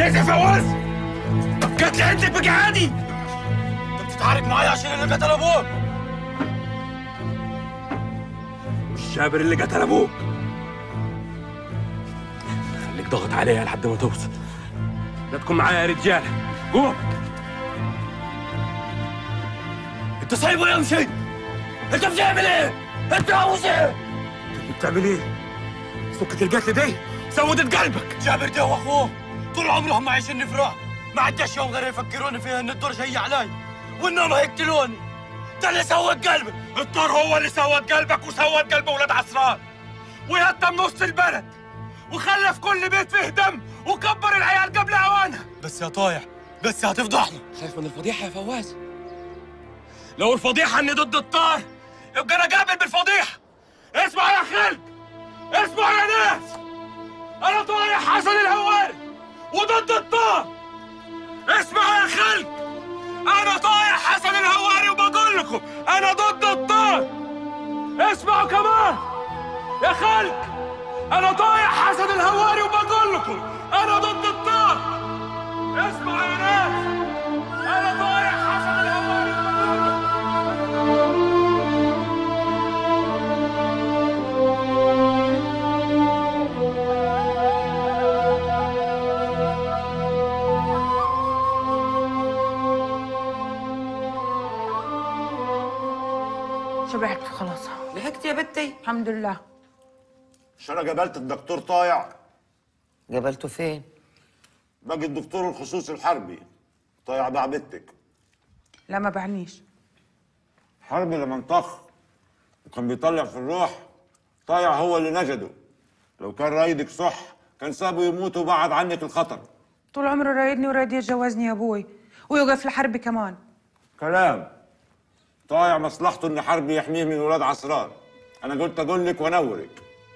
عايز يا فواز جات لي عندك بقى عادي انت بتتعارك معايا عشان انا قتل ابوك مش جابر اللي قتل ابوك خليك ضغط عليها لحد ما توصل لا تكون معايا يا رجال قوم انت سايبه يمشي انت بتعمل ايه؟ انت عاوز ايه؟ انت بتعمل ايه؟ سكة القتل دي سودت قلبك جابر ده واخوه طول عمرهم عايشين في رعب ما عداش يوم غير يفكروني فيها ان الدور جاي علي وانهم هيقتلوني ده اللي سود قلبي الدور هو اللي سود قلبك وسود قلب ولاد عسران ويتم نص البلد وخلف كل بيت فيه دم وكبر العيال قبل اوانها بس يا طايح بس هتفضحنا خايف من الفضيحه يا فواز لو الفضيحة اني ضد الطار يبقى انا قابل بالفضيحة اسمع يا خلق اسمع يا ناس انا طايح حسن الهواري وضد الطار اسمع يا خلق انا طايح حسن الهواري وبقول لكم انا ضد الطار اسمعوا كمان يا خلق انا طايح حسن الهواري وبقول لكم انا ضد الطار اسمعوا يا ناس انا طايح حسن الهواري وبقول لكم شبعت خلاص لحقت يا بنتي الحمد لله مش انا قابلت الدكتور طايع قابلته فين باقي الدكتور الخصوصي الحربي طايع باع بنتك لا ما بعنيش حربي لما انطخ وكان بيطلع في الروح طايع هو اللي نجده لو كان رايدك صح كان سابه يموت وبعد عنك الخطر طول عمره رايدني ورايد يتجوزني يا ابوي ويوقف الحرب كمان كلام طايع مصلحته ان حربي يحميه من ولاد عسران انا قلت اقول لك وانورك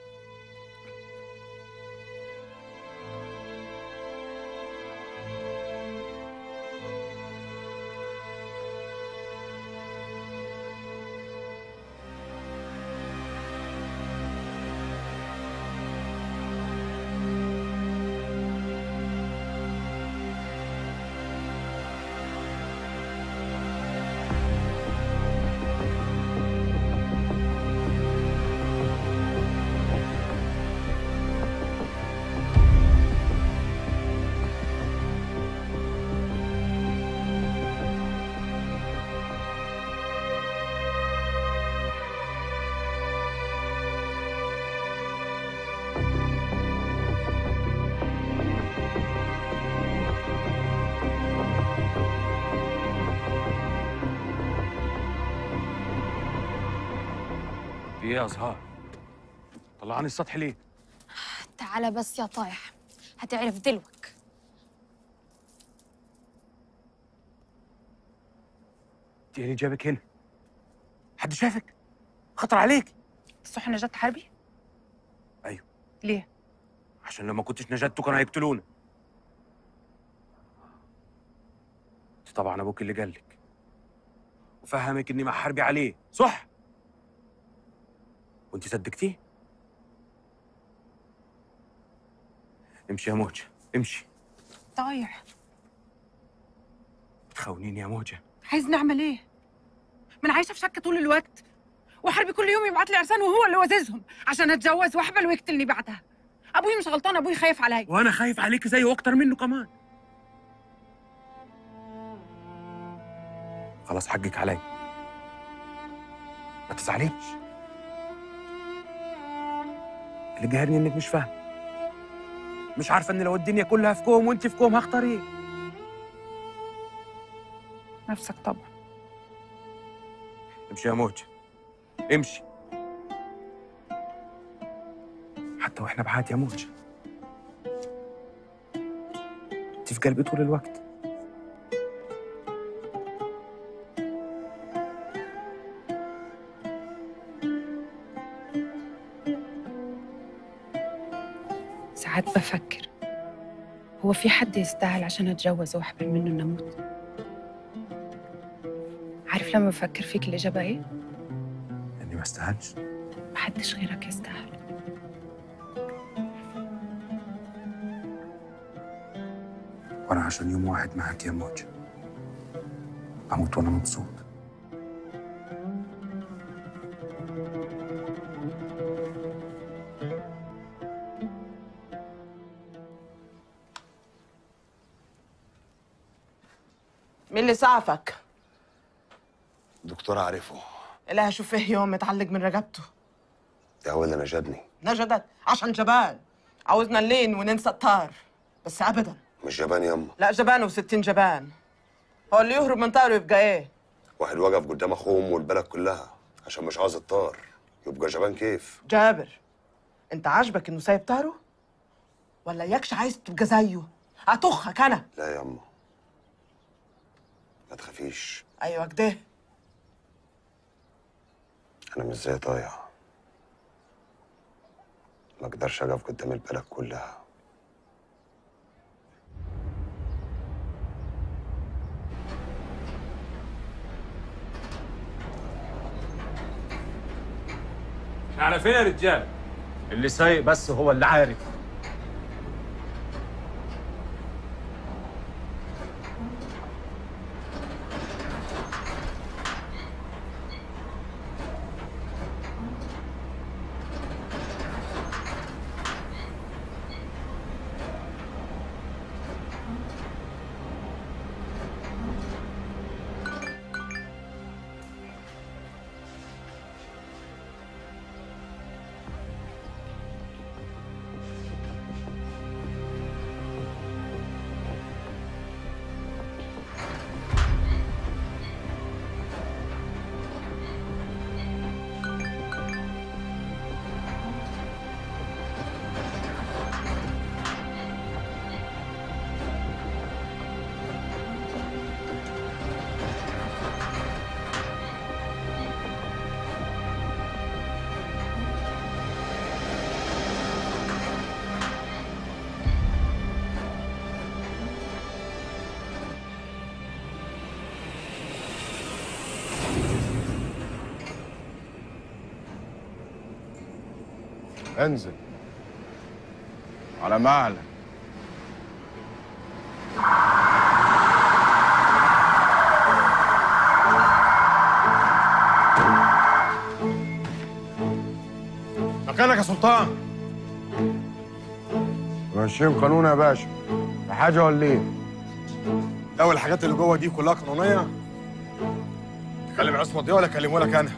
في ايه يا ازهار؟ طلعني السطح ليه؟ تعال بس يا طايح هتعرف دلوك انت ايه اللي جابك هنا؟ حد شافك؟ خطر عليك صح نجاة حربي؟ ايوه ليه؟ عشان لو ما كنتش نجدته كانوا هيقتلونا انت طبعا ابوك اللي قالك وفهمك اني مع حربي عليه صح؟ وانت صدقتيه؟ امشي يا موجة امشي طايح تخونيني يا موجة عايز نعمل ايه؟ ما انا عايشه في شك طول الوقت وحربي كل يوم يبعت لي عرسان وهو اللي وزيزهم عشان اتجوز واحبل ويقتلني بعدها ابوي مش غلطان ابوي خايف عليا وانا خايف عليك زيه واكتر منه كمان خلاص حقك علي ما تزعليش اللي قاهرني انك مش فاهم مش عارفه ان لو الدنيا كلها في كوم وانت في كوم هختار ايه نفسك طبعا امشي يا موج امشي حتى واحنا بعاد يا موج انت في قلبي طول الوقت ساعات بفكر هو في حد يستاهل عشان اتجوز واحبل منه نموت عارف لما بفكر فيك الإجابة إيه؟ اني ما استاهلش محدش غيرك يستاهل وأنا عشان يوم واحد معاك يا موج أموت وأنا مبسوط مين اللي سعفك؟ دكتور عارفه اللي هشوف فيه يوم متعلق من رقبته ده هو اللي نجدني نجدت عشان جبان عاوزنا نلين وننسى الطار بس ابدا مش جبان يما لا جبان وستين جبان هو اللي يهرب من طاره يبقى ايه؟ واحد وقف قدام اخوه وامه والبلد كلها عشان مش عاوز الطار يبقى جبان كيف جابر انت عاجبك انه سايب طاره؟ ولا يكش عايز تبقى زيه؟ اطخك انا لا يما ما تخافيش ايوه كده انا مش زي طايع ما اقدرش اقف قدام البلد كلها احنا على فين يا رجال اللي سايق بس هو اللي عارف انزل على مهلك مكانك يا سلطان ماشيين قانون يا باشا في حاجه ولا ايه؟ لو الحاجات اللي جوه دي كلها قانونيه تكلم عصمت دي ولا اكلمه لك انا؟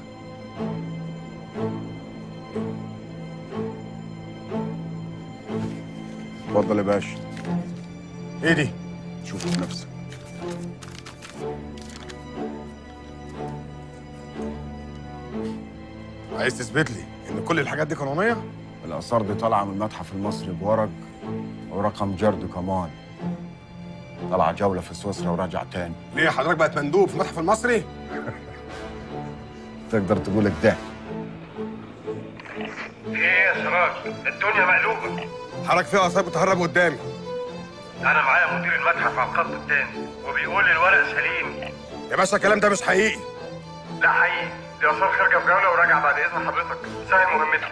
اتفضل يا باشا ايه دي؟ شوف بنفسك عايز تثبت لي ان كل الحاجات دي قانونيه؟ الاثار دي طالعه من المتحف المصري بورق ورقم جرد كمان طلع جوله في سويسرا ورجع تاني ليه حضرتك بقت مندوب في المتحف المصري؟ تقدر تقول كده ايه يا سراج الدنيا مقلوبه حضرتك فيها اثار بتهرب قدامي انا معايا مدير المتحف على الخط التاني وبيقول لي الورق سليم يا باشا الكلام ده مش حقيقي لا حقيقي دي اثار خارجه في جوله وراجعه بعد اذن حضرتك سهل مهمتها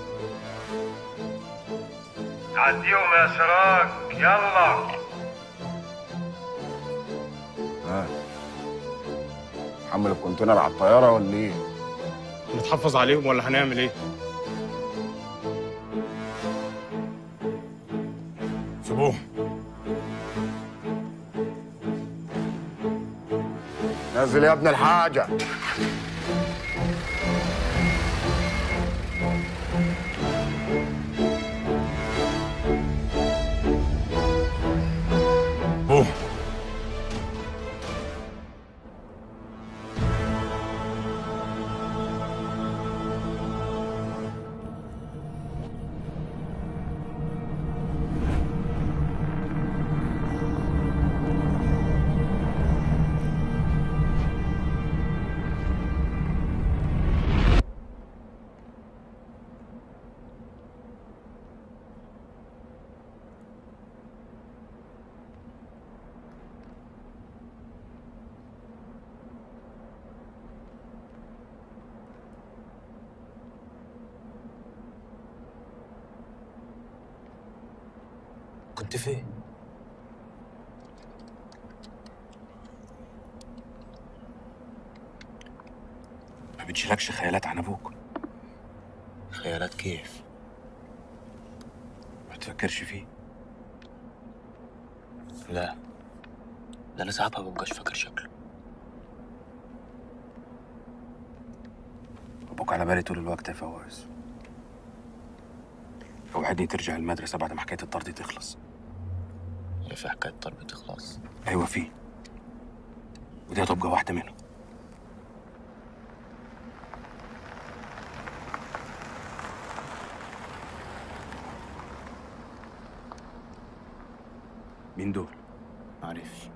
عديهم يا سراج يلا ها حمل الكونتينر على الطياره ولا ايه؟ نتحفظ عليهم ولا هنعمل ايه سيبوه نزل يا ابن الحاجة بوه كنت فين؟ بتشيلكش خيالات عن ابوك خيالات كيف؟ ما تفكرش فيه لا ده انا ساعات ما ببقاش فاكر شكله ابوك على بالي طول الوقت يا فواز اوعدني ترجع المدرسة بعد ما حكاية الطرد تخلص هي في حكايه طلب تخلص ايوه في ودي هتبقى واحدة منهم مين دول؟ معرفش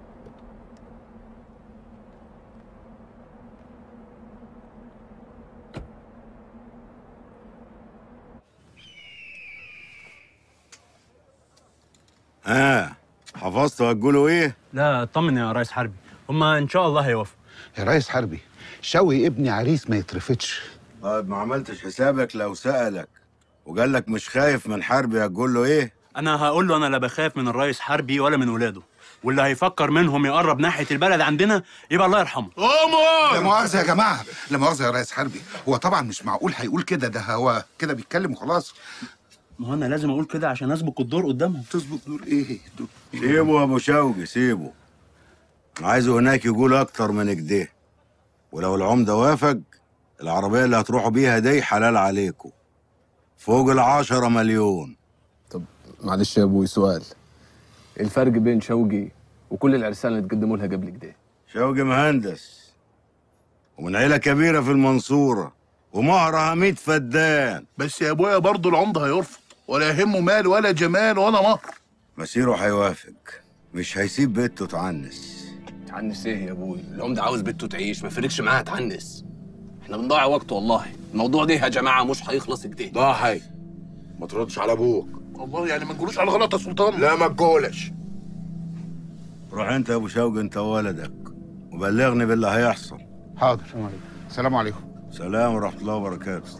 ها حفظتوا هتقولوا ايه؟ لا اطمن يا ريس حربي هما ان شاء الله هيوافقوا يا ريس حربي شوقي ابني عريس ما يترفضش طيب ما عملتش حسابك لو سألك وقال لك مش خايف من حربي هتقول له ايه؟ انا هقول له انا لا بخاف من الريس حربي ولا من ولاده واللي هيفكر منهم يقرب ناحيه البلد عندنا يبقى الله يرحمه لا مؤاخذة يا جماعة لا مؤاخذة يا ريس حربي هو طبعا مش معقول هيقول كده ده هو كده بيتكلم وخلاص ما هو انا لازم اقول كده عشان اسبق الدور قدامهم تظبط دور ايه دور سيبه يا ابو شوقي سيبه أنا عايزه هناك يقول اكتر من كده ولو العمده وافق العربيه اللي هتروحوا بيها دي حلال عليكم فوق العشرة مليون معلش يا ابوي سؤال إيه الفرق بين شوقي وكل العرسان اللي تقدموا لها قبل كده شوقي مهندس ومن عيله كبيره في المنصوره ومهرها 100 فدان بس يا ابويا برضه العمده هيرفض ولا يهمه مال ولا جمال ولا مهر مسيره هيوافق مش هيسيب بنته تعنس تعنس ايه يا ابوي العمده عاوز بنته تعيش ما فرقش معاها تعنس احنا بنضيع وقت والله الموضوع ده يا جماعه مش هيخلص كده ضاحي ما تردش على ابوك والله يعني ما نقولوش على غلط يا سلطان لا ما تقولش روح انت يا ابو شوقي انت وولدك وبلغني باللي هيحصل حاضر السلام عليكم سلام ورحمه الله وبركاته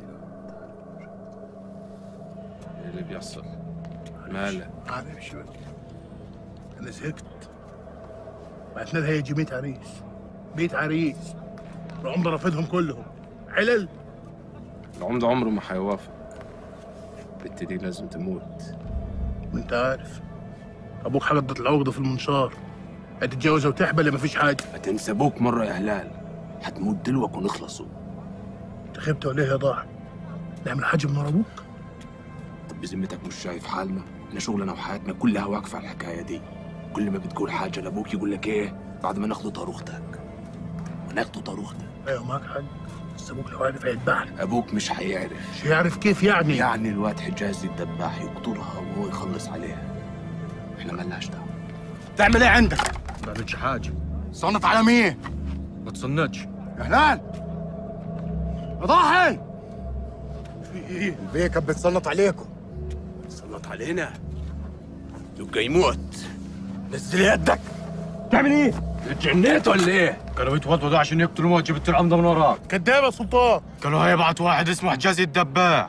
ايه اللي بيحصل مالك معلش بقى. انا زهقت بعتنا لها يجي 100 عريس 100 عريس العمده رافضهم كلهم علل العمده عمره ما هيوافق البت دي لازم تموت انت عارف ابوك حقدت العقده في المنشار هتتجوز وتحبل يا مفيش حاجه هتنسى ابوك مره يا هلال هتموت دلوك ونخلصوا انت خبت ولا ايه يا ضاحي نعمل حاجه من ورا ابوك طب بذمتك مش شايف حالنا احنا شغلنا وحياتنا كلها واقفه على الحكايه دي كل ما بتقول حاجه لابوك يقول لك ايه بعد ما ناخدوا طاروختك وناخدوا طاروختك ايوه معاك حق بس ابوك لو عارف هيذبحنا ابوك مش هيعرف مش هيعرف كيف يعني يعني الواد حجازي الدباح يقتلها وهو يخلص عليها احنا ملناش دعوه تعمل ايه عندك ما بعملش حاجه صنت على مين؟ ما تصنتش يا هلال يا ضاحي في ايه البيه كانت بتصنت عليكم سلط علينا يبقى يموت نزل يدك تعمل ايه؟ اتجنيت ولا ايه؟ كانوا بيتوضوا عشان يقتلوا موت جبت العمده من وراك كداب يا سلطان كانوا هيبعت واحد اسمه حجازي الدباح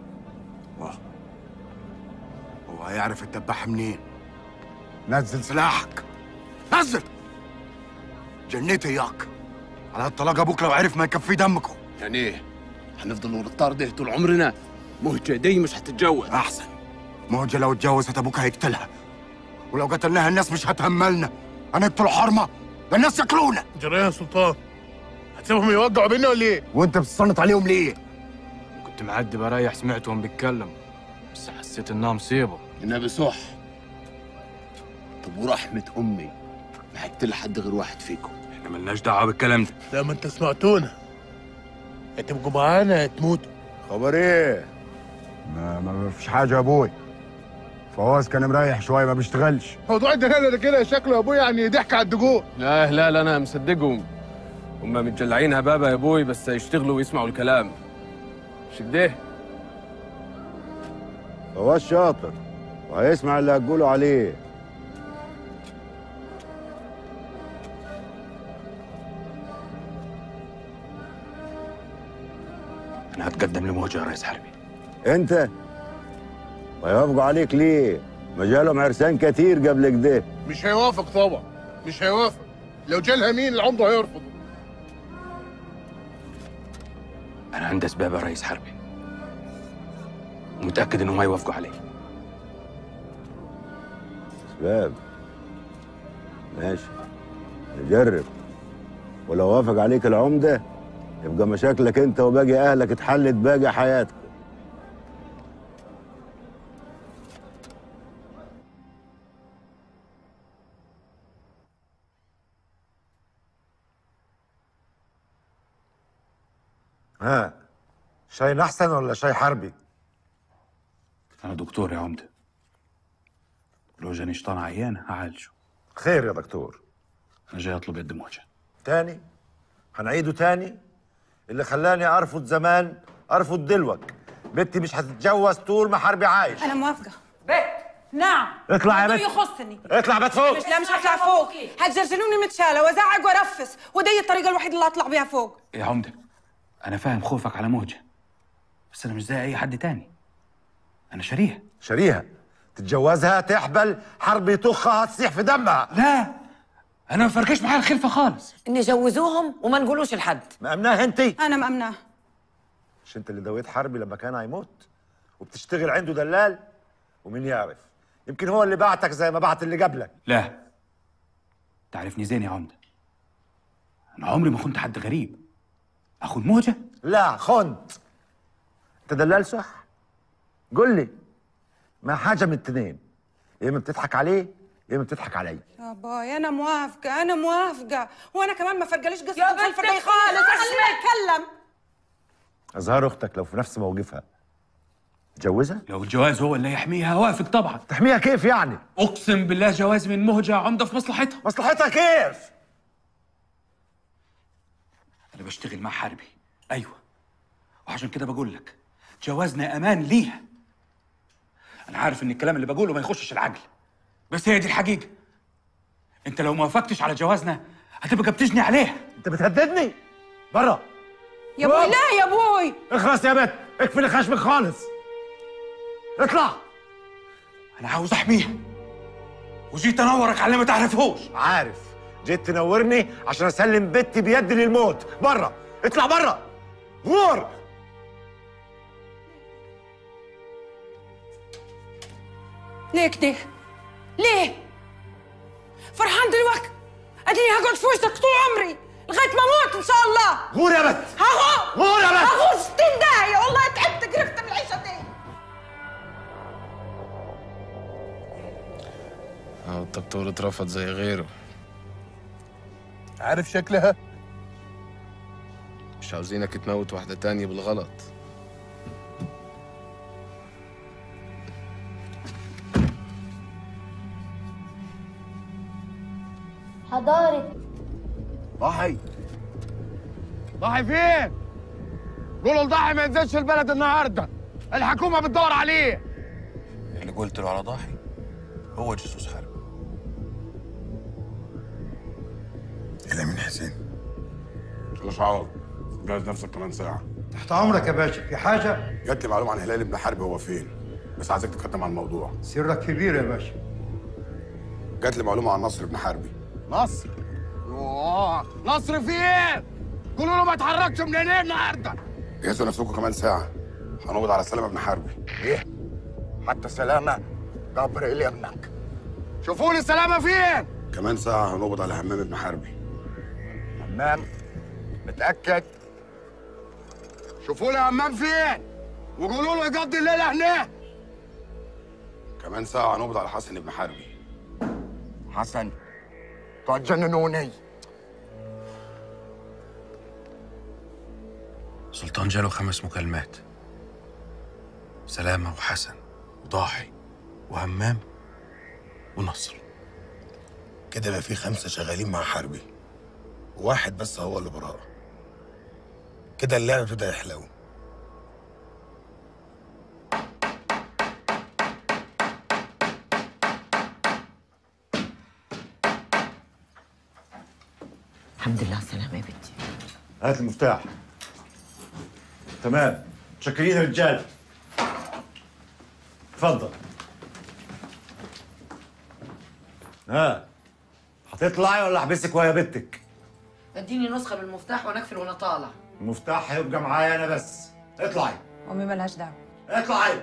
هو هيعرف الدباح منين؟ نزل سلاحك نزل جنيت اياك على الطلاق ابوك لو عرف ما يكفي دمكم يعني ايه هنفضل ورا الطار ده طول عمرنا مهجة دي مش هتتجوز احسن موجة لو اتجوزت ابوك هيقتلها ولو قتلناها الناس مش هتهملنا هنقتل حرمه ده الناس ياكلونا جرى يا سلطان هتسيبهم يوقعوا بينا ولا ايه وانت بتصنت عليهم ليه؟ كنت معدي بريح سمعتهم بيتكلموا بس حسيت انها مصيبه النبي صح طب ورحمة أمي ما هقتل حد غير واحد فيكم احنا ملناش دعوه بالكلام ده لا ما انت سمعتونا هتبقوا معانا هتموتوا خبر ايه؟ ما ما فيش حاجه يا ابوي فواز كان مريح شويه ما بيشتغلش موضوع الدجال ده كده شكله يا ابويا يعني ضحك على الدجول لا لا لا أنا مصدقهم هم متجلعين هبابة يا أبوي بس هيشتغلوا ويسمعوا الكلام مش كده فواز شاطر وهيسمع اللي هتقولوا عليه انا هتقدم لموجة يا ريس حربي انت ويوافقوا عليك ليه؟ ما جالهم عرسان كتير قبل كده مش هيوافق طبعا مش هيوافق لو جالها مين العمده هيرفض عند اسباب يا رئيس حربي ومتاكد انهم هيوافقوا عليه اسباب ماشي نجرب ولو وافق عليك العمده يبقى مشاكلك انت وباقي اهلك اتحلت باقي حياتك ها شاي احسن ولا شاي حربي انا دكتور يا عمده لو جاني شيطان عيان هعالجه خير يا دكتور انا جاي اطلب يد موجه تاني هنعيده تاني اللي خلاني ارفض زمان ارفض دلوك بنتي مش هتتجوز طول ما حربي عايش انا موافقه بيت نعم اطلع يا الموضوع بت. يخصني اطلع بيت فوق مش لا مش هطلع فوق هتجرجروني متشاله وازعج وارفس ودي الطريقه الوحيده اللي اطلع بيها فوق يا عمده انا فاهم خوفك على موجه بس انا مش زي اي حد تاني انا شريها شريها تتجوزها تحبل حربي طخها تصيح في دمها لا انا ما فرقش معايا الخلفه خالص نجوزوهم وما نقولوش لحد مأمناه انت انا مأمناه مش انت اللي دويت حربي لما كان هيموت وبتشتغل عنده دلال ومين يعرف يمكن هو اللي بعتك زي ما بعت اللي قبلك لا تعرفني زين يا عمده انا عمري ما كنت حد غريب اخد موجه لا خنت انت دلال صح قول لي ما حاجه من التنين يا اما بتضحك عليه يا اما بتضحك علي يا باي انا موافقه انا موافقه وانا كمان ما فرقليش قصه يا الخلفه بنت دي خالص الخالة. خليني اتكلم ازهار اختك لو في نفس موقفها تجوزها لو الجواز هو اللي يحميها وافق طبعا تحميها كيف يعني اقسم بالله جواز من مهجه يا عمده في مصلحتها مصلحتها كيف انا بشتغل مع حربي ايوه وعشان كده بقول لك جوازنا امان ليها انا عارف ان الكلام اللي بقوله ما يخشش العقل بس هي دي الحقيقه انت لو ما وافقتش على جوازنا هتبقى بتجني عليها انت بتهددني برا يا ابوي لا يا ابوي اخلص يا بت اكفي لي خشمك خالص اطلع انا عاوز احميها وجيت انورك على اللي ما تعرفهوش عارف جيت تنورني عشان اسلم بنتي بيدي للموت برا اطلع برا غور ليه كده ليه فرحان دلوقتي اديني هقعد في وشك طول عمري لغايه ما اموت ان شاء الله غور يا بت هغور غور يا بت هغور 60 داهيه والله تعبت قرفت من العيشه دي اه الدكتور اترفض زي غيره عارف شكلها مش عاوزينك تموت واحدة تانية بالغلط حضارة ضحي ضحي فين؟ قولوا لضحي ما ينزلش البلد النهارده الحكومه بتدور عليه اللي قلت له على ضاحي هو جاسوس حرب الامين حسين مش عوض جهز نفسك كمان ساعه تحت امرك يا باشا في حاجه جات لي معلومه عن هلال ابن حرب هو فين بس عايزك تتقدم على الموضوع سرك كبير يا باشا جات لي معلومه عن نصر ابن حربي نصر يوه نصر في ايه؟ قولوا له ما اتحركش من هنا النهارده جهزوا نفسكم كمان ساعه هنقبض على سلامه ابن حربي ايه؟ حتى سلامه جبر لي ابنك شوفوا لي سلامه فين؟ كمان ساعه هنقبض على همام ابن حربي همام متاكد شوفوا لي همام فين؟ وقولوا له يقضي الليله هناك كمان ساعه هنقبض على حسن ابن حربي حسن تجننوني سلطان جاله خمس مكالمات سلامة وحسن وضاحي وهمام ونصر كده بقى في خمسة شغالين مع حربي وواحد بس هو اللي براءة كده اللعب ابتدى يحلو الحمد لله على السلامة يا بنتي هات المفتاح تمام متشكرين يا رجال اتفضل ها هتطلعي ولا احبسك ويا بنتك اديني نسخة من المفتاح وانا اقفل وانا طالع المفتاح هيبقى معايا انا بس اطلعي امي ملهاش دعوه اطلعي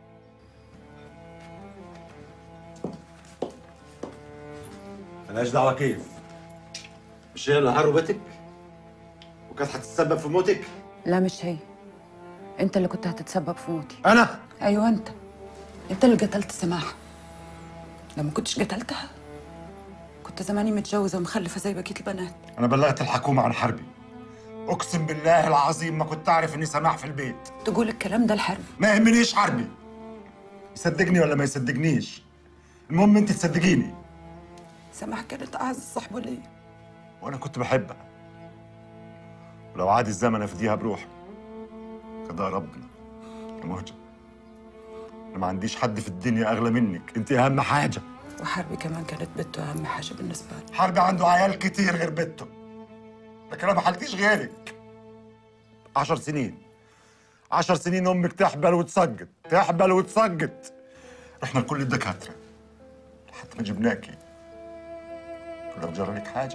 ملهاش دعوه كيف مش هي اللي هربتك وكانت هتتسبب في موتك لا مش هي انت اللي كنت هتتسبب في موتي انا ايوه انت انت اللي قتلت سماحه لو ما كنتش قتلتها كنت زماني متجوزه ومخلفه زي بقيه البنات انا بلغت الحكومه عن حربي اقسم بالله العظيم ما كنت اعرف اني سماح في البيت تقول الكلام ده لحربي ما يهمنيش حربي يصدقني ولا ما يصدقنيش المهم انت تصدقيني سماح كانت اعز صاحبه ليا وانا كنت بحبها ولو عاد الزمن افديها بروحي قضاء ربنا يا مهجة انا ما عنديش حد في الدنيا اغلى منك انت اهم حاجه وحربي كمان كانت بنته اهم حاجه بالنسبه لي حربي عنده عيال كتير غير بنته لكن انا ما حلتيش غيرك عشر سنين عشر سنين امك تحبل وتسقط تحبل وتسقط رحنا لكل الدكاتره لحد ما جبناكي ولو جرى لك حاجه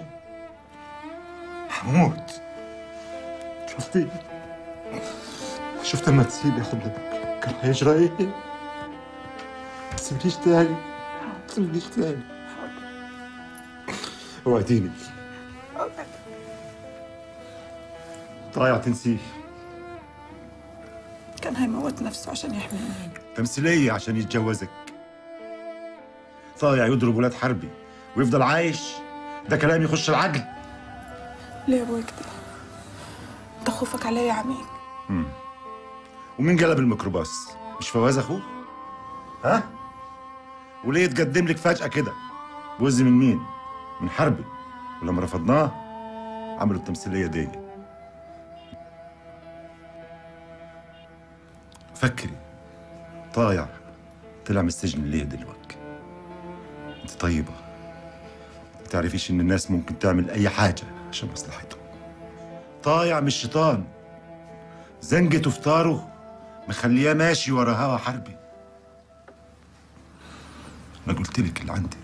هموت شفتي شفت لما تسيبي حضنك كان هيجرى ايه؟ ما تسيبنيش تاني ما تسيبنيش تاني وعديني ضايع تنسيه كان هيموت نفسه عشان يحمي مني تمثيلية عشان يتجوزك ضايع يضرب ولاد حربي ويفضل عايش ده كلام يخش العقل ليه يا ابوي كده انت خوفك عليا يا عميد مم. ومين قلب الميكروباص مش فواز اخوه ها وليه يتقدم لك فجأة كده بوز من مين من حربي ولما رفضناه عملوا التمثيلية دي فكري طايع طلع من السجن ليه دلوقتي انت طيبة ما تعرفيش ان الناس ممكن تعمل اي حاجة عشان مصلحتهم طايع من الشيطان زنجة وفطاره مخلياه ماشي ورا هوا حربي انا قلت لك اللي عندي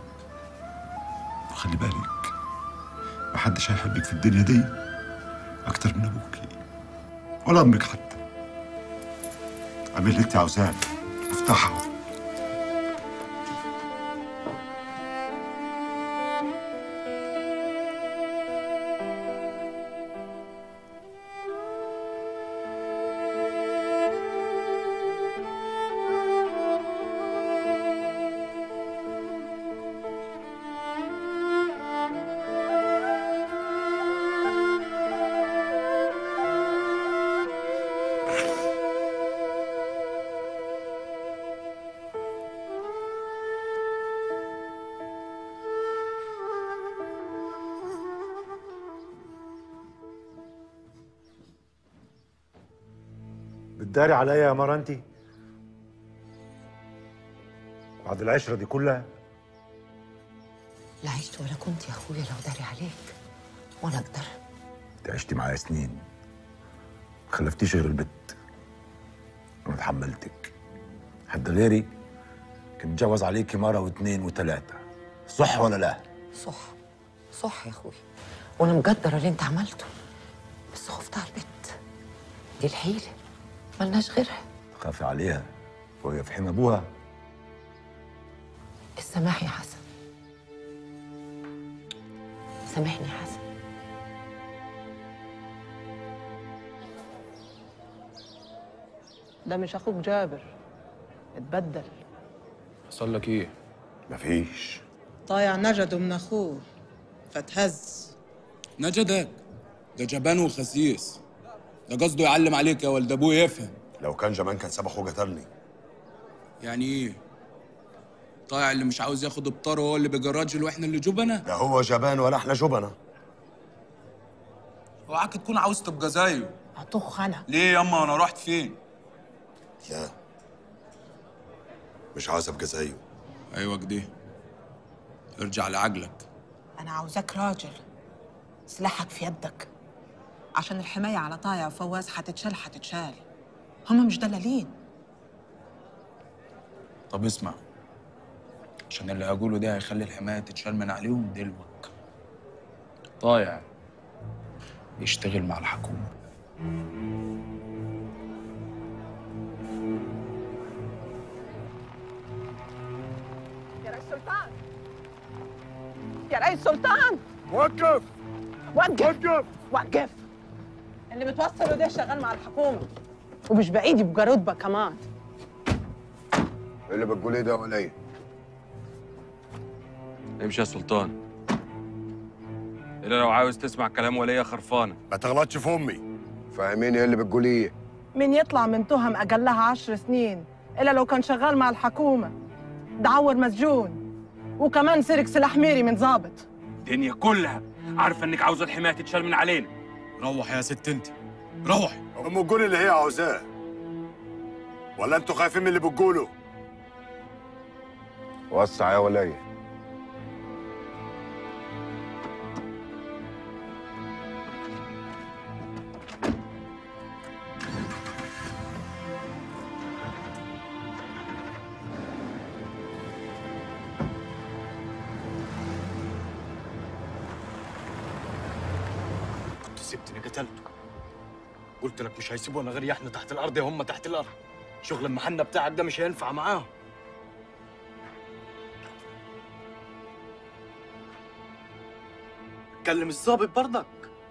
وخلي بالك محدش هيحبك في الدنيا دي اكتر من ابوكي ولا امك حتى اعمل اللي انت عاوزاه افتحها بتداري عليا يا مرة انت بعد العشرة دي كلها لا عشت ولا كنت يا اخويا لو داري عليك ولا اقدر انت عشتي معايا سنين ما خلفتيش غير البت انا اتحملتك حد غيري كان اتجوز عليكي مرة واثنين وثلاثة صح ولا لا؟ صح صح يا اخويا وانا مقدره اللي انت عملته بس خفت على البت دي الحيله ملناش غيرها خافي عليها وهي في حمى ابوها السماح يا حسن سامحني يا حسن ده مش اخوك جابر اتبدل حصل لك ايه؟ مفيش طايع نجده من اخوه فتهز نجدك ده جبان وخسيس ده قصده يعلم عليك يا ولد ابوه يفهم لو كان زمان كان ساب اخوه قتلني يعني ايه طايع اللي مش عاوز ياخد ابطاره هو اللي بيجراجل واحنا اللي جبنه لا هو جبان ولا احنا جبنه اوعاك تكون عاوز تبقى زيه هطخ انا ليه ياما انا رحت فين لا مش عاوز ابقى زيه ايوه كده ارجع لعجلك انا عاوزاك راجل سلاحك في يدك عشان الحماية على طايع وفواز هتتشال هتتشال هما مش دلالين طب اسمع عشان اللي هقوله ده هيخلي الحمايه تتشال من عليهم دلوك طايع يشتغل مع الحكومه يا رئيس سلطان وقف وقف وقف وقف اللي بتوصله ده شغال مع الحكومه ومش بعيد يبقى رتبه كمان ايه اللي بتقول ايه ده ولا ايه؟ امشي يا سلطان الا لو عاوز تسمع كلام ولية خرفانة ما تغلطش في امي فاهميني ايه اللي بتقول ايه؟ مين يطلع من تهم اقلها عشر سنين الا لو كان شغال مع الحكومه ده عور مسجون وكمان سرق سلاح ميري من ظابط الدنيا كلها عارفة انك عاوزة الحماية تتشال من علينا روح يا ست انت روح ام قولي اللي هي عاوزاه ولا انتوا خايفين من اللي بتقولوا؟ وسع يا ولية كنت سبتني قتلته قلت لك مش هيسيبونا غير احنا تحت الارض يا هم تحت الارض شغل المحنة بتاعك ده مش هينفع معاهم كلم الظابط برضك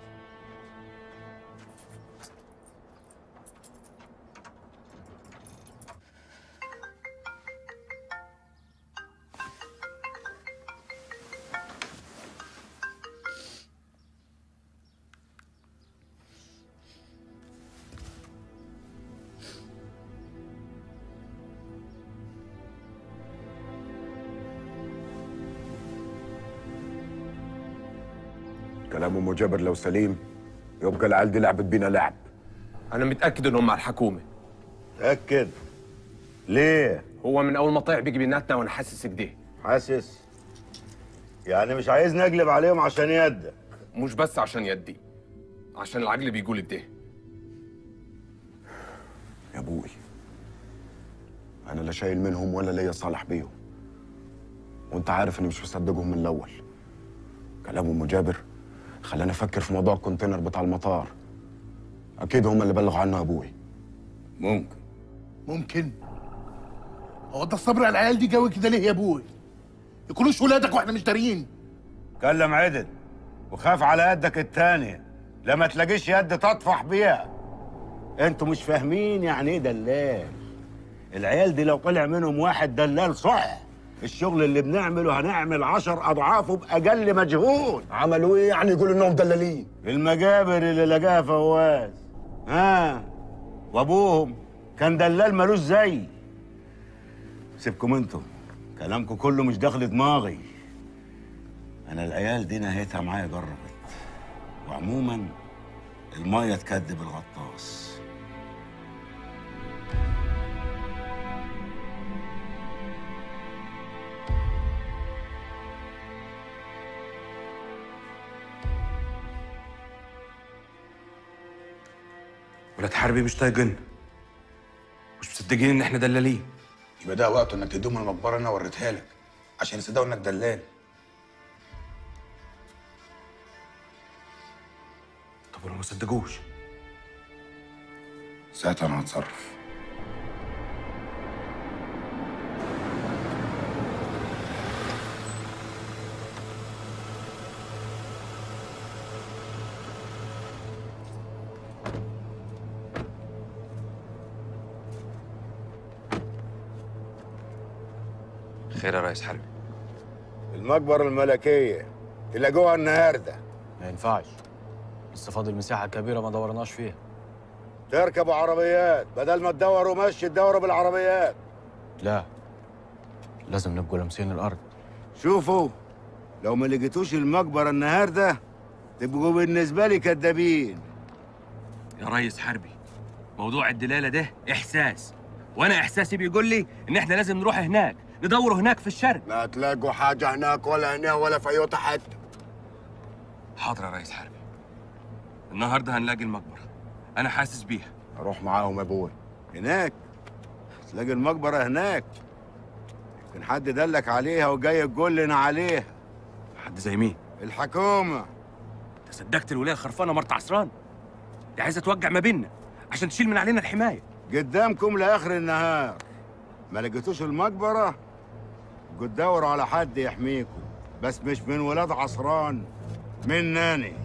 كلام ام جابر لو سليم يبقى العيال دي لعبت بينا لعب انا متاكد انهم مع الحكومه متاكد ليه هو من اول ما طلع بيجي بيناتنا وانا حاسس كده حاسس يعني مش عايز نقلب عليهم عشان يدك مش بس عشان يدي عشان العقل بيقول كده يا ابوي انا لا شايل منهم ولا ليا صالح بيهم وانت عارف اني مش مصدقهم من الاول كلام ام جابر خلاني افكر في موضوع الكونتينر بتاع المطار اكيد هم اللي بلغوا عنه ابوي ممكن ممكن هو ده الصبر على العيال دي جوي كده ليه يا ابوي يكونوش ولادك واحنا مش داريين كلم عدل وخاف على يدك التانية لما تلاقيش يد تطفح بيها انتوا مش فاهمين يعني ايه دلال العيال دي لو طلع منهم واحد دلال صح الشغل اللي بنعمله هنعمل عشر اضعافه باقل مجهود عملوا ايه يعني يقولوا انهم دلالين المجابر اللي لقاها فواز ها وابوهم كان دلال ملوش زي سيبكم انتوا كلامكم كله مش داخل دماغي انا العيال دي نهايتها معايا جربت وعموما الميه تكدب الغطاس ولاد حربي مش طايقين مش مصدقين ان احنا دلالين يبقى ده وقته انك تدوم المقبره انا وريتها لك عشان يصدقوا انك دلال طب ولو ما صدقوش ساعتها انا هتصرف خير يا ريس حربي المقبره الملكيه تلاقوها النهارده ما ينفعش لسه فاضل مساحه كبيره ما دورناش فيها تركبوا عربيات بدل ما تدوروا مشي تدوروا بالعربيات لا لازم نبقوا لامسين الارض شوفوا لو ما لقيتوش المقبره النهارده تبقوا بالنسبه لي كدابين يا ريس حربي موضوع الدلالة ده إحساس وأنا إحساسي بيقول لي إن إحنا لازم نروح هناك ندور هناك في الشرق لا تلاقوا حاجه هناك ولا هنا ولا في اي حته حاضر يا ريس حربي النهارده هنلاقي المقبرة أنا حاسس بيها اروح معاهم يا ابوي هناك تلاقي المقبره هناك يمكن حد دلك عليها وجاي تقول لنا عليها حد زي مين؟ الحكومه أنت صدقت الولاية الخرفانة مرت عصران دي عايزة توجع ما بيننا عشان تشيل من علينا الحماية قدامكم لاخر النهار ما لقيتوش المقبره قد دوروا على حد يحميكم بس مش من ولاد عصران من ناني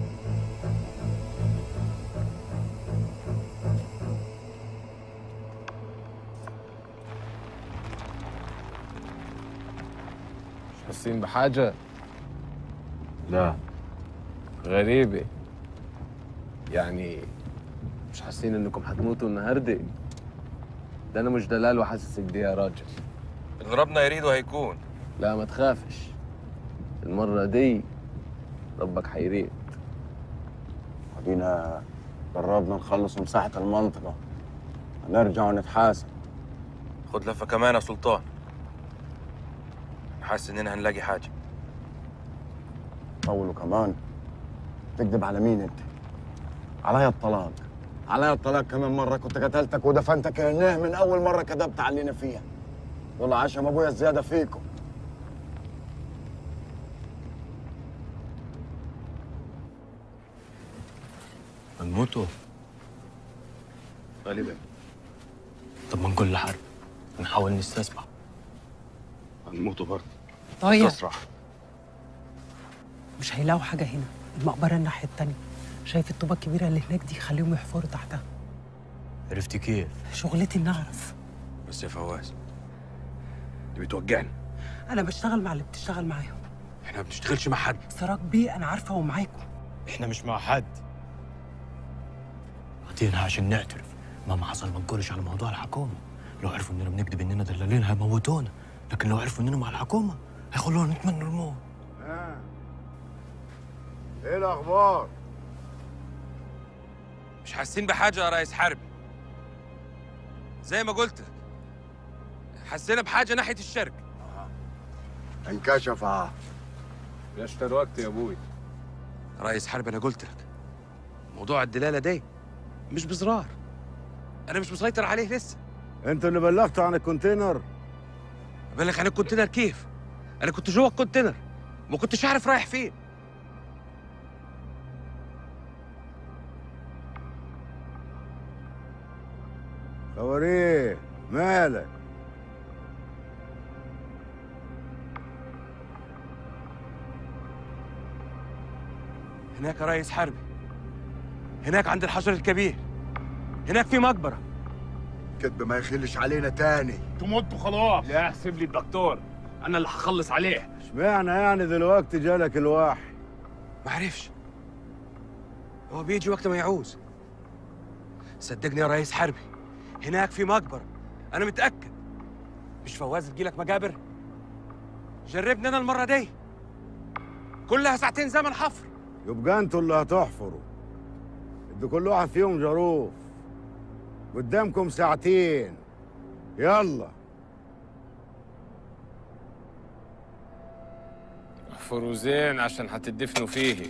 مش حاسين بحاجة؟ لا غريبة يعني مش حاسين انكم حتموتوا النهاردة ده انا مش دلال وحاسسك دي يا راجل اللي ربنا يريده هيكون لا ما تخافش المرة دي ربك حيريد ادينا قربنا نخلص مساحة المنطقة هنرجع ونتحاسب خد لفة كمان يا سلطان حاسس اننا هنلاقي حاجة طولوا كمان تكذب على مين انت؟ عليا الطلاق عليا الطلاق كمان مرة كنت قتلتك ودفنتك هناه من أول مرة كذبت علينا فيها والله عشم أبويا الزيادة فيكم هنموتوا غالبا طب ما نقول لحرب نحاول نستسمع هنموتوا برضه طيب تسرع مش هيلاقوا حاجة هنا المقبرة الناحية التانية شايف الطوبة الكبيرة اللي هناك دي خليهم يحفروا تحتها عرفتي كيف؟ شغلتي إني أعرف بس يا فواز دي بتوجعني أنا بشتغل مع اللي بتشتغل معاهم احنا ما بنشتغلش مع حد سراج بيه أنا عارفة هو معاكم احنا مش مع حد عطينها عشان نعترف مهما حصل ما نقولش على موضوع الحكومة لو عرفوا اننا بنكذب اننا دلالين هيموتونا لكن لو عرفوا اننا مع الحكومة هيخلونا نتمنى الموت ها ايه الاخبار مش حاسين بحاجة يا ريس حربي زي ما قلت لك حسينا بحاجة ناحية الشرق انكشف اه ليش تروقت يا ابوي ريس حربي أنا قلت لك موضوع الدلالة دي مش بزرار أنا مش مسيطر عليه لسه انتوا اللي بلغتوا عن الكونتينر أبلغ عن الكونتينر كيف؟ أنا كنت جوه الكونتينر ما كنتش عارف رايح فين خبريه مالك هناك يا ريس حربي هناك عند الحجر الكبير هناك في مقبرة كدب ما يخلش علينا تاني تموتوا خلاص لا احسب لي الدكتور انا اللي هخلص عليه اشمعنى يعني دلوقتي جالك الوحي ما عرفش هو بيجي وقت ما يعوز صدقني يا ريس حربي هناك في مقبرة أنا متأكد مش فواز تجيلك مقابر جربنا أنا المرة دي كلها ساعتين زمن حفر يبقى انتوا اللي هتحفروا ادوا كل واحد فيهم جاروف قدامكم ساعتين يلا احفروا زين عشان هتدفنوا فيه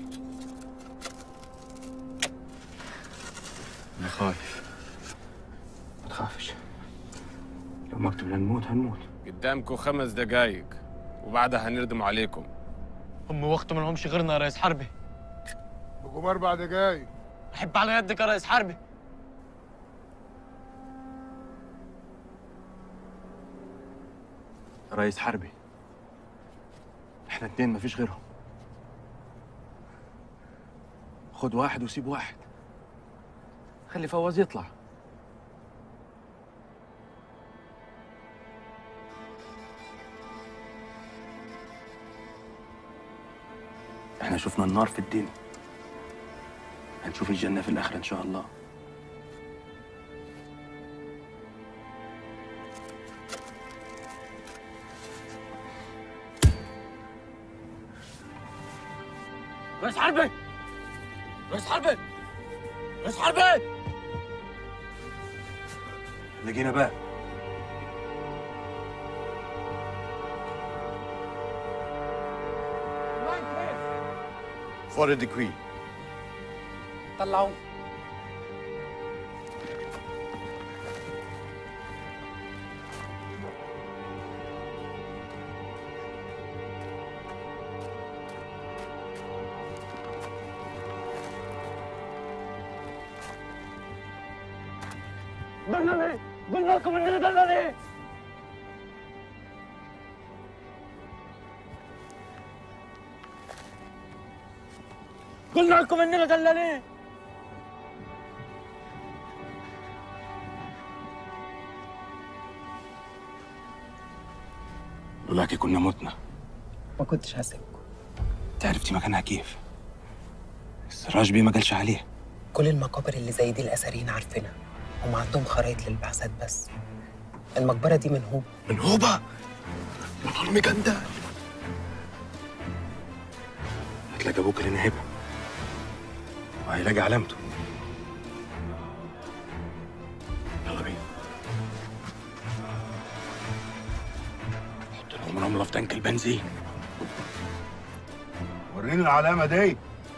انا خايف ما تخافش لو ما بدنا نموت هنموت قدامكم خمس دقايق وبعدها هنردم عليكم هم وقت ما لهمش غيرنا يا ريس حربي بقوم اربع دقايق احب على يدك يا ريس حربي ريس حربي احنا اتنين مفيش غيرهم خد واحد وسيب واحد خلي فواز يطلع احنا شفنا النار في الدنيا هنشوف الجنة في الآخرة إن شاء الله رئيس حربي رئيس حربي رئيس حربي لقينا باب For the decree. طلعوه قلنا ليه؟ قلنا لكم اننا دلالين قلنا لكم اننا دلالين لولاكي كنا متنا ما كنتش هسيبكم انت عرفتي مكانها كيف السراج بيه ما قالش عليه كل المقابر اللي زي دي الأثريين عارفينها هم عندهم خرايط للبعثات بس المقبرة دي من هوب من هوبا من حرمي جندال هتلاقي ابوك اللي نهبها وهيلاقي علامته يلا بينا حط لهم رمله في تانك البنزين وريني العلامه دي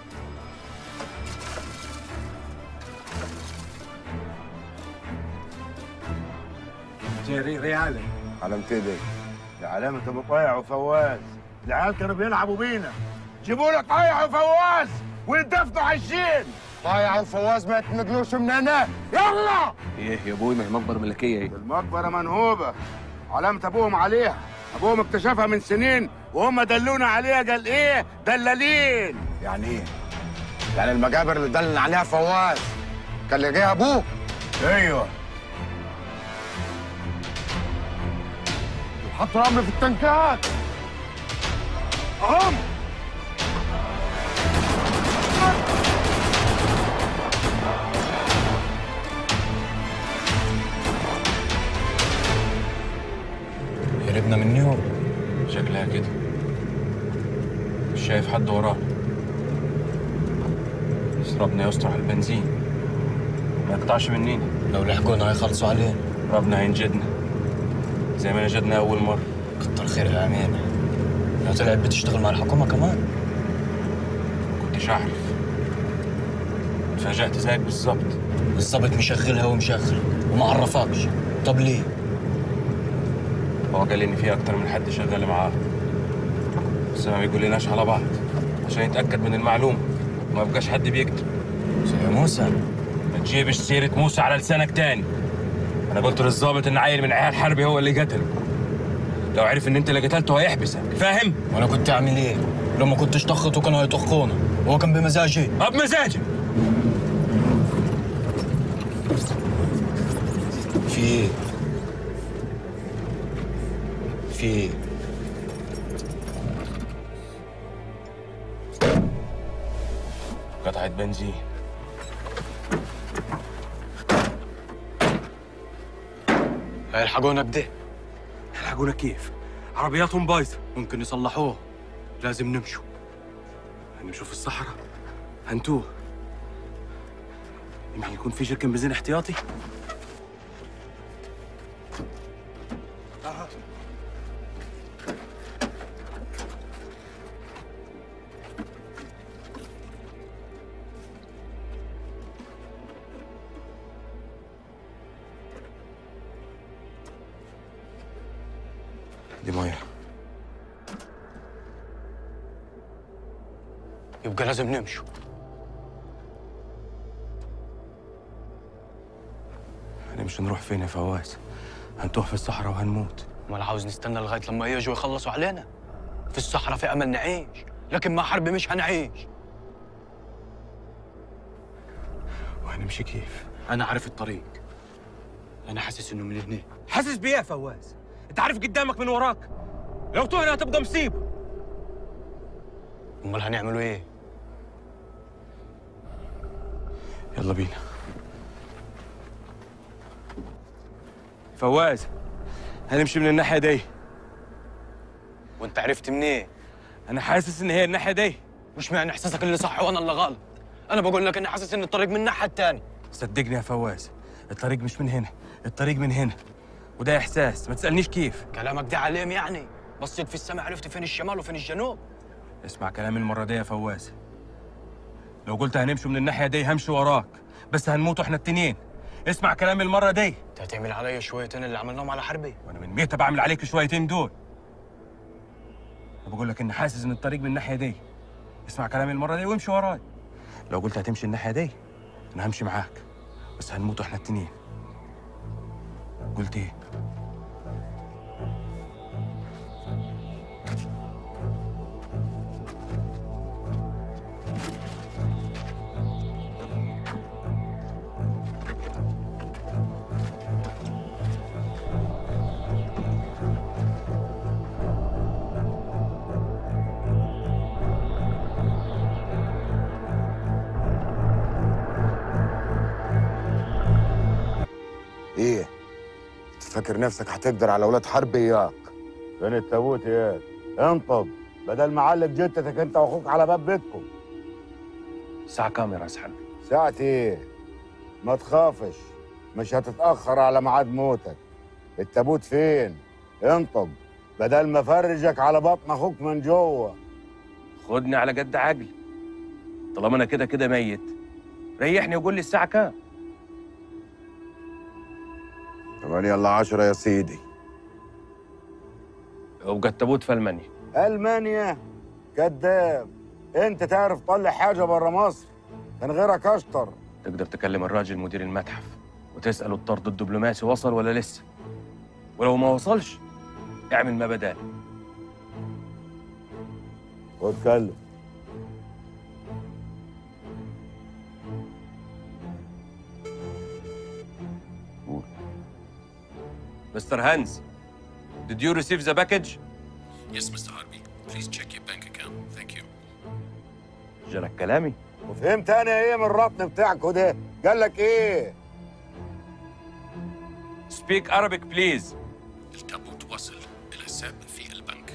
جري ريالي علامتي دي دي علامة ابو طايع وفواز العيال كانوا بيلعبوا بينا جيبوا لك طايع وفواز ويدفنوا عشين طايع وفواز ما يتنقلوش من هنا يلا ايه يا ابوي ما هي مقبره ملكيه ايه المقبرة منهوبة علامة ابوهم عليها ابوهم اكتشفها من سنين وهم دلونا عليها قال ايه دلالين يعني ايه؟ يعني المجابر اللي دلن عليها فواز كان لقيها ابوه ايوه حطوا الامر في التنكات اهم هربنا من نيو شكلها كده مش شايف حد ورانا بس ربنا يستر على البنزين ما يقطعش مننا لو لحقونا هيخلصوا علينا ربنا هينجدنا زي ما نجدنا أول مرة كتر خيرها يا أمانة لو طلعت بتشتغل مع الحكومة كمان كنتش أعرف اتفاجأت زيك بالظبط الظابط مشغلها ومشغل وما عرفكش طب ليه؟ هو قال لي إن في أكتر من حد شغال معاه بس ما بيقولناش على بعض عشان يتأكد من المعلومة وما يبقاش حد بيكتب يا موسى ما تجيبش سيرة موسى على لسانك تاني أنا قلت للظابط إن عيل من عيال حربي هو اللي قتله لو عرف إن أنت اللي قتلته هيحبسك فاهم؟ وانا كنت اعمل ايه؟ لو ما كنتش طخته كانوا هيطخونا هو كان بمزاجي اه بمزاجي في ايه؟ في ايه؟ قطعة بنزين هيلحقونا بده يلحقونا كيف؟ عربياتهم بايظة ممكن يصلحوه لازم نمشوا هنمشوا في الصحراء هنتوه يمكن يكون في شركة بنزين احتياطي دي ميه يبقى لازم نمشوا هنمشي نروح فين يا فواز؟ هنتوه في الصحراء وهنموت امال عاوز نستنى لغايه لما يجوا يخلصوا علينا في الصحراء في امل نعيش لكن مع حرب مش هنعيش وهنمشي كيف؟ انا عارف الطريق انا حاسس انه من هنا حاسس بيه يا فواز انت عارف قدامك من وراك لو تهنا هتبقى مصيبه امال هنعملوا ايه يلا بينا فواز هنمشي من الناحية دي وانت عرفت منين أنا حاسس إن هي الناحية دي مش معنى احساسك اللي صح وانا اللي غلط انا بقول لك اني حاسس ان الطريق من الناحيه الثانيه صدقني يا فواز الطريق مش من هنا الطريق من هنا وده إحساس ما تسألنيش كيف كلامك ده عليم يعني بصيت في السماء عرفت فين الشمال وفين الجنوب اسمع كلامي المرة دي يا فواز لو قلت هنمشي من الناحية دي همشي وراك بس هنموت احنا التنين اسمع كلامي المرة دي انت هتعمل عليا شويتين اللي عملناهم على حربي وانا من ميتة بعمل عليك شويتين دول انا بقول لك اني حاسس ان الطريق من الناحية دي اسمع كلامي المرة دي وامشي وراي لو قلت هتمشي الناحية دي انا همشي معاك بس هنموت احنا التنين قلت ايه فاكر نفسك هتقدر على ولاد حرب اياك فين التابوت يا انطب بدل ما علق جتتك انت واخوك على باب بيتكم الساعة كام يا راس حربي؟ ساعة ايه؟ ما تخافش مش هتتأخر على ميعاد موتك التابوت فين؟ انطب بدل ما افرجك على بطن اخوك من جوه خدني على قد عقلي طالما انا كده كده ميت ريحني وقول لي الساعة كام؟ ثمانية الا عشرة يا سيدي وبقى التابوت في المانيا المانيا كذاب انت تعرف تطلع حاجه بره مصر كان غيرك اشطر تقدر تكلم الراجل مدير المتحف وتسأله الطرد الدبلوماسي وصل ولا لسه ولو ما وصلش اعمل ما بدال واتكلم مستر هانز did you receive the package؟ Yes, Mr. Harvey. Please check your bank account. Thank you. جالك كلامي وفهمت انا ايه من الرطن بتاعكوا ده قال لك ايه speak Arabic please التابوت وصل الحساب في البنك.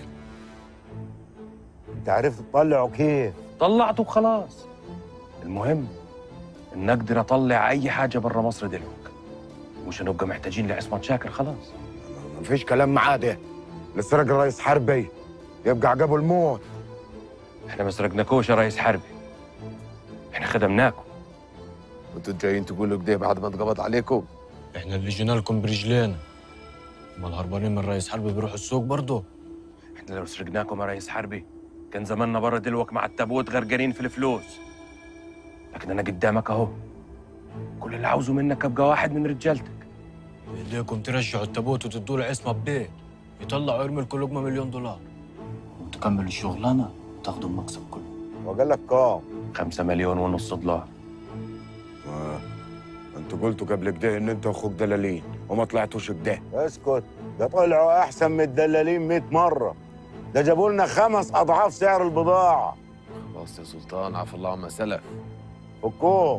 انت عرفت تطلعه كيف طلعته وخلاص المهم ان اقدر اطلع اي حاجه برا مصر دلوقتي مش هنبقى محتاجين لعصمت شاكر خلاص مفيش كلام معاه ده اللي سرق الرئيس حربي يبقى عقبه الموت احنا ما سرقناكوش يا رئيس حربي احنا خدمناكم وانتوا جايين تقولوا كده بعد ما اتقبض عليكم احنا اللي جينا لكم برجلينا امال هربانين من رئيس حرب بيروحوا السوق برضه احنا لو سرقناكم يا رئيس حربي كان زماننا برا دلوك مع التابوت غرقانين في الفلوس لكن انا قدامك اهو كل اللي عاوزه منك ابقى واحد من رجالتك بايديكم ترجعوا التابوت وتدوا له عصمه ببيت يطلع ويرمي لكل لقمه مليون دولار وتكمل الشغلانه وتاخدوا المكسب كله وقال لك كام خمسة مليون ونص دولار آه. انتوا قلتوا قبل كده ان انت واخوك دلالين وما طلعتوش كده اسكت ده طلعوا احسن من الدلالين 100 مره ده جابوا لنا خمس اضعاف سعر البضاعه خلاص يا سلطان عفى الله عما سلف فكوهم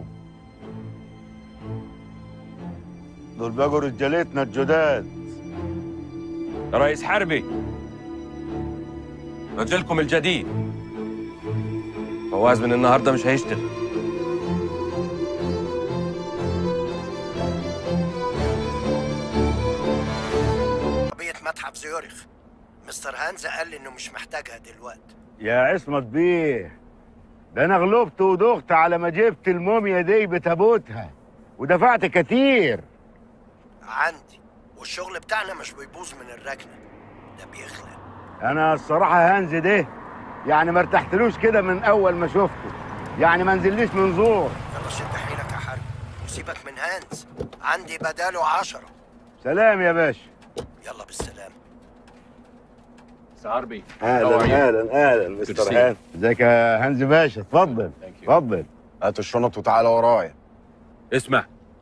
دول بقوا رجالتنا الجداد يا رئيس حربي رجلكم الجديد فواز من النهارده مش هيشتغل عربية متحف زيورخ مستر هانز قال لي انه مش محتاجها دلوقتي يا عصمت بيه ده انا غلبت ودغت على ما جبت الموميا دي بتابوتها ودفعت كتير عندي والشغل بتاعنا مش بيبوظ من الركنة ده بيخلق انا الصراحه هانز ده يعني ما ارتحتلوش كده من اول ما شفته يعني ما نزليش من زور يلا شد حيلك يا حرب وسيبك من هانز عندي بداله عشرة سلام يا باشا يلا بالسلامة عربي اهلا اهلا اهلا مستر هانز ازيك يا هانز باشا اتفضل اتفضل هات الشنط وتعالى ورايا اسمع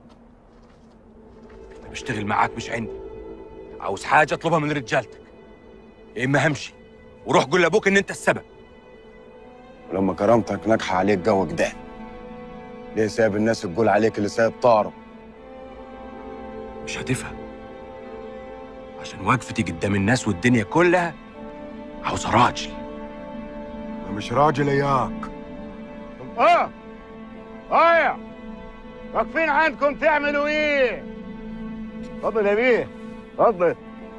انا بشتغل معاك مش عندي عاوز حاجه اطلبها من رجالتك يا اما همشي وروح قول لابوك ان انت السبب ولما كرامتك ناجحه عليك جوك ده ليه سايب الناس تقول عليك اللي سايب طاره مش هتفهم عشان وقفتي قدام الناس والدنيا كلها عاوزه راجل انا مش راجل اياك اه اه واقفين عندكم تعملوا ايه اتفضل يا بيه اتفضل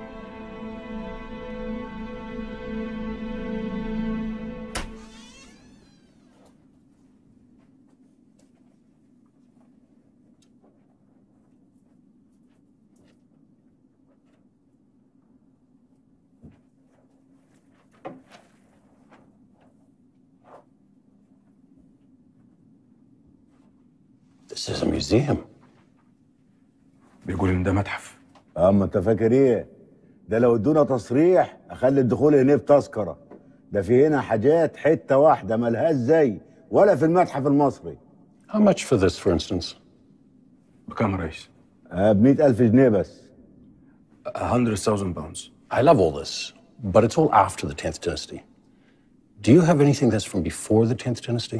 This is a museum. بيقول ان ده متحف اما انت فاكر ايه ده لو ادونا تصريح اخلي الدخول هنا بتذكره ده في هنا حاجات حته واحده ملهاش زي ولا في المتحف المصري How much for this, for instance? بكام يا ريس؟ ب 100000 جنيه بس 100,000 pounds. I love all this, but it's all after the 10th dynasty. Do you have anything that's from before the 10th dynasty?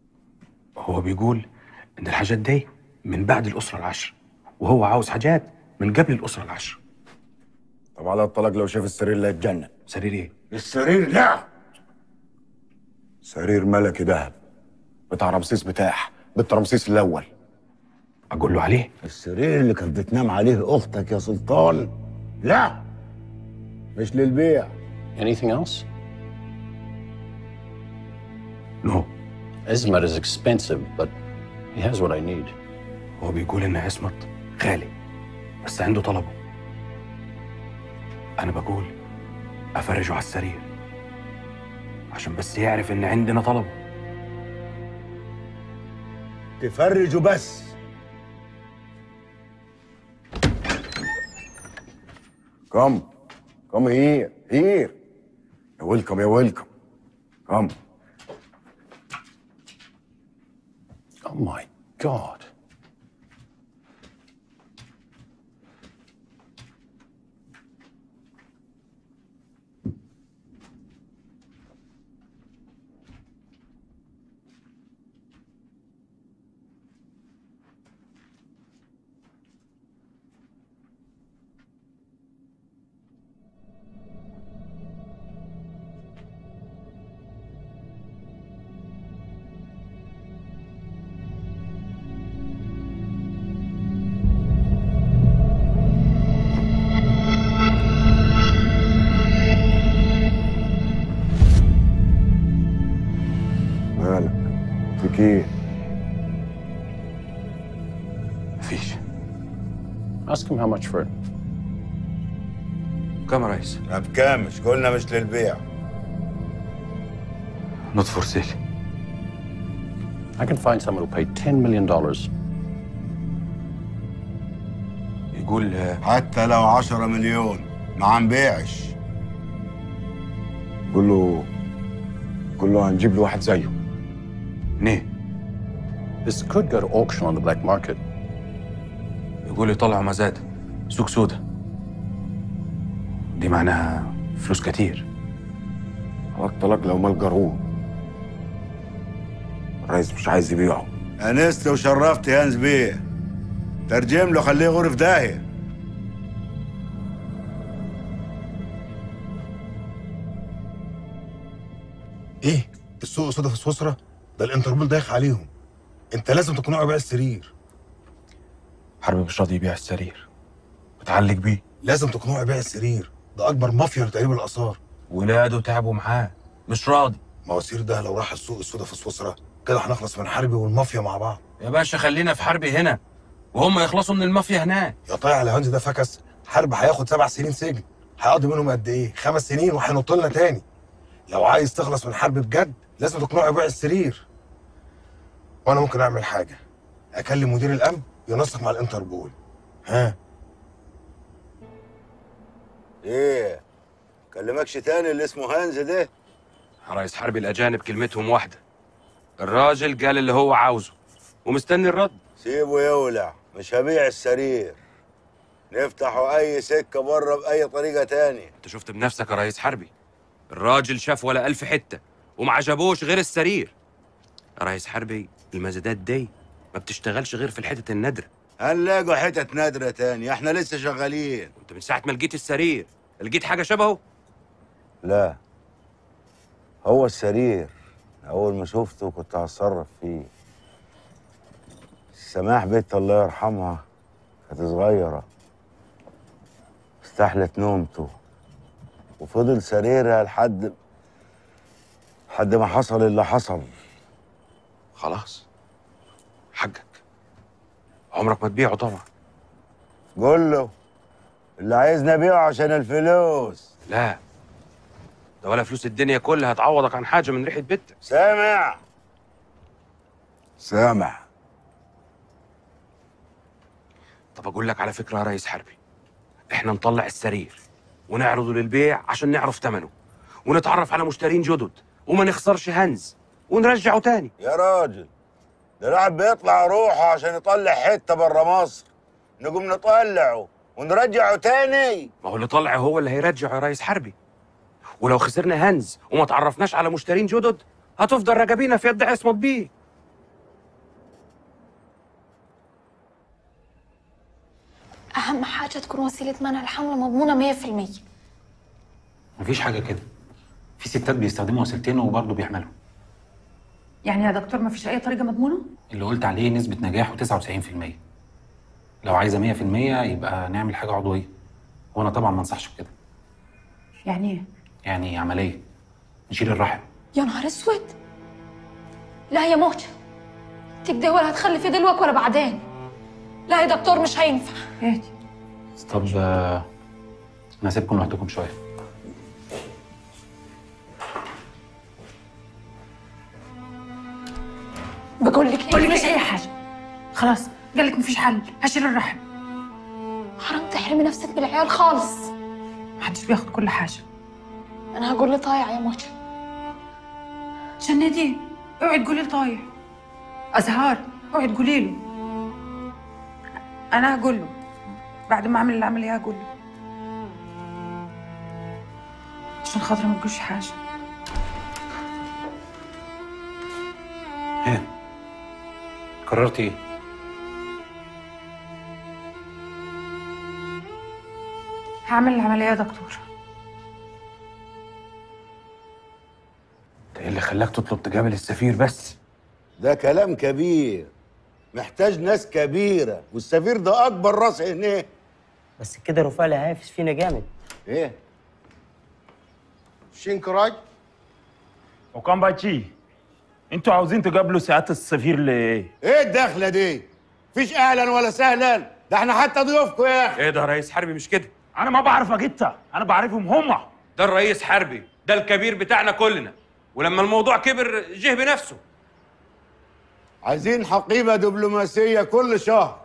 هو بيقول ان الحاجات دي من بعد الاسره العشر وهو عاوز حاجات من قبل الاسره العشره طب على الطلاق لو شاف السرير لا يتجنن سرير ايه؟ السرير لا سرير ملكي ذهب بتاع رمسيس بتاح بنت رمسيس الاول اقول له عليه السرير اللي كانت بتنام عليه اختك يا سلطان لا مش للبيع Anything else? No. Ismat is expensive, but he has what I need. هو بيقول ان عصمت غالي بس عنده طلبه انا بقول افرجه على السرير عشان بس يعرف ان عندنا طلبه تفرجوا بس كم كم هير هير يا ويلكم يا ويلكم كم Oh my God. مالك فيك ايه مفيش Ask him how much for it. كم يا ريس؟ بكام مش قلنا مش للبيع نوت فور سيل I can find someone who'll pay $10 million. يقول حتى لو عشرة مليون ما عم بيعش قول له قول له هنجيب له واحد زيه ليه؟ This could go to auction on the black market. يقول يطلعوا مزاد سوق سودا دي معناها فلوس كتير طلاق طلاق لو مال قارون الرئيس مش عايز يبيعه انست وشرفت يا هانز بيه ترجم له خليه غرف داهيه ايه السوق سودا في سويسرا ده الانتربول دايخ عليهم انت لازم تقنعه يبيع السرير حرب مش راضي يبيع السرير متعلق بيه لازم تقنعه يبيع السرير ده اكبر مافيا لتقريب الاثار ولاده تعبوا معاه مش راضي مواسير ده لو راح السوق السودا في سويسرا كده هنخلص من حربي والمافيا مع بعض يا باشا خلينا في حربي هنا وهم يخلصوا من المافيا هناك يا طايع الهونز ده فكس حرب هياخد سبع سنين سجن هيقضي منهم قد ايه خمس سنين وهينط لنا تاني لو عايز تخلص من حرب بجد لازم تقنعه يبيع السرير وانا ممكن اعمل حاجه اكلم مدير الامن ينسق مع الانتربول ها ايه كلمكش تاني اللي اسمه هانز ده رئيس حرب الاجانب كلمتهم واحده الراجل قال اللي هو عاوزه ومستني الرد سيبه يولع مش هبيع السرير نفتحوا اي سكه بره باي طريقه تانية انت شفت بنفسك يا رئيس حربي الراجل شاف ولا ألف حتة وما عجبوش غير السرير يا رئيس حربي المزادات دي ما بتشتغلش غير في الحتت النادرة هنلاقوا حتت نادره تانية احنا لسه شغالين انت من ساعة ما لقيت السرير لقيت حاجة شبهه لا هو السرير اول ما شفته كنت هتصرف فيه سماح بنت الله يرحمها كانت صغيره استحلت نومته وفضل سريرها لحد لحد ما حصل اللي حصل خلاص حقك عمرك ما تبيعه طبعا قول له اللي عايزني ابيعه عشان الفلوس لا ده ولا فلوس الدنيا كلها هتعوضك عن حاجة من ريحة بيتك سامع سامع طب اقول لك على فكرة يا رئيس حربي احنا نطلع السرير ونعرضه للبيع عشان نعرف ثمنه ونتعرف على مشترين جدد وما نخسرش هنز ونرجعه تاني يا راجل ده الواحد بيطلع روحه عشان يطلع حته بره مصر نقوم نطلعه ونرجعه تاني ما هو اللي طلع هو اللي هيرجع يا ريس حربي ولو خسرنا هنز وما تعرفناش على مشترين جدد هتفضل رجبينا في يد عصمت بيه أهم حاجة تكون وسيلة منع الحمل مضمونة 100% مفيش حاجه كده في ستات بيستخدموا وسيلتين وبرضه بيحملوا يعني يا دكتور ما فيش اي طريقه مضمونه اللي قلت عليه نسبه نجاحه 99% لو عايزه 100% يبقى نعمل حاجه عضويه وانا طبعا ما انصحش بكده يعني ايه يعني عمليه نشيل الرحم يا نهار اسود لا يا موجة تكدي ولا هتخلفي دلوقتي ولا بعدين لا يا دكتور مش هينفع اهدي طب آه، انا هسيبكم لوحدكم شويه بقول لك بقول لك مش اي حاجه خلاص قال لك مفيش حل هشيل الرحم حرام تحرمي نفسك من العيال خالص محدش بياخد كل حاجه انا هقول لطايع يا موجة شنادي اوعي تقولي لطايع ازهار اوعي تقولي له انا هقول له بعد ما اعمل العمليه هقول له عشان خاطر ما تقولش حاجه ها قررت ايه هعمل العمليه يا دكتور ده ايه اللي خلاك تطلب تقابل السفير بس ده كلام كبير محتاج ناس كبيرة والسفير ده أكبر راس هنا بس كده رفاعي هيفس فينا جامد إيه؟ شينكراج وكان باتشي انتوا عاوزين تقابلوا سعاده السفير ليه؟ إيه الدخلة دي؟ مفيش أهلا ولا سهلا ده احنا حتى ضيوفكم يا أخي ايه ده رئيس حربي مش كده انا ما بعرفك انت انا بعرفهم هما ده الرئيس حربي ده الكبير بتاعنا كلنا ولما الموضوع كبر جه بنفسه عايزين حقيبة دبلوماسية كل شهر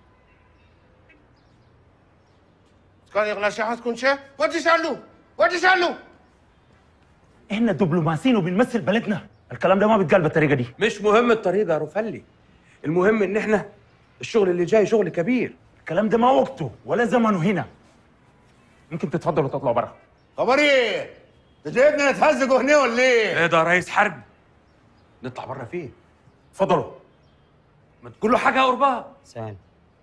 كان يغلى شحات كل شيء ودي سألوه ودي سألوه احنا دبلوماسيين وبنمثل بلدنا الكلام ده ما بيتقال بالطريقه دي مش مهم الطريقه يا رفلي المهم ان احنا الشغل اللي جاي شغل كبير الكلام ده ما وقته ولا زمنه هنا ممكن تتفضلوا تطلعوا بره خبر ايه؟ انت جايبنا نتهزقوا هنا ولا ايه؟ ايه ده يا رئيس حربي نطلع بره فين اتفضلوا ما تقول له حاجه يا قربان ثاني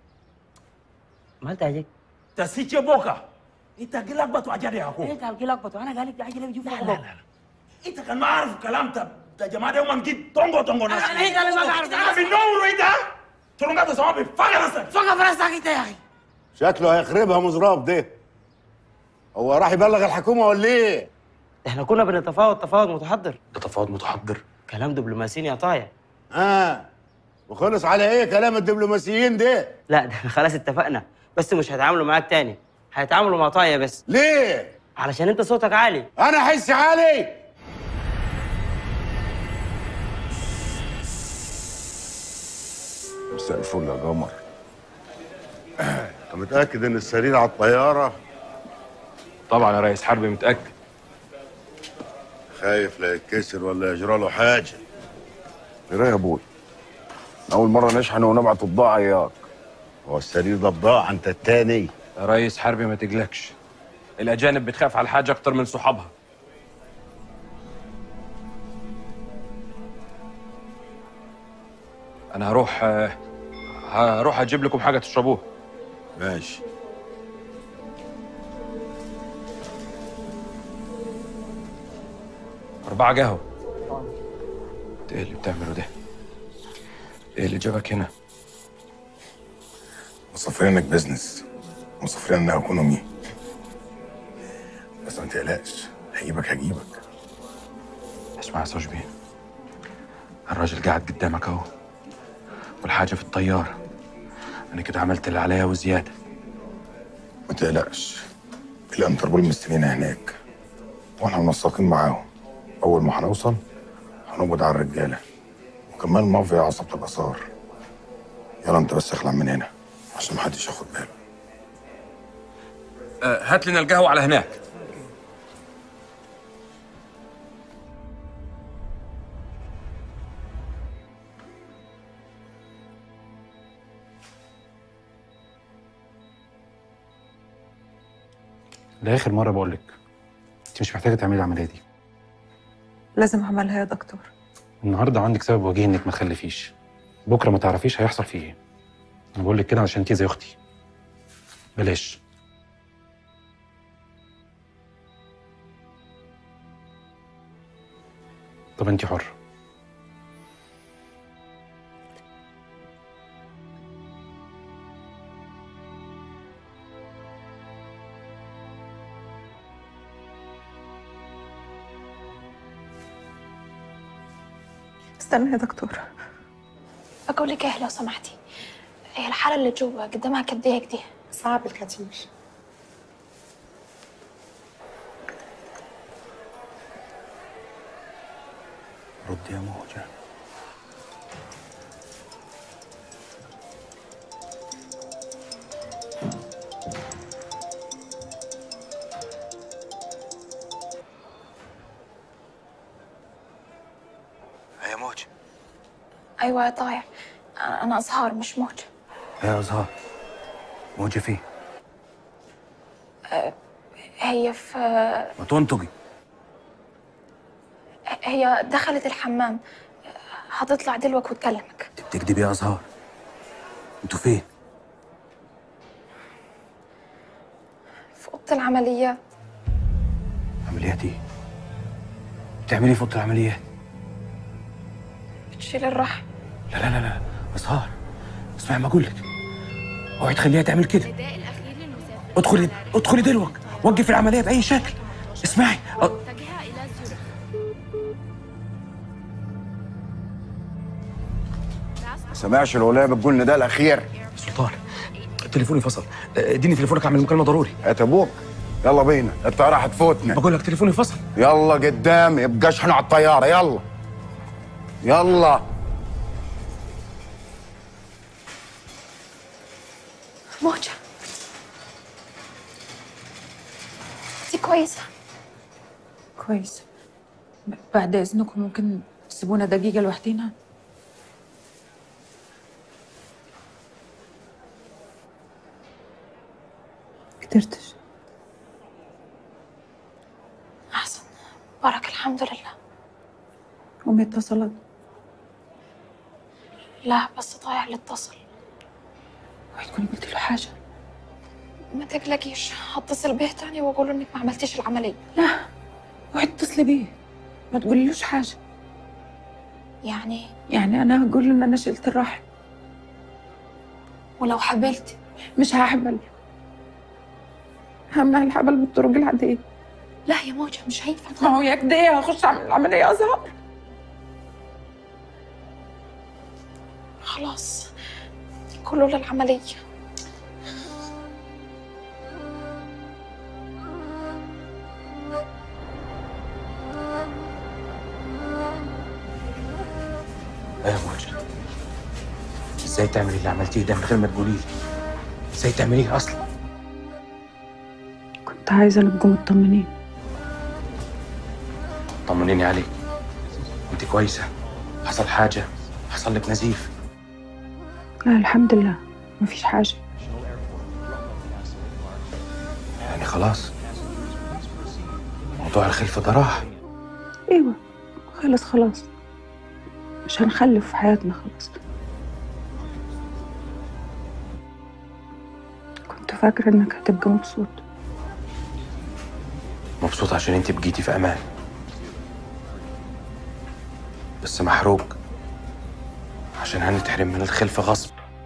ما انت هيك تسيتي بوكا انت لخبط وعجل يا اخو انت هتجي لخبط وانا قالك ده عجله بيجيب لا لا لا انت كان ما عارف كلام ده ده جماعه ده يوم جيت تونغو تونغو ناس أنا هيك أنا ما بعرف. انا في النور ايه ده؟ ترونجات سما بفقر راسك فقط في راسك انت يا اخي شكله هيخربها مزراب ده هو راح يبلغ الحكومة ولا ايه؟ احنا كنا بنتفاوض تفاوض متحضر ده تفاوض متحضر كلام دبلوماسيين يا طايع اه وخلص على ايه كلام الدبلوماسيين ده؟ لا ده خلاص اتفقنا بس مش هيتعاملوا معاك تاني هيتعاملوا مع طايع بس ليه؟ علشان انت صوتك عالي انا احس عالي مساء الفل يا قمر انت متأكد ان السرير على الطيارة؟ طبعا يا رئيس حربي متاكد خايف لا يتكسر ولا يجرى له حاجة ايه يا ابوي اول مره نشحن ونبعت بضاعه اياك هو السرير ده بضاعة انت التاني يا ريس حربي ما تقلقش الاجانب بتخاف على الحاجه اكتر من صحابها انا هروح آه، هروح اجيب لكم حاجه تشربوها ماشي أربعة قهوة إنت إيه اللي بتعمله ده؟ إيه اللي جابك هنا؟ مسافرينك بزنس مسافريننا ايكونومي بس ما تقلقش هجيبك هجيبك اسمع يا صاحبي الراجل قاعد قدامك اهو والحاجه في الطياره انا كده عملت اللي عليا وزياده ما تقلقش الانتربول مستنينا هناك واحنا منسقين معاهم اول ما هنوصل هنقبض على الرجاله وكمان مافيا عصابة الاثار يلا انت بس اخلع من هنا عشان محدش ياخد باله آه، هات لنا القهوة على هناك ده اخر مره بقول لك انت مش محتاجه تعملي العمليه دي لازم اعملها يا دكتور النهارده عندك سبب وجيه انك ما تخلفيش بكره ما تعرفيش هيحصل فيه ايه انا بقول لك كده عشان انت زي اختي بلاش طب انت حر استنى يا دكتور أقول لك إيه لو سمحتي هي الحالة اللي جوا قدامها قد إيه كده؟ صعب الكتير رد يا موجة يا موج أيوة يا طايع أنا أزهار مش موجة يا أزهار موجة فين؟ أه، هي في ما تنطقي هي دخلت الحمام هتطلع دلوقتي وتكلمك بتكدبي يا أزهار انتوا فين؟ في أوضة العمليات عمليات ايه؟ بتعملي ايه في اوضه العمليات؟ بتشيل الرحم لا لا لا لا أزهار اسمعي ما أقول لك اوعي تخليها تعمل كده ادخلي ادخلي دلوقتي وقف العملية بأي شكل اسمعي أ- ما سمعش الولايه بتقول ان ده الاخير سلطان تليفوني فصل اديني تليفونك اعمل مكالمة ضروري هات ابوك يلا بينا الطياره هتفوتنا بقول لك تليفوني فصل يلا قدام يبقاش احنا على الطياره يلا يلا موجة انت كويسة كويس ب- بعد اذنكم ممكن تسيبونا دقيقه لوحدينا قدرتش أحسن بارك الحمد لله امي اتصلت لا بس طايع اللي اتصل تكوني قلت له حاجه ما تقلقيش هتصل به تاني واقول له انك ما عملتيش العملية لا اوعي تتصلي بيه ما تقوليلوش حاجه يعني يعني انا هقول له ان انا شلت الرحم ولو حبلتي مش هحبل همنع الحبل بالطرق العاديه لا يا موجة مش هينفع ما هو يا كده إيه، هخش اعمل العمليه ازهر خلاص كله للعملية ايه يا موجة ازاي تعملي اللي عملتيه ده من غير ما تقولي لي ازاي تعمليه اصلا كنت عايزه نبقوا مطمنين طمنيني عليك انت كويسة حصل حاجة حصل لك نزيف لا الحمد لله مفيش حاجه يعني خلاص موضوع الخلفة ده راح ايوه خلص خلاص مش هنخلف في حياتنا خلاص كنت فاكرة انك هتبقى مبسوط مبسوط عشان انت بقيتي في امان بس محروق عشان هنتحرم من الخلفة غصب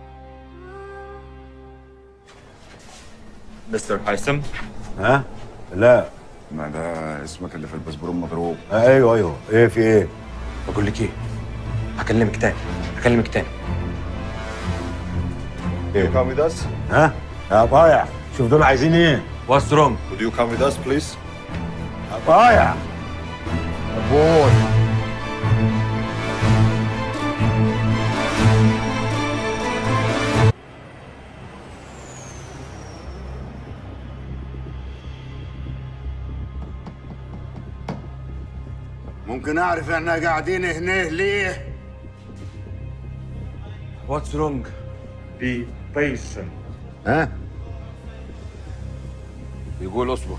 مستر هيثم ها لا ما ده اسمك اللي في الباسبورون مضروب ايوه ايوه ايه في ايه بقول لك ايه هكلمك تاني هكلمك تاني ايه come with us ها يا ضايع شوف دول عايزين ايه What's wrong? Would you come with us please يا ضايع بوي ممكن اعرف احنا قاعدين هنا ليه What's wrong? Be patient ها بيقول اصبر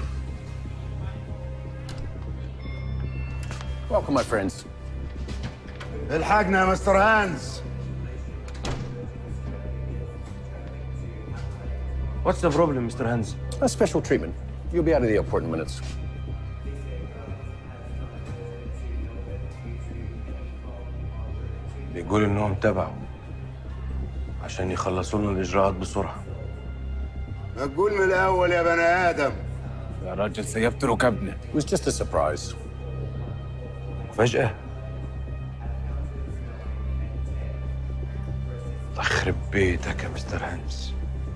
Welcome, my friends. الحقنا يا مستر هانز What's the problem, Mr. Hans? A special treatment. You'll be out of the airport in minutes. بيقول انهم تبعوا عشان يخلصوا لنا الاجراءات بسرعه ما تقول من الاول يا بني ادم يا راجل سيبت ركبنا. It was just a surprise. فجأة الله يخرب بيتك يا مستر هانس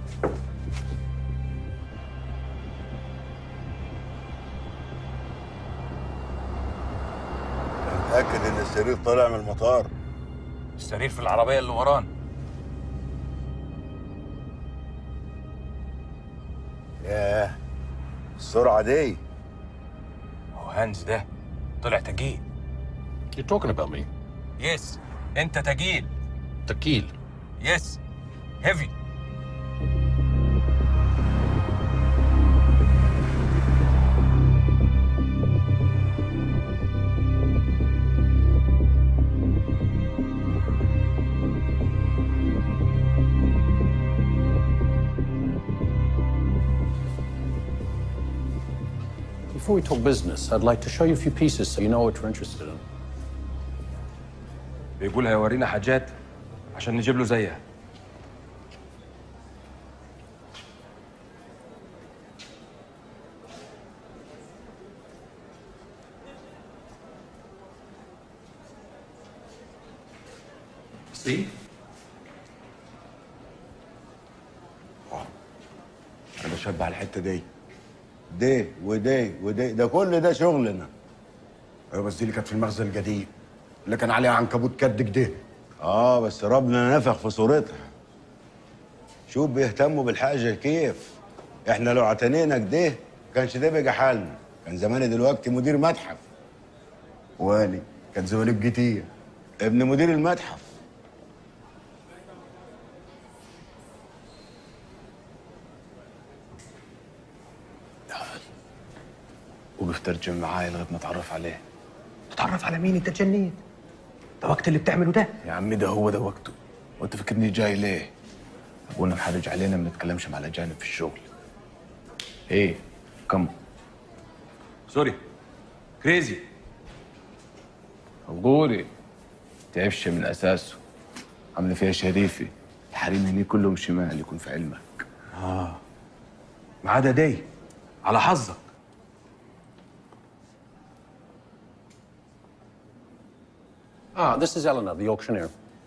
متاكد ان السرير طالع من المطار السرير في العربية اللي ورانا ياه السرعه دي هو هانز ده طلع تقيل You're talking about me. يس انت تقيل تقيل يس هيفي Before we talk business, I'd like to show you a few pieces so you know what we're interested in. بيقول هيورينا حاجات عشان نجيب له زيها See? انا بشبه على الحته دي دي ودي ودي ده كل ده شغلنا ايوه بس دي اللي كانت في المخزن القديم اللي كان عليها عنكبوت كد كده اه بس ربنا نفخ في صورتها شوف بيهتموا بالحاجه كيف احنا لو اعتنينا كده كانش ده بقى حالنا كان زماني دلوقتي مدير متحف والي كان زمانك كتير ابن مدير المتحف وقف ترجم معايا لغايه ما اتعرف عليه تتعرف على مين انت اتجنيت ده وقت اللي بتعمله ده يا عمي ده هو ده وقته وانت فاكرني جاي ليه ابونا محرج علينا ما نتكلمش مع الاجانب في الشغل ايه كم سوري كريزي غوري تعبش من اساسه عامله فيها شريفه الحريم هني كلهم شمال يكون في علمك اه ما عدا دي على حظك Ah, this is Eleanor, the auctioneer.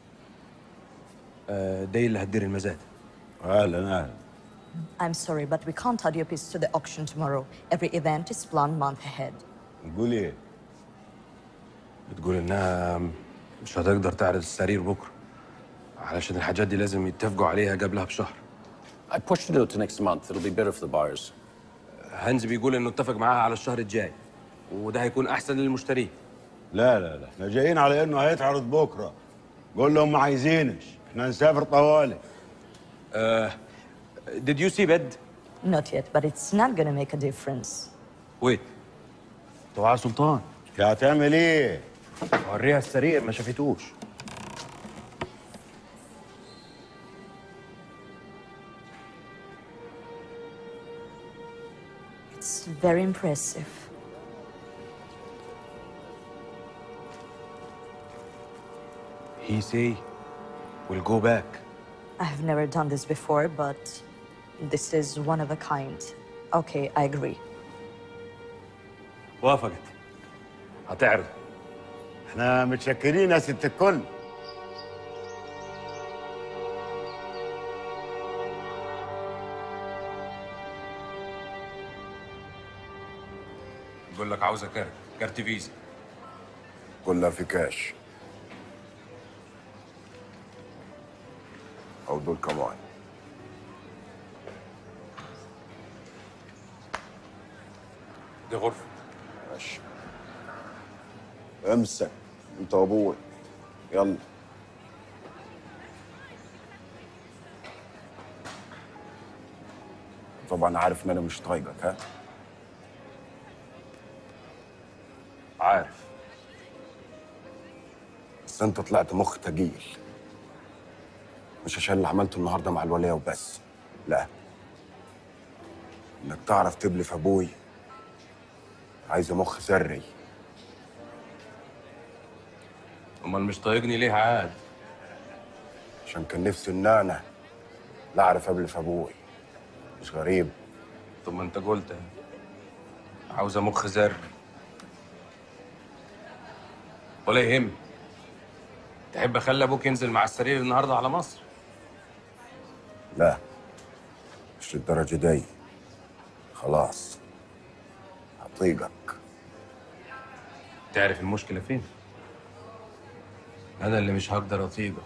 آه دي اللي هتدير المزاد اهلا اهلا I'm sorry, but we can't add your piece to the auction tomorrow. Every event is planned month ahead. بتقول ايه بتقول انها مش هتقدر تعرض السرير بكره علشان الحاجات دي لازم يتفقوا عليها قبلها بشهر I pushed it out to next month. It'll be better for the buyers. هانز بيقول انه اتفق معاها على الشهر الجاي وده هيكون احسن للمشترين لا لا لا احنا جايين على انه هيتعرض بكره قول لهم ما عايزينش احنا هنسافر طوالي uh, did you see bed Not yet, but it's not gonna make a difference. wait طوع سلطان يا هتعمل ايه وريها السرير ما شافتوش It's very impressive. he say we'll go back I have never done this before, but this is one of a kind. Okay, I agree. وافقت هتعرض احنا متشكرين يا ست الكل يقول لك عاوزه كارت كارت فيزا كلها في كاش او دول كمان دي غرفه ماشي امسك انت وابوي يلا طبعا عارف ان انا مش طايقك ها عارف بس انت طلعت مخ تقيل مش عشان اللي عملته النهارده مع الوليه وبس لا انك تعرف تبلف ابوي عايزه مخ سري امال مش طايقني ليه عاد عشان كان نفسي ان انا لا اعرف ابلف ابوي مش غريب طب ما انت قلت عاوزه مخ زر ولا يهم تحب اخلي ابوك ينزل مع السرير النهارده على مصر لا مش للدرجه دي خلاص هطيقك تعرف المشكله فين انا اللي مش هقدر اطيقك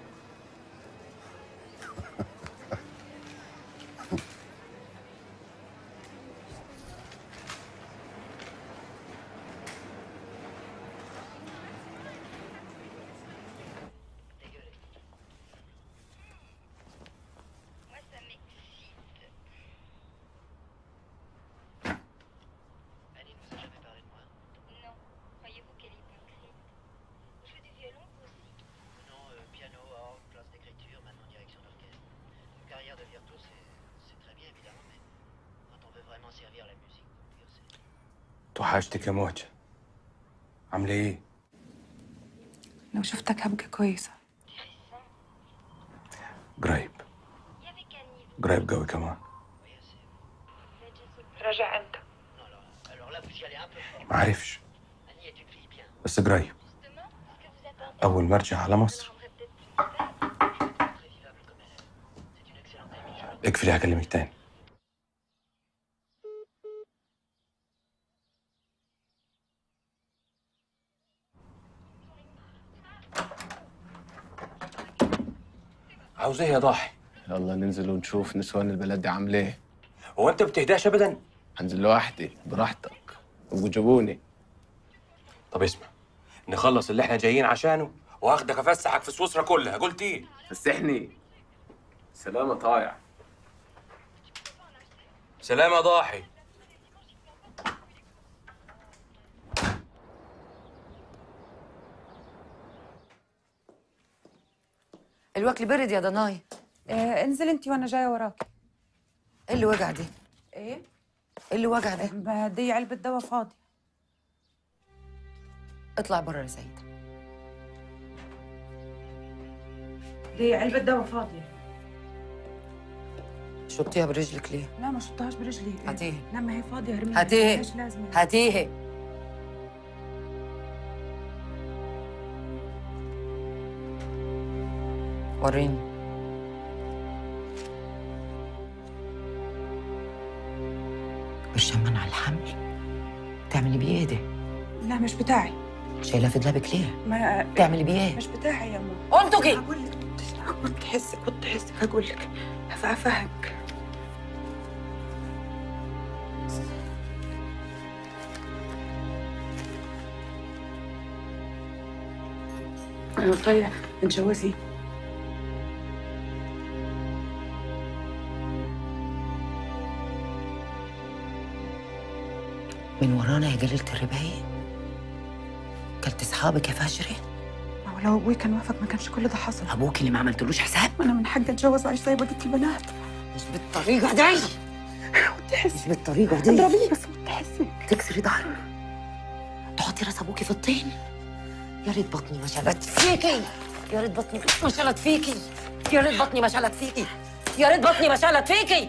توحشتك يا موجة عاملة ايه؟ لو شفتك هبقى كويسة قريب قريب قوي كمان راجع امتى؟ ما عارفش بس قريب أول ما أرجع على مصر اقفلي هكلمك تاني عاوز ايه يا ضاحي؟ يلا ننزل ونشوف نسوان البلد دي عامله ايه هو انت بتهداش ابدا؟ هنزل لوحدي براحتك وجابوني طب اسمع نخلص اللي احنا جايين عشانه واخدك افسحك في سويسرا كلها قلت ايه؟ فسحني سلامة طايع سلام يا ضاحي الوكل برد يا ضناي آه انزل انت وانا جايه وراك ايه اللي وجع دي؟ ايه؟ ايه اللي وجع ده؟ ما دي علبه دواء فاضي اطلع بره يا سيد دي علبه دواء فاضيه شطيها برجلك ليه؟ لا ما شطهاش برجلي إيه؟ هاتيها. لا ما هي فاضيه ارميها هاتيها ملهاش لازمه هاتيها وريني بالشمن على الحمل تعملي بيه ايه ده؟ لا مش بتاعي شايلاه في دلابك ليه؟ ما تعملي بيه ايه؟ مش بتاعي يا ماما انتجي هقول لك كنت حسك كنت حسك هقول لك هفهمك انا طالع من جوازي من ورانا يا جليلة الرباية كلت اصحابك يا فاشرة ما هو لو ابوي كان وافق ما كانش كل ده حصل ابوك اللي ما عملتلوش حساب انا من حقي اتجوز واعيش زي بقيه البنات مش بالطريقة دي مش بالطريقة دي اضربيني بس تحسي تكسري ظهري تحطي راس ابوكي في الطين يا ريت بطني ما شلت فيكي يا ريت بطني ما شلت فيكي يا ريت بطني ما شلت فيكي يا ريت بطني ما شلت فيكي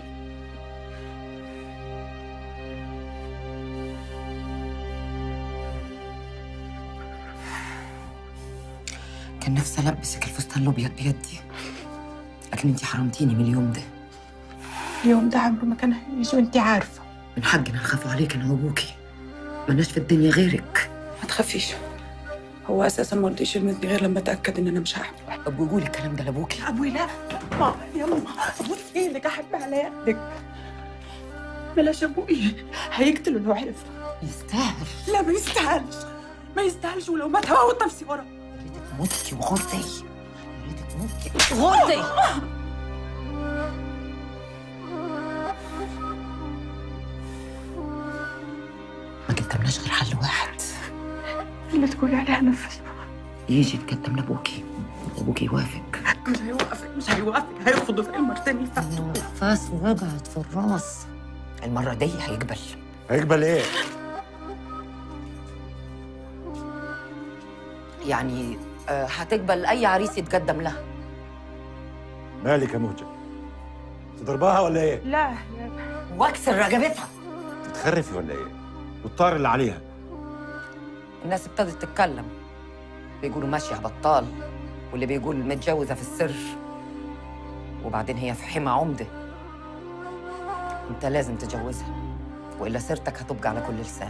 كان نفسي البسك الفستان الابيض بيدي لكن انت حرمتيني من اليوم ده اليوم ده عمره ما كان هيجي وانت عارفه من حقنا نخاف عليك انا وابوكي ملناش في الدنيا غيرك ما تخافيش هو اساسا ما رضيش يلمسني غير لما اتاكد ان انا مش هحمل طب وقولي الكلام ده لابوكي ابوي لا ماما يا ماما ابوي ايدك احب على يدك بلاش ابوي هيقتله لو عرف يستاهل لا ما يستاهلش ما يستاهلش ولو مات هموت نفسي ورا موتي وغرتي يا ريتك موتي غرتي ما قدمناش غير حل واحد اللي تقولي عليها نفذ يجي يتقدم لابوكي ابوكي يوافق مش هيوقفك مش هيوقفك هيرفض زي المرتين اللي فاتوا النفاس وجعت في الراس المرة دي هيقبل هيقبل ايه؟ يعني آه، هتقبل أي عريس يتقدم لها مالك يا موجة تضربها ولا ايه؟ لا واكسر رقبتها تخرفي ولا ايه؟ والطار اللي عليها الناس ابتدت تتكلم بيقولوا ماشية بطال واللي بيقول متجوزة في السر وبعدين هي في حمى عمدة انت لازم تجوزها وإلا سيرتك هتبقى على كل لسان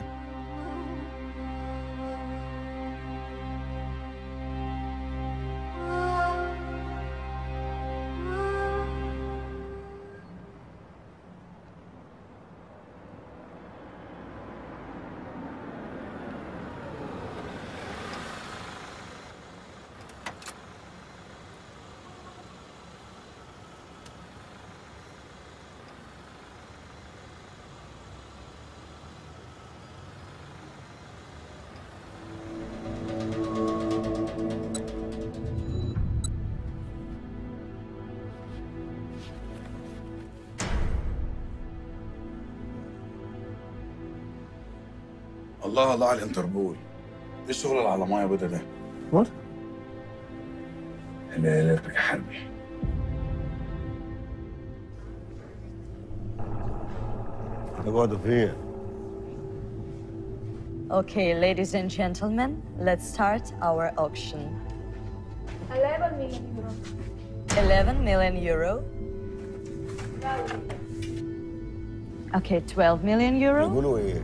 الله الله على الانتربول ايه الشغل اللي على ميه بيضة ده؟ What? الالكتريك حربي اقعدوا فين؟ Okay, ladies and gentlemen, let's start our auction. 11 million euro 11 million euro. Okay, 12 million euro. بيقولوا ايه؟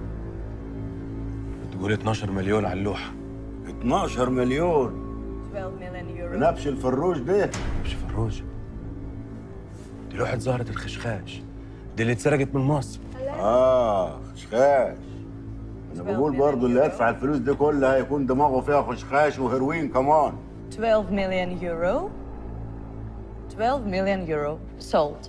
تقول 12 مليون على اللوحه 12 مليون 12 million euro. نبش الفروج ده مش فروج دي لوحه زهره الخشخاش دي اللي اتسرقت من مصر اه خشخاش انا بقول برضو اللي يدفع الفلوس دي كلها هيكون دماغه فيها خشخاش وهيروين كمان 12 million euro. 12 million euro. Sold.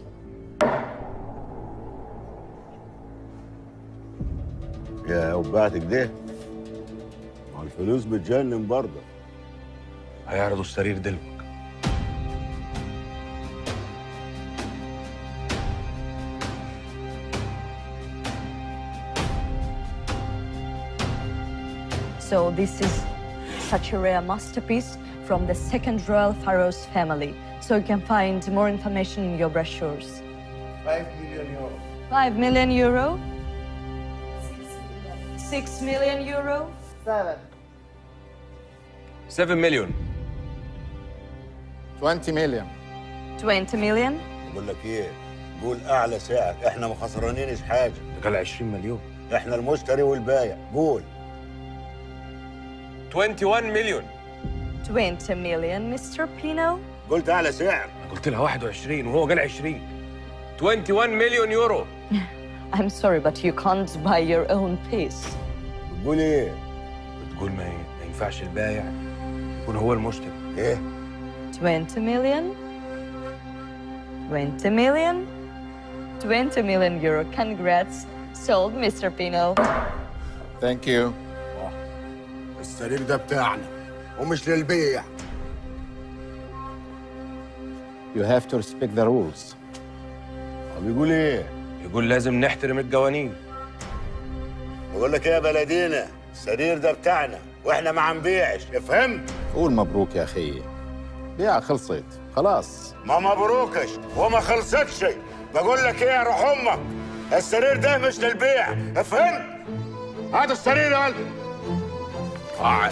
يا وبعتك ده ما الفلوس بتجنن برضه هيعرضوا السرير دلوقتي So this is such a rare masterpiece from the second royal pharaoh's family. So you can find more information in your brochures. 5 million euro 5 million euro. 6 million euro. 7 7 مليون 20 million 20 million. بقول لك ايه قول اعلى سعر احنا ما خسرانينش حاجه قال 20 مليون احنا المشتري والبايع قول 21 مليون 20 million, Mr. Pino. قلت اعلى سعر قلت لها 21 وهو قال 20 21 مليون يورو I'm sorry, but you can't buy your own piece. بتقول ايه بتقول ما ما ينفعش البايع يكون هو المشتري ايه 20 million. 20 million. 20 million euro. Congrats. Sold, Mr. Pino. ثانك يو السرير ده بتاعنا ومش للبيع You have to respect the rules. بيقول ايه يقول لازم نحترم القوانين بقول لك ايه يا بلدينا السرير ده بتاعنا واحنا ما هنبيعش فهمت قول مبروك يا اخي بيع خلصت خلاص ما مبروكش وما خلصتش بقول لك ايه يا روح امك السرير ده مش للبيع فهمت هات السرير يا ولد قاعد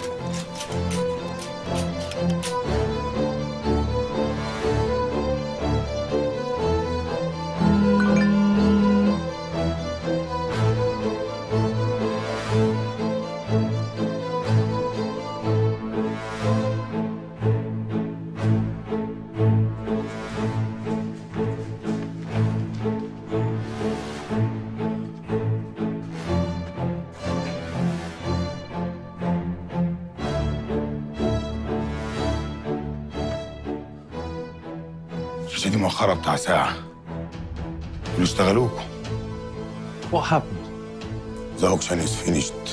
الشاشة دي مؤخرة بتاع ساعة دول اشتغلوكوا What happened? The auction is finished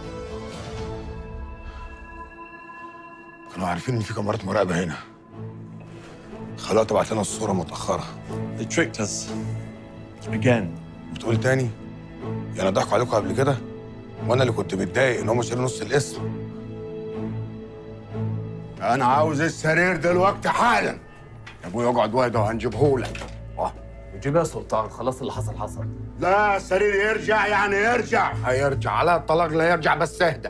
كانوا عارفين ان في كاميرات مراقبة هنا خلوها تبعت لنا الصورة متأخرة They tricked us. Again. بتقول تاني يعني ضحكوا عليكم قبل كده وانا اللي كنت متضايق ان هم شالوا نص الاسم انا عاوز السرير دلوقتي حالا يا ابويا اقعد واحده وهنجيبهولك نجيب يا سلطان خلاص اللي حصل حصل لا السرير يرجع يعني يرجع هيرجع على الطلاق لا يرجع بس اهدى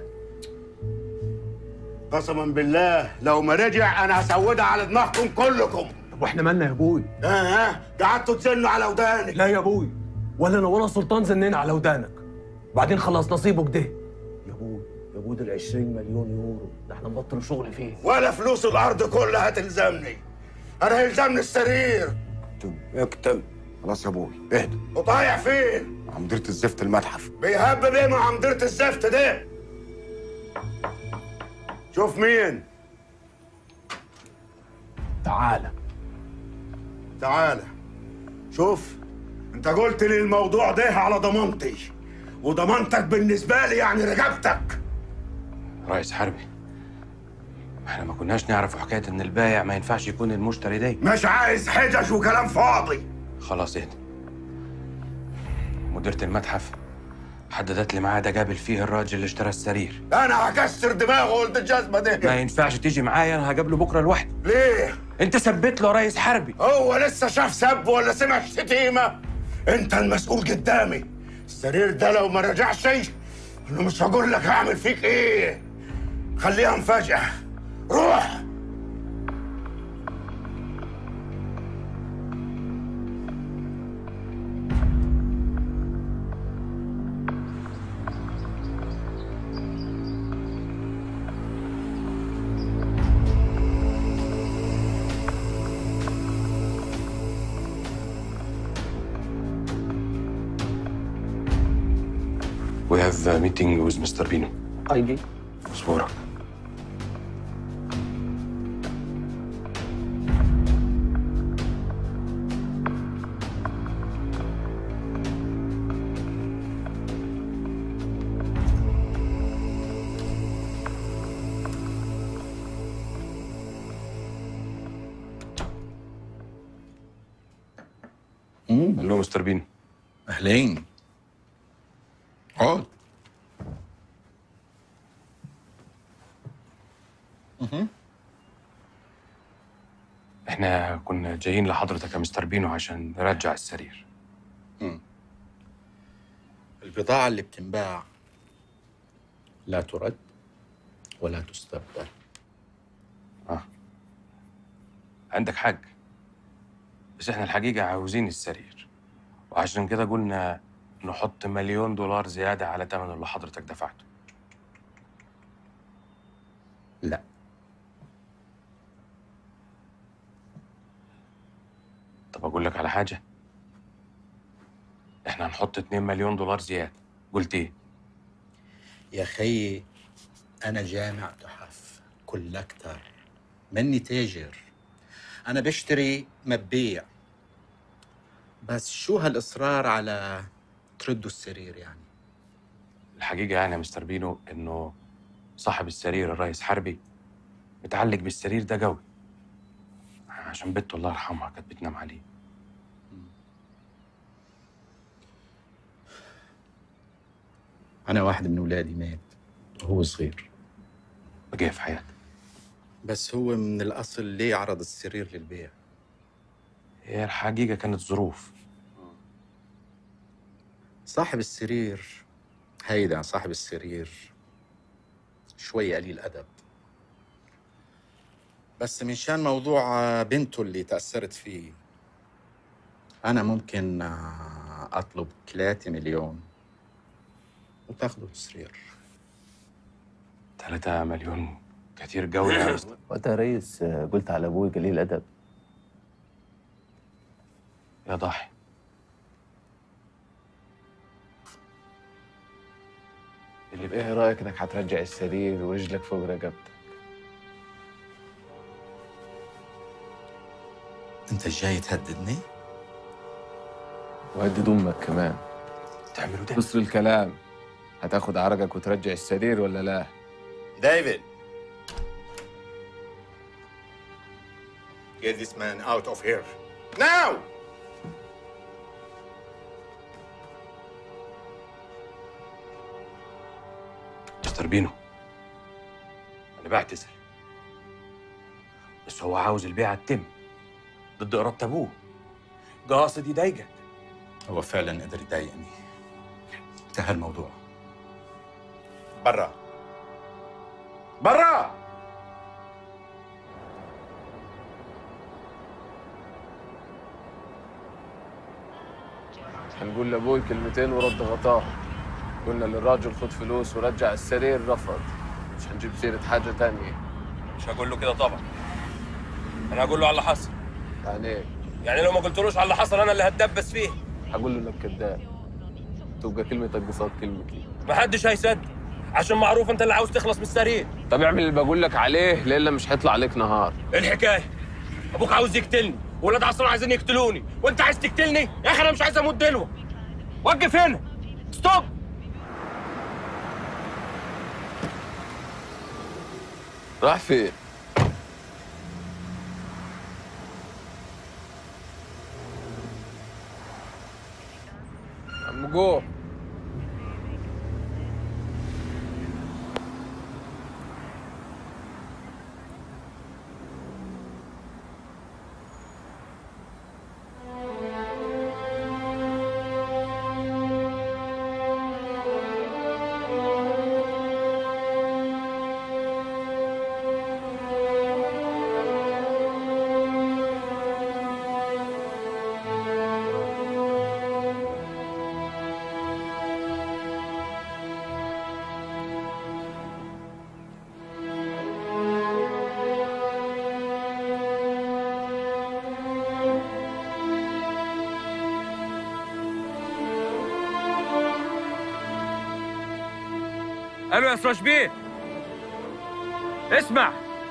قسما بالله لو ما رجع انا هسودها على دماغكم كلكم طب واحنا مالنا يا ابوي اه ها قعدتوا تزنوا على وداني لا يا ابوي ولا انا ولا سلطان زنينا على ودانك وبعدين خلاص نصيبه كده يا ابوي يا ابوي دول 20 مليون يورو ده احنا نبطل شغل فيه ولا فلوس الارض كلها تلزمني انا هيلزمني السرير اكتب خلاص يا ابوي اهدى وطايع فين مع مديرة الزفت المتحف بيهبب ايه مع مديرة الزفت ده شوف مين تعالى تعالى شوف انت قلت لي الموضوع ده على ضمانتي وضمانتك بالنسبه لي يعني رقبتك رئيس حربي احنا ما كناش نعرف حكايه ان البايع ما ينفعش يكون المشتري ده مش عايز حجج وكلام فاضي خلاص اهدى مديرة المتحف حددت لي ميعاد اقابل فيه الراجل اللي اشترى السرير انا هكسر دماغه ولد الجزمه ده ما ينفعش تيجي معايا انا هقابله بكره لوحدي ليه انت ثبت له رئيس حربي هو لسه شاف سب ولا سمع شتيمه انت المسؤول قدامي السرير ده لو ما رجعش انا مش هقول لك هعمل فيك ايه خليها مفاجاه روح We have a meeting with Mr. Bino. ID. اصبرك الو مستر بينو اهلين اقعد مهم. احنا كنا جايين لحضرتك يا مستر بينو عشان نرجع السرير مم. البضاعة اللي بتنباع لا ترد ولا تستبدل اه عندك حق بس احنا الحقيقة عاوزين السرير وعشان كده قلنا نحط مليون دولار زيادة على ثمن اللي حضرتك دفعته لا طب أقول لك على حاجة احنا هنحط 2 مليون دولار زيادة قلت ايه؟ يا خيي أنا جامع تحف كولكتر مني تاجر أنا بشتري ما ببيع بس شو هالإصرار على تردوا السرير يعني الحقيقة يعني يا مستر بينو إنه صاحب السرير الرئيس حربي متعلق بالسرير ده قوي عشان بنته الله يرحمها كانت بتنام عليه أنا واحد من أولادي مات وهو صغير بقي في حياته بس هو من الأصل ليه عرض السرير للبيع هي الحقيقة كانت ظروف صاحب السرير هيدا صاحب السرير شوي قليل أدب بس من شان موضوع آه، بنته اللي تأثرت فيه أنا ممكن آه، أطلب 3 مليون وتاخدوا السرير 3 مليون كتير قوي يا مستر وقتها ريس آه، قلت على ابوي قليل ادب يا ضحي اللي بايه رايك انك هترجع السرير ورجلك فوق رقبتك أنت جاي تهددني؟ وهدد امك كمان تعملوا ده بص الكلام هتاخد عرقك وترجع السرير ولا لا David. Get this man out of here. Now! مستر بينو انا بعتذر بس هو عاوز البيعه تتم ضد اراده ابوه قاصد يضايقك هو فعلا قدر يضايقني انتهى الموضوع برا برا هنقول لابوي كلمتين ورد غطاه قلنا للراجل خد فلوس ورجع السرير رفض مش هنجيب سيرة حاجة تانية مش هقول له كده طبعا انا هقول له على اللي حصل يعني ايه؟ يعني لو ما قلتلوش على اللي حصل انا اللي هتدبس فيه هقول له انك كذاب تبقى كلمتك قصاد كلمتي ما حدش هيصدق عشان معروف انت اللي عاوز تخلص من السرير طب اعمل اللي بقول لك عليه ليلة مش هيطلع عليك نهار ايه الحكايه ابوك عاوز يقتلني ولاد عصام عايزين يقتلوني وانت عايز تقتلني يا اخي انا مش عايز اموت دلوقتي وقف هنا ستوب راح فين؟ عم جو الو يا سراج بيه اسمع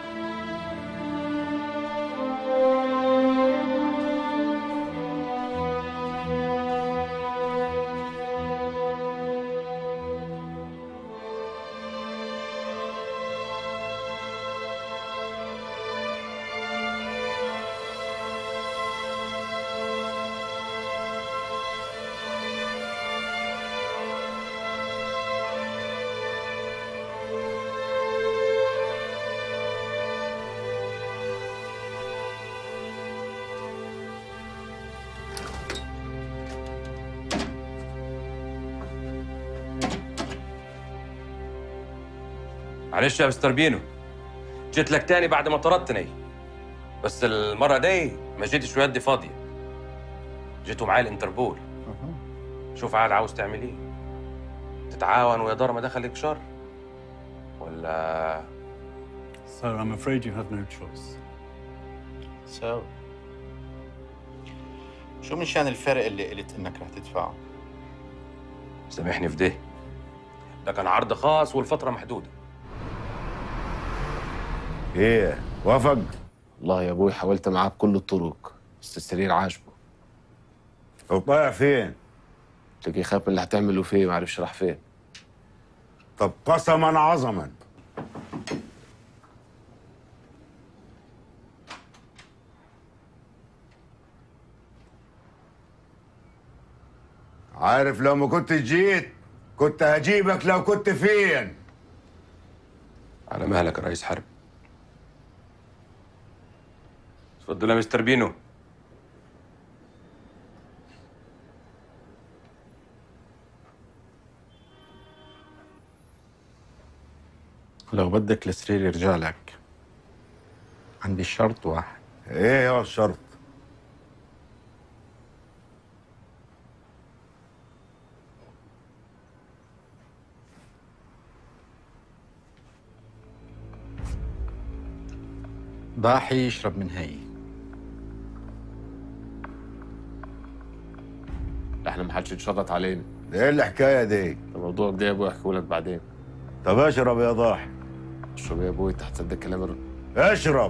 معلش يا مستر بينو جيت لك تاني بعد ما طردتني بس المرة دي ما جيتش ويدي فاضية جيتوا معايا الانتربول شوف عاد عاوز تعمل ايه تتعاون ويا دار ما دخلك شر ولا Sir, I'm afraid you have no choice. So شو من شان الفرق اللي قلت انك رح تدفعه؟ سامحني في ده ده كان عرض خاص والفترة محدودة ايه وافق والله يا ابوي حاولت معاه بكل الطرق بس السرير عاجبه وطايع فين؟ تلاقيه خاف من اللي هتعمله فيه ما عرفش راح فين طب قسما عظما عارف لو ما كنت جيت كنت هجيبك لو كنت فين على مهلك يا رئيس حرب اتفضل يا مستر بينو لو بدك السرير يرجع لك عندي شرط واحد ايه هو الشرط ضاحي يشرب من هي احنا ما حدش يتشرط علينا ده ايه الحكايه دي؟ الموضوع ده يا ابوي احكيه لك بعدين طب اشرب يا ضاحي اشرب يا ابوي تحت صدق كلام الر- اشرب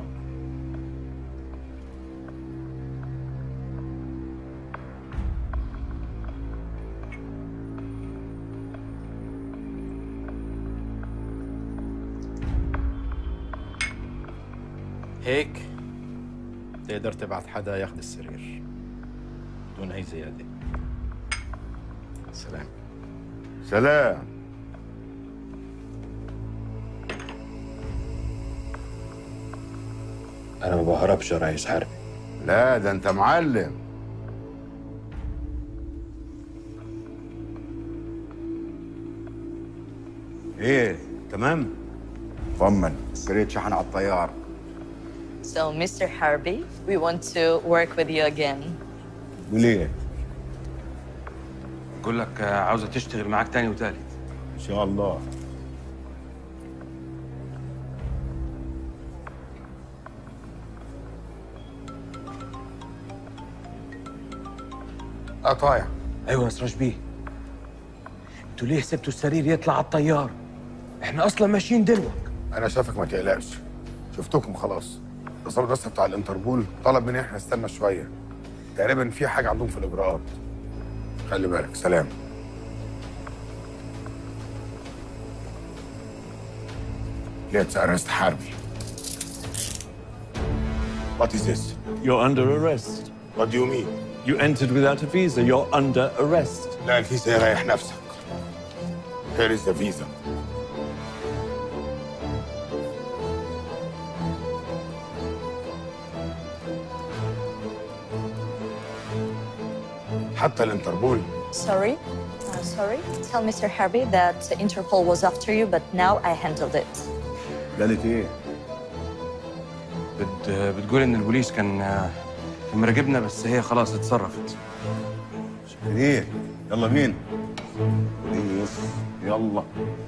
هيك تقدر تبعت حدا ياخذ السرير بدون اي زياده سلام سلام انا ما بهربش يا ريس حربي لا ده انت معلم ايه تمام طمن كريت شحن على الطياره So, Mr. Harvey, we want to work with you again. وليه بقول لك آه، عاوزه تشتغل معاك تاني وتالت ان شاء الله قطايع ايوه يا سراج بيه انتوا ليه سبتوا السرير يطلع على الطيار احنا اصلا ماشيين دلوك انا شايفك ما تقلقش شفتكم خلاص الاتصال بس بتاع الانتربول طلب مني احنا نستنى شويه تقريبا في حاجه عندهم في الاجراءات خلي بالك سلام Let's arrest حربي What is this? You're under arrest. What do you mean? You entered without a visa. You're under arrest. لا الفيزا يريح نفسك Here is the visa حتى الانتربول Sorry? Uh, sorry? Tell Mr. Harvey that Interpol was after you, but now I handled it. قالت ايه بت... بتقول ان البوليس كان آه، كان مراقبنا بس هي خلاص اتصرفت ايه يلا مين بوليس يلا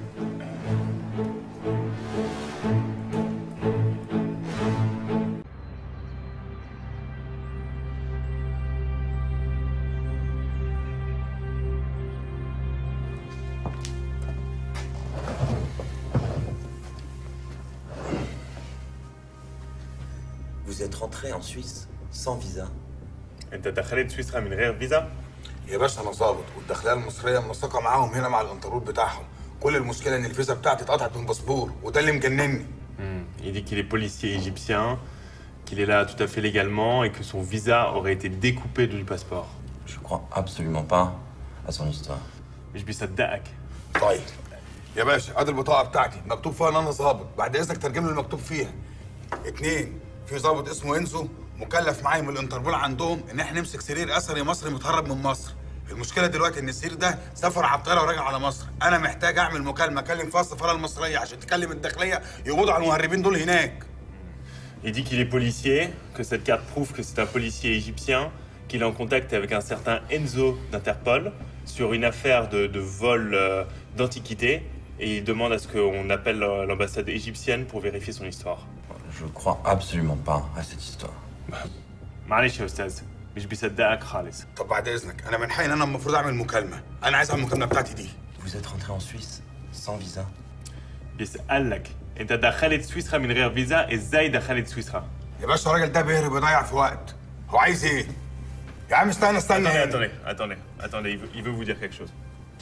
Vous êtes rentré en Suisse sans visa انت دخلت سويسرا من غير فيزا؟ يا باشا انا ظابط والداخليه المصريه منسقه معاهم هنا مع الانتربول بتاعهم كل المشكله ان الفيزا بتاعتي اتقطعت من باسبور وده اللي مجنني Hmm. Il dit qu'il est policier égyptien, qu'il est là tout à fait légalement et que son visa aurait été découpé du passeport. Je crois absolument pas à son histoire. مش بيصدقك. طيب يا باشا ادي البطاقه بتاعتي مكتوب فيها ان انا ظابط بعد اذنك ترجم لي المكتوب فيها اتنين في ظابط اسمه انزو مكلف معايا من الانتربول عندهم ان احنا نمسك سرير اثري مصري متهرب من مصر المشكله دلوقتي ان السرير ده سافر على الطياره وراجع على مصر انا محتاج اعمل مكالمه اكلم فيها السفاره المصريه عشان تكلم الداخليه يقبضوا على المهربين دول هناك Il dit qu'il est policier, que cette carte prouve que c'est un policier égyptien, qu'il est en contact avec un certain Enzo d'Interpol sur une affaire de, de vol euh, d'antiquité et il demande à ce qu'on appelle euh, l'ambassade égyptienne pour vérifier son histoire. Je crois absolument pas à cette histoire. معلش يا استاذ مش بيصدقك خالص طب بعد اذنك انا من حي ان انا المفروض اعمل مكالمه انا عايز اعمل المكالمه بتاعتي دي Vous êtes rentré en Suisse sans visa بيسألك انت دخلت سويسرا من غير فيزا ازاي دخلت سويسرا؟ يا باشا الراجل ده بيهرب يضيع في وقت هو عايز ايه يا عم استنى استنى Attendez, attendez, attendez, attendez, il veut, il veut vous dire quelque chose.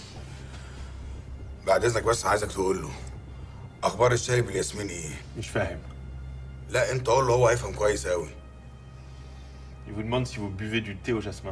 بعد اذنك بس عايزك تقول له اخبار الشاي بالياسمين ايه مش فاهم لا انت قول له هو هيفهم كويس قوي Il vous demande si vous buvez du thé au jasmin.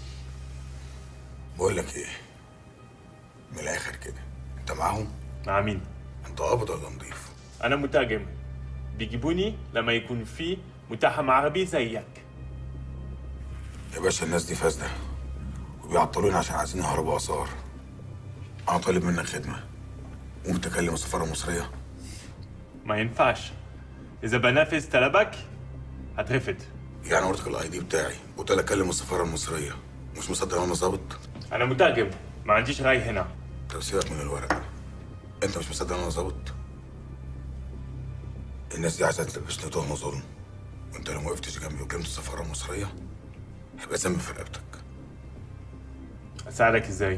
بقول لك ايه من الاخر كده انت معاهم مع مين؟ انت قابض ولا نضيف أنا مترجم بيجيبوني لما يكون في متهم عربي زيك يا باشا الناس دي فاسده وبيعطلوني عشان عايزين يهربوا اثار انا طالب منك خدمه ممكن تكلم السفاره المصريه ما ينفعش إذا بنفذ طلبك هترفد يعني وريتك الاي دي بتاعي قلت لك كلم السفاره المصريه مش مصدق انا ظابط أنا مترجم ما عنديش رأي هنا طب سيبك من الورق انت مش مصدق انا ظابط الناس دي عايزه تلبسني تهمه ظلم وانت لو ما وقفتش جنبي وكلمت السفاره المصريه هيبقى ذنب في رقبتك أساعدك إزاي؟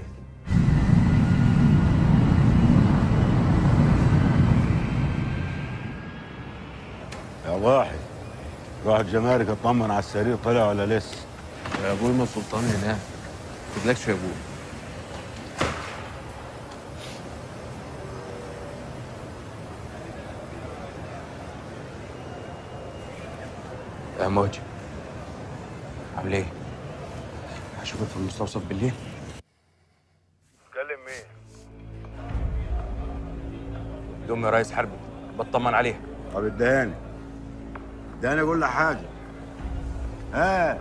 يا واحد روح الجمارك اطمن على السرير طلع ولا لسه يا ابوي ما سلطان هناك ما تقلقش يا ابوي يا موجي عامل ايه؟ هشوفك في المستوصف بالليل كلم مين دوم يا ريس حربي بطمن عليها طب اداني ده انا اقول لك حاجه ها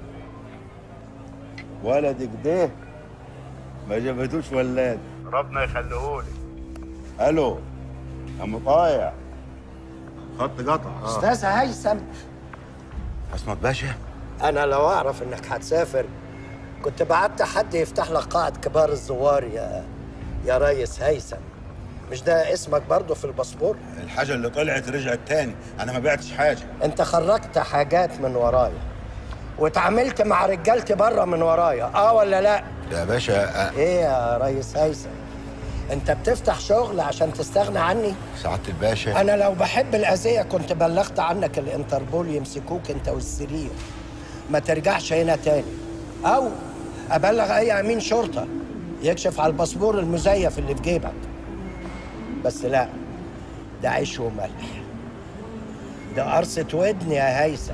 ولدك ده ما جابتوش ولاد ربنا يخليهولي الو يا مطايع خط قطع آه. استاذ هيثم عصمت باشا انا لو اعرف انك هتسافر كنت بعت حد يفتح لك قاعة كبار الزوار يا يا ريس هيثم مش ده اسمك برضه في الباسبور الحاجه اللي طلعت رجعت تاني انا ما بعتش حاجه انت خرجت حاجات من ورايا واتعاملت مع رجالتي بره من ورايا اه ولا لا يا باشا ايه يا ريس هيثم انت بتفتح شغل عشان تستغنى عني سعاده الباشا انا لو بحب الاذيه كنت بلغت عنك الانتربول يمسكوك انت والسرير ما ترجعش هنا تاني او ابلغ اي امين شرطه يكشف على الباسبور المزيف اللي في جيبك بس لا ده عيش وملح ده قرصة ودن يا هيثم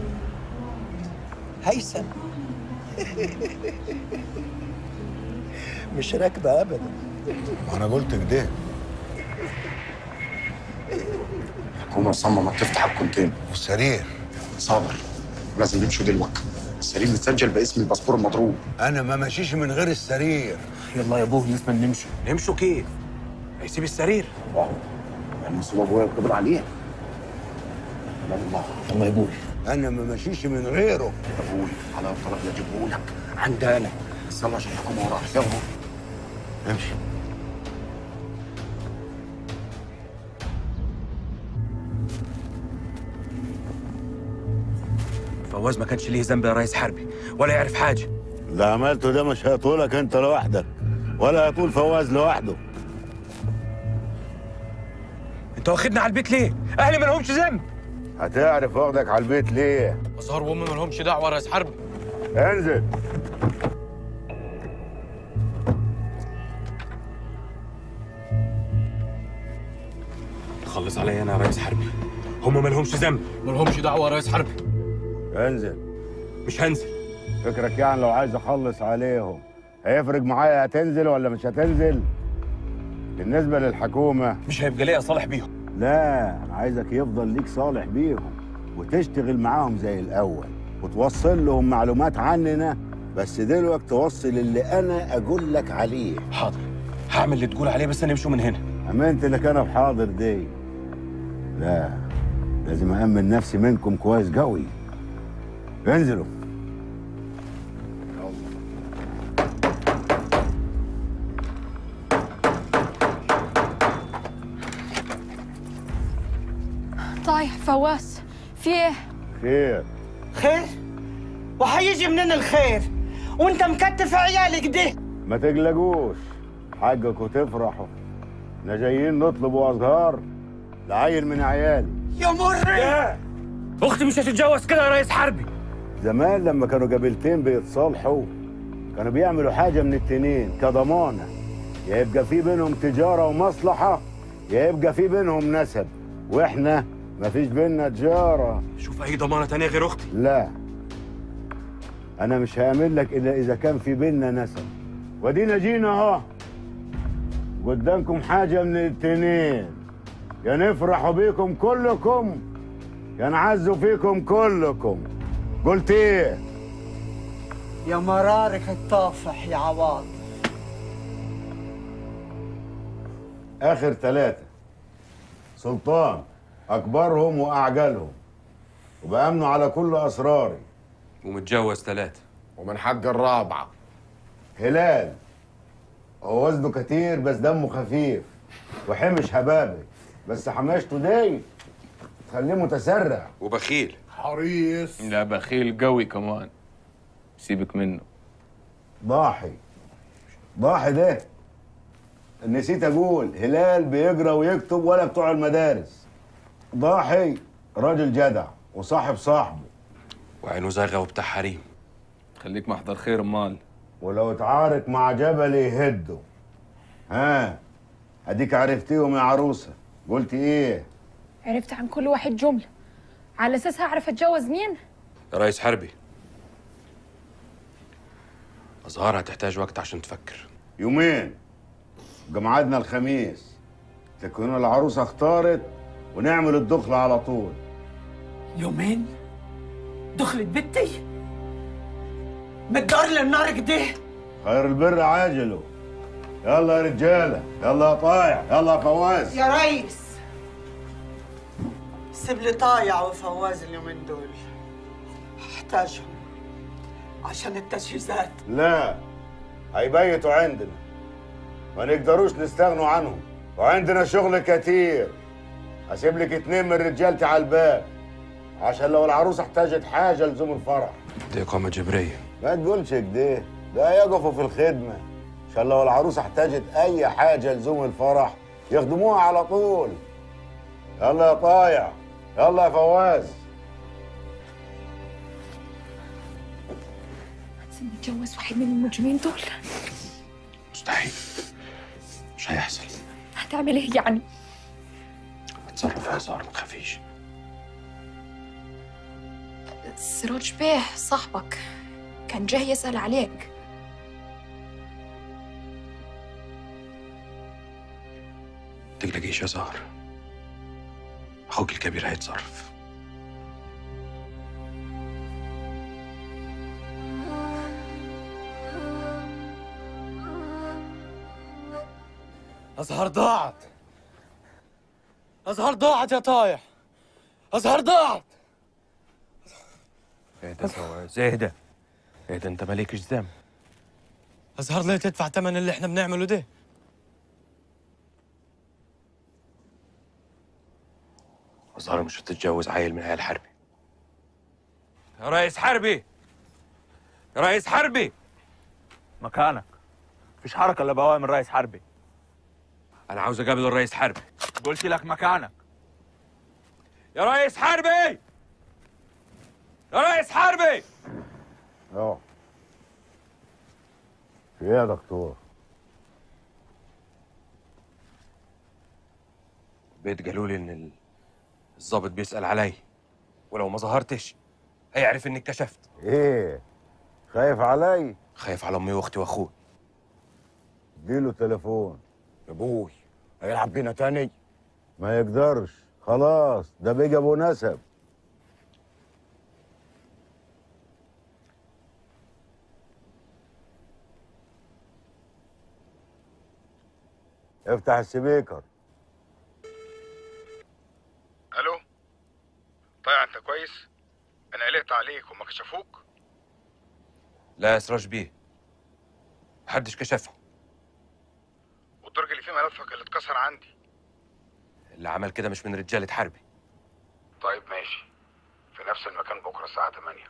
هيثم مش راكبة أبدا انا قلت كده الحكومة صممت تفتح الكونتينر والسرير صابر لازم يمشوا دلوقتي السرير متسجل باسم الباسبور المضروب انا ما ماشيش من غير السرير يلا يا ابوه لازم نمشي نمشوا كيف؟ هيسيب السرير المصيبة ابويا القبض عليه لا والله يلا يا ابوي انا ما ماشيش من غيره ابوي على الطلاق اللي اجيبه لك عندي انا بس يلا عشان الحكومة وراك يلا امشي فواز ما كانش ليه ذنب يا ريس حربي ولا يعرف حاجه اللي عملته ده مش هيطولك انت لوحدك ولا هيطول فواز لوحده انت واخدنا على البيت ليه؟ اهلي ما لهمش ذنب هتعرف واخدك على البيت ليه أزهر وأمي ما لهمش دعوة يا ريس حربي انزل خلص عليا انا يا ريس حربي هم ما لهمش ذنب ما لهمش دعوة يا ريس حربي انزل مش هنزل فكرك يعني لو عايز اخلص عليهم هيفرق معايا هتنزل ولا مش هتنزل بالنسبه للحكومه مش هيبقى ليا صالح بيهم لا انا عايزك يفضل ليك صالح بيهم وتشتغل معاهم زي الاول وتوصل لهم معلومات عننا بس دلوقتي توصل اللي انا اقول لك عليه حاضر هعمل اللي تقول عليه بس نمشوا من هنا امنت لك انا بحاضر دي لا لازم أأمن نفسي منكم كويس قوي انزلوا طايح فواز في ايه؟ خير خير؟ وهيجي منين الخير؟ وانت مكتف عيالك ده ما تقلقوش حقكم تفرحوا احنا جايين نطلبوا ازهار لعيل من عيالي يا مري اختي مش هتتجوز كده يا ريس حربي زمان لما كانوا قبيلتين بيتصالحوا كانوا بيعملوا حاجة من التنين كضمانة يا يبقى في بينهم تجارة ومصلحة يا يبقى في بينهم نسب واحنا مفيش بيننا تجارة شوف اي ضمانه تانية غير اختي لا انا مش هعمل لك الا اذا كان في بيننا نسب ودينا جينا اهو قدامكم حاجة من التنين يا نفرحوا بيكم كلكم يا نعزوا فيكم كلكم قلت ايه يا مرارك الطافح يا عواض اخر ثلاثة سلطان اكبرهم واعجلهم وبامنوا على كل اسراري ومتجوز ثلاثة ومن حق الرابعة هلال هو وزنه كتير بس دمه خفيف وحمش هبابي بس حماشته دي تخليه متسرع وبخيل حريص لا بخيل قوي كمان سيبك منه ضاحي ضاحي ده نسيت اقول هلال بيقرا ويكتب ولا بتوع المدارس ضاحي راجل جدع وصاحب صاحبه وعينه زاغة وبتاع حريم خليك محضر خير امال ولو اتعارك مع جبل يهده ها اديك عرفتيهم يا عروسه قلت ايه عرفت عن كل واحد جملة على أساسها أعرف أتجوز مين؟ يا ريس حربي أزهار هتحتاج وقت عشان تفكر يومين يبقى ميعادنا الخميس تكون العروسه اختارت ونعمل الدخله على طول يومين دخلت بنتي مقدار للنار كده خير البر عاجله يلا يا رجاله يلا يا طايع يلا يا فواز يا ريس سيب لي طايع وفواز اليومين دول احتاجهم عشان التجهيزات لا هيبيتوا عندنا ما نقدروش نستغنوا عنهم وعندنا شغل كتير هسيب لك اتنين من رجالتي على الباب عشان لو العروسه احتاجت حاجه لزوم الفرح دي إقامة جبرية ما تقولش كده ده يقفوا في الخدمه عشان لو العروسه احتاجت اي حاجه لزوم الفرح يخدموها على طول يلا يا طايع يلا يا فواز لازم نتجوز واحد من المجرمين دول مستحيل مش هيحصل هتعمل ايه يعني؟ اتصرف يا زهر ما تخافيش سراج بيه صاحبك كان جاي يسأل عليك تقلقيش يا زهر اخوك الكبير هيتصرف أزهر ضاعت أزهر ضاعت يا طايح أزهر ضاعت اهدى فواز اهدى اهدى انت مالكش ذنب أزهر ليه تدفع ثمن اللي احنا بنعمله ده أزهر مش هتتجوز عيل من عيال حربي يا ريس حربي يا ريس حربي مكانك مفيش حركه الا بأوامر رئيس حربي انا عاوز اقابل الريس حربي قلت لك مكانك يا ريس حربي يا ريس حربي اه في ايه يا دكتور بيت قالوا لي ان ال- الضابط بيسأل علي ولو ما ظهرتش هيعرف اني اتكشفت ايه خايف علي خايف على امي واختي واخوي اديله تليفون يا ابوي هيلعب بينا تاني ما يقدرش خلاص ده بقى ابو نسب افتح السبيكر الو طيب انت كويس انا قلقت عليك وما كشفوك لا يا سراج بيه محدش كشفني والدرج اللي فيه ملفك اللي اتكسر عندي اللي عمل كده مش من رجالة حربي طيب ماشي في نفس المكان بكره الساعه 8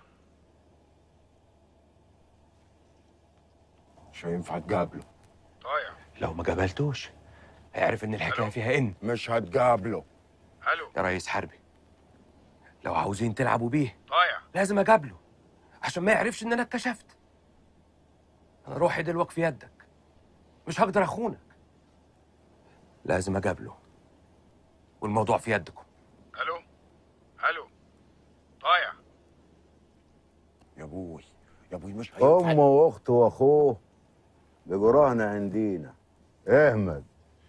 مش هينفع تقابله طايع لو ما قابلتوش هيعرف ان الحكايه فيها ان مش هتقابله الو يا ريس حربي لو عاوزين تلعبوا بيه طايع لازم اقابله عشان ما يعرفش ان انا اتكشفت انا روحي دلوقتي في يدك مش هقدر اخونك لازم اقابله والموضوع في يدكم الو الو طايع يا ابوي يا ابوي مش امه واخته واخوه بقوا رهن عندينا احمد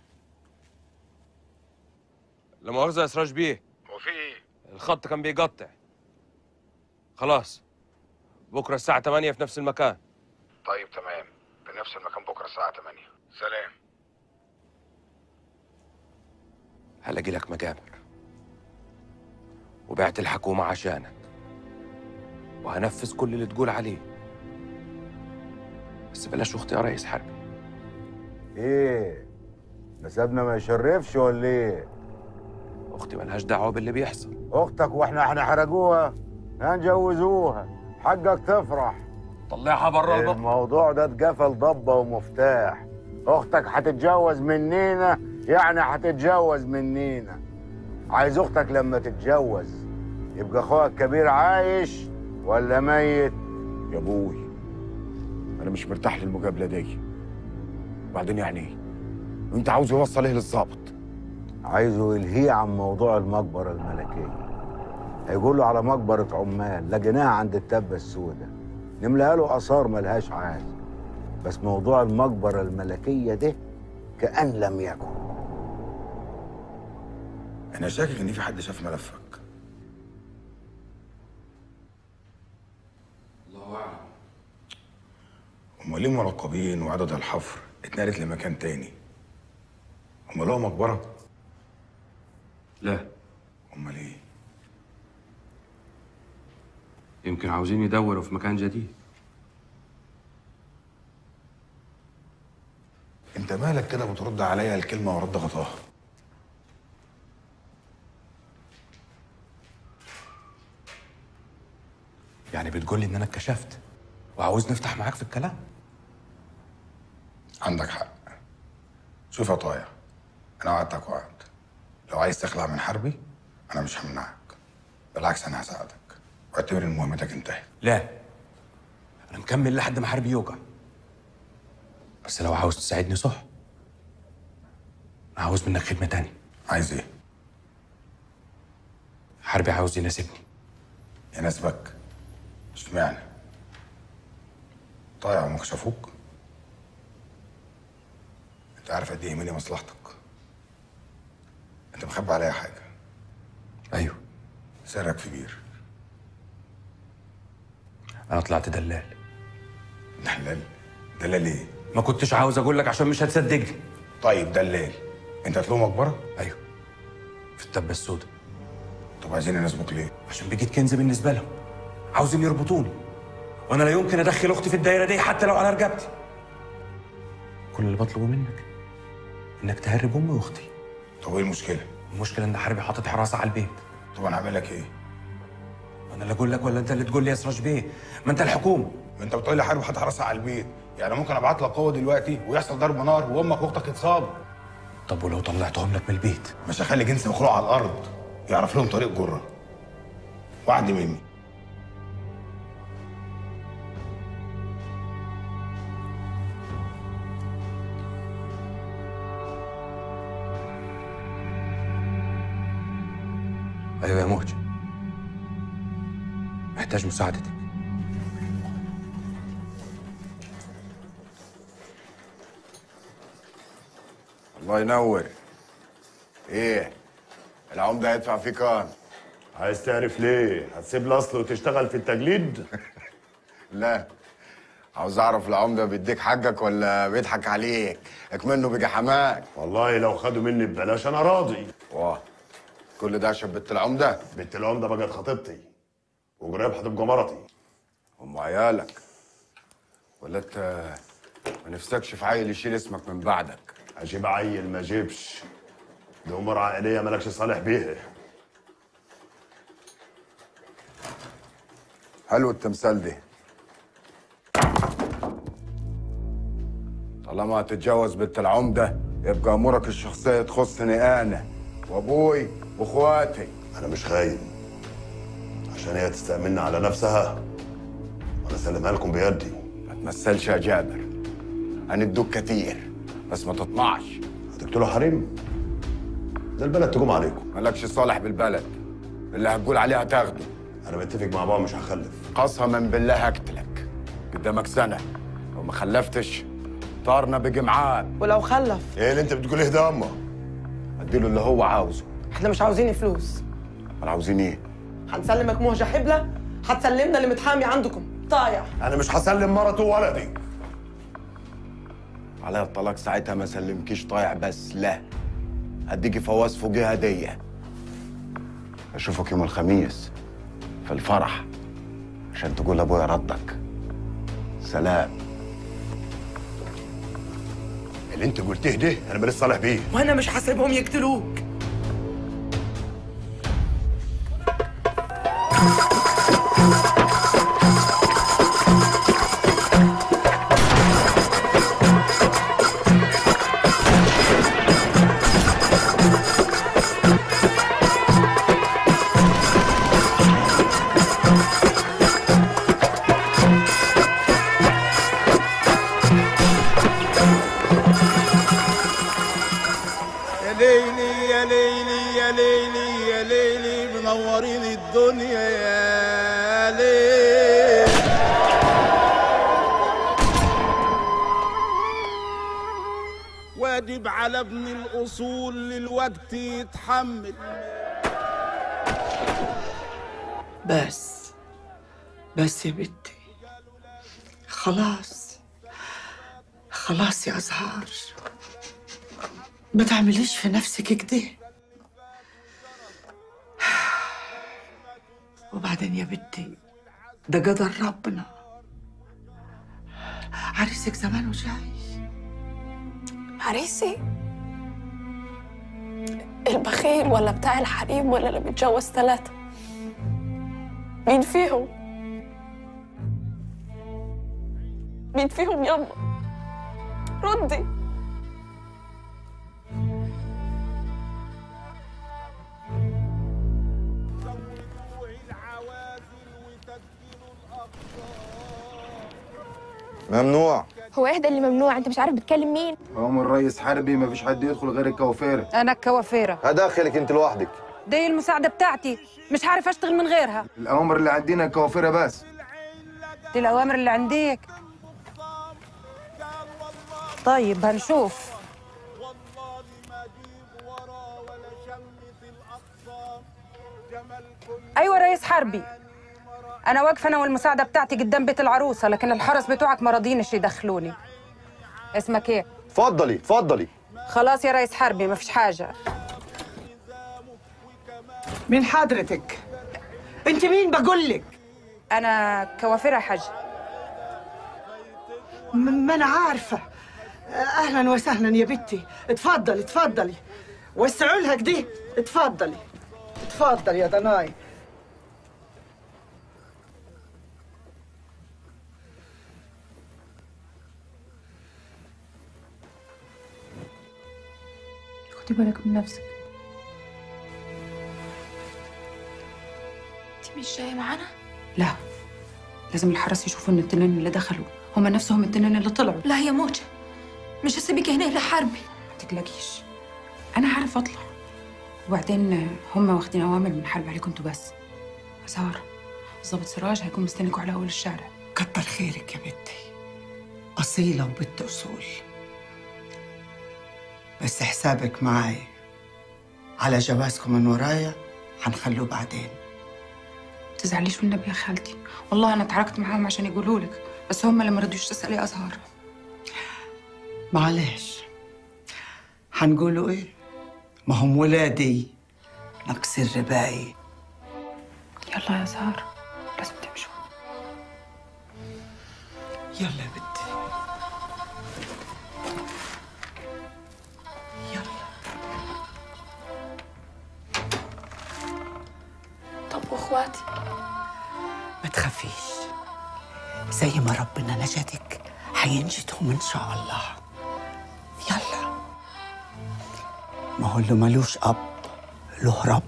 لا مؤاخذه يا سراج بيه هو في ايه الخط كان بيقطع خلاص بكره الساعه 8 في نفس المكان طيب تمام في نفس المكان بكره الساعه 8 سلام هلاقي لك مجابر وبعت الحكومة عشانك وهنفذ كل اللي تقول عليه بس بلاش اختي يا ريس حربي ايه نسبنا ما يشرفش ولا ايه اختي ملهاش دعوه باللي بيحصل اختك واحنا هنحرقوها هنجوزوها حقك تفرح طلعها بره البق الموضوع ده اتقفل ضبه ومفتاح اختك هتتجوز منينا يعني هتتجوز منينا عايز اختك لما تتجوز يبقى اخوها الكبير عايش ولا ميت يا ابوي انا مش مرتاح للمقابله دي وبعدين يعني ايه انت عاوز يوصل ايه للظابط عايزه يلهيه عن موضوع المقبرة الملكية هيقول له على مقبرة عمال لقيناها عند التبة السوداء نملاها له آثار ملهاش عايز بس موضوع المقبرة الملكية ده كأن لم يكن انا شاكك ان في حد شاف ملفك هم ليه ملقبين وعدد الحفر اتنقلت لمكان تاني هم لهم مقبره لا امال ايه يمكن عاوزين يدوروا في مكان جديد انت مالك كده بترد عليا الكلمه ورد غطاها يعني بتقول لي ان انا اتكشفت وعاوز نفتح معاك في الكلام عندك حق شوف يا طايع انا وعدتك وعد لو عايز تخلع من حربي انا مش همنعك بالعكس انا هساعدك واعتبر ان مهمتك انتهت لا انا مكمل لحد ما حربي يوجع بس لو عاوز تساعدني صح انا عاوز منك خدمه تانية عايز ايه حربي عاوز يناسبني يناسبك اشمعنى طايع وما كشفوك انت عارف قد ايه يهمني مصلحتك انت مخبي عليا حاجه ايوه سرك في بير انا طلعت دلال دلال دلال ايه ما كنتش عاوز اقول لك عشان مش هتصدقني طيب دلال انت هتلاقيه مقبره ايوه في التبه السوداء طب عايزين يناسبوك ليه عشان بقيت كنز بالنسبه لهم عاوزين يربطوني وانا لا يمكن ادخل اختي في الدايره دي حتى لو على رقبتي كل اللي بطلبه منك انك تهرب امي واختي طب ايه المشكله المشكله ان حربي حاطط حراسه على البيت طب انا هعمل لك ايه انا اللي اقول لك ولا انت اللي تقول لي يا سراج بيه ما انت الحكومه ما انت بتقول لي حرب حد حراسه على البيت يعني ممكن ابعت لك قوه دلوقتي ويحصل ضرب نار وامك واختك يتصابوا طب ولو طلعتهم لك من البيت مش هخلي جنس مخلوق على الارض يعرف لهم طريق جره وعد مني ايوه يا مهجة محتاج مساعدتك الله ينور ايه العمده هيدفع فيه كام عايز تعرف ليه؟ هتسيب الاصل وتشتغل في التجليد؟ لا عاوز اعرف العمده بيديك حقك ولا بيضحك عليك اكمنه بيجي حماك والله لو خدوا مني ببلاش انا راضي واه كل ده عشان بنت العمده بنت العمده بقت خطيبتي وقريب هتبقى مرتي ام عيالك ولا انت ما نفسكش في عيل يشيل اسمك من بعدك اجيب عيل ما اجيبش دي امور عائليه مالكش صالح بيها حلو التمثال دي طالما هتتجوز بنت العمده يبقى امورك الشخصيه تخصني انا وابوي واخواتي انا مش خاين عشان هي تستأمن على نفسها وانا اسلمها لكم بيدي ما تمثلش يا جابر هندوك كتير بس ما تطمعش هتقتلوا حريم ده البلد تقوم عليكم مالكش صالح بالبلد اللي هتقول عليه هتاخده انا متفق مع بابا مش هخلف قسما بالله هقتلك قدامك سنه لو ما خلفتش طارنا بيجي معاك ولو خلف ايه اللي انت بتقوليه ده اما اديله اللي هو عاوزه احنا مش عاوزين فلوس امال عاوزين ايه هنسلمك مهجة حبلة هتسلمنا اللي متحامي عندكم طايع انا مش هسلم مرته وولدي عليا الطلاق ساعتها ما سلمكيش طايع بس لا هديكي فواز فوقي هديه اشوفك يوم الخميس في الفرح عشان تقول ابويا ردك سلام اللي انت قلتيه ده انا ماليش صالح بيه وانا مش هسيبهم يقتلوك يا ليلي يا ليلي يا ليلي يا ليلي منورين الدنيا يا ليل واجب على ابن الاصول للوقت يتحمل بس بس يا بنتي خلاص خلاص يا أزهار ما تعمليش في نفسك كده وبعدين يا بنتي ده قدر ربنا عريسك زمانه جاي عريسي البخيل ولا بتاع الحريم ولا اللي متجوز ثلاثة مين فيهم؟ مين فيهم يما؟ ردي ممنوع هو ايه ده اللي ممنوع انت مش عارف بتكلم مين هم الرئيس حربي ما فيش حد يدخل غير الكوافير انا الكوافيره هدخلك انت لوحدك دي المساعده بتاعتي مش عارف اشتغل من غيرها الاوامر اللي عندنا الكوافيره بس دي الاوامر اللي عندك طيب هنشوف ايوه رئيس حربي انا واقفه انا والمساعده بتاعتي قدام بيت العروسه لكن الحرس بتوعك ما راضينش يدخلوني اسمك ايه اتفضلي اتفضلي خلاص يا رئيس حربي ما فيش حاجه مين حضرتك انت مين بقول لك انا كوافره حاج ما انا عارفه اهلا وسهلا يا بنتي اتفضلي اتفضلي وسعوا لها كده اتفضلي اتفضلي يا ضناي خدي بالك من نفسك انت مش جاية معانا؟ لا لازم الحرس يشوفوا ان التنين اللي دخلوا هما نفسهم التنين اللي طلعوا لا يا موجة مش هسيبك هنا لحربي ما تقلقيش انا عارف اطلع وبعدين هما واخدين اوامر من حرب عليكم انتوا بس أزهار ظابط سراج هيكون مستنيكوا على اول الشارع كتر خيرك يا بنتي أصيلة وبنت أصول بس حسابك معي على جوازكم من ورايا هنخلوه بعدين ما تزعليش والنبي يا خالتي والله انا اتعاركت معاهم عشان يقولوا لك بس هما اللي ما رضوش تسالي ازهار معلش هنقولوا ايه ما هم ولادي نقص الرباية يلا يا زهر لازم تمشوا يلا يا بنتي طب واخواتي ما تخافيش زي ما ربنا نجدك هينجدهم ان شاء الله يلا ما هو اللي ملوش اب له رب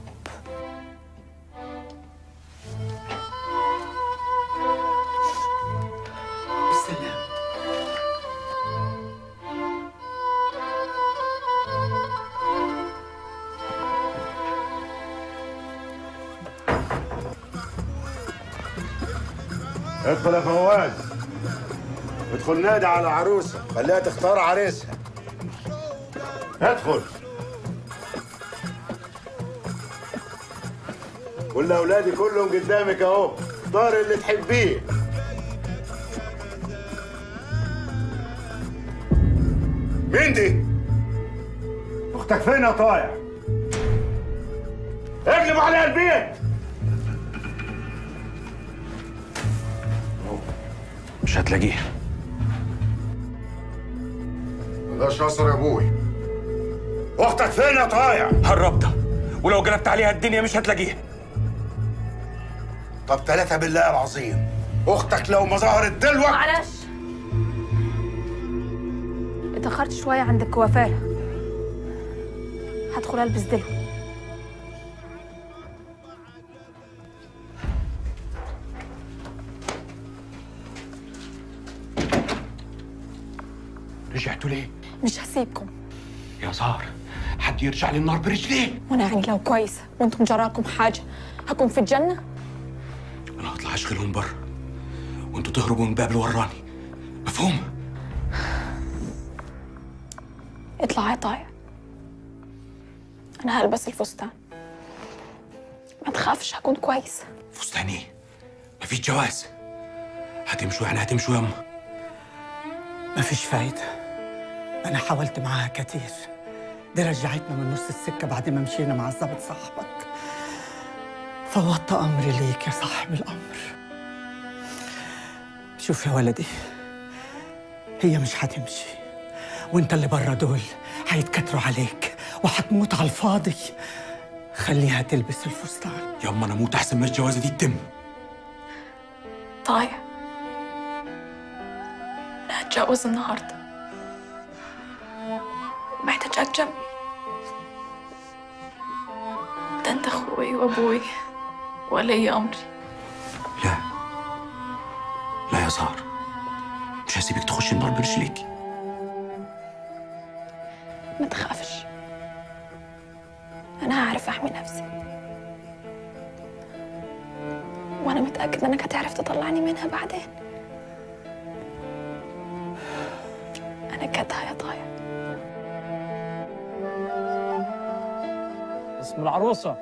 بالسلامة ادخل يا فواز ادخل نادي على عروسه خليها تختار عريسها ادخل كل اولادي كلهم قدامك اهو اختار اللي تحبيه مين دي؟ اختك فين يا طايع؟ اقلب عليها البيت مش هتلاقيه ده شاصر يا ابوي اختك فين يا طايع؟ هربتها ولو قلبت عليها الدنيا مش هتلاقيها طب ثلاثة بالله العظيم اختك لو ما ظهرت دلوقتي معلش اتأخرت شوية عند الكوافيرة هدخل ألبس دلو رجعتوا ليه؟ مش هسيبكم يا زهر حد يرجع لي النار برجليه وأنا يعني لو كويسة وأنتم جراكم حاجة هكون في الجنة انا هطلع اشغلهم بره وانتوا تهربوا من باب اللي وراني مفهوم؟ اطلع يا طايع أنا هلبس الفستان ما تخافش هكون كويسة فستان ايه؟ مفيش جواز هتمشوا يعني هتمشوا يما مفيش فايدة أنا حاولت معاها كتير دي رجعتنا من نص السكة بعد ما مشينا مع الظابط صاحبك فوضت أمري ليك يا صاحب الأمر شوف يا ولدي هي مش هتمشي وانت اللي بره دول هيتكتروا عليك وهتموت على الفاضي خليها تلبس الفستان ياما انا اموت احسن ما الجوازه دي تتم طايع أنا هتجوز النهاردة محتاجاك جنبي ده انت اخوي وابوي ولي امري لا يا سهر مش هسيبك تخش النار برجليكي ما تخافش انا هعرف احمي نفسي وانا متاكده انك هتعرف تطلعني منها بعدين انا كدها يا طايع اسم العروسة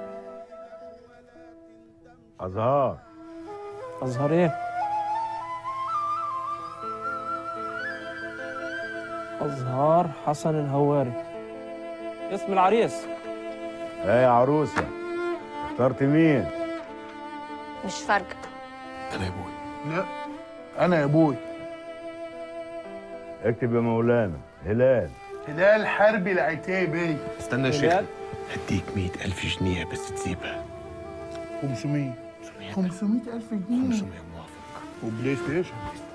أزهار أزهر إيه؟ أزهار حسن الهواري اسم العريس ايه يا عروسة اخترت مين؟ مش فارقة أنا يا أبوي لا انا يا ابوي اكتب يا مولانا هلال هلال حربي العتيبي استنى يا شيخ. هديك مئة ألف جنيه بس تسيبها 500 500 ألف جنيه 500 موافق وبلاي ستيشن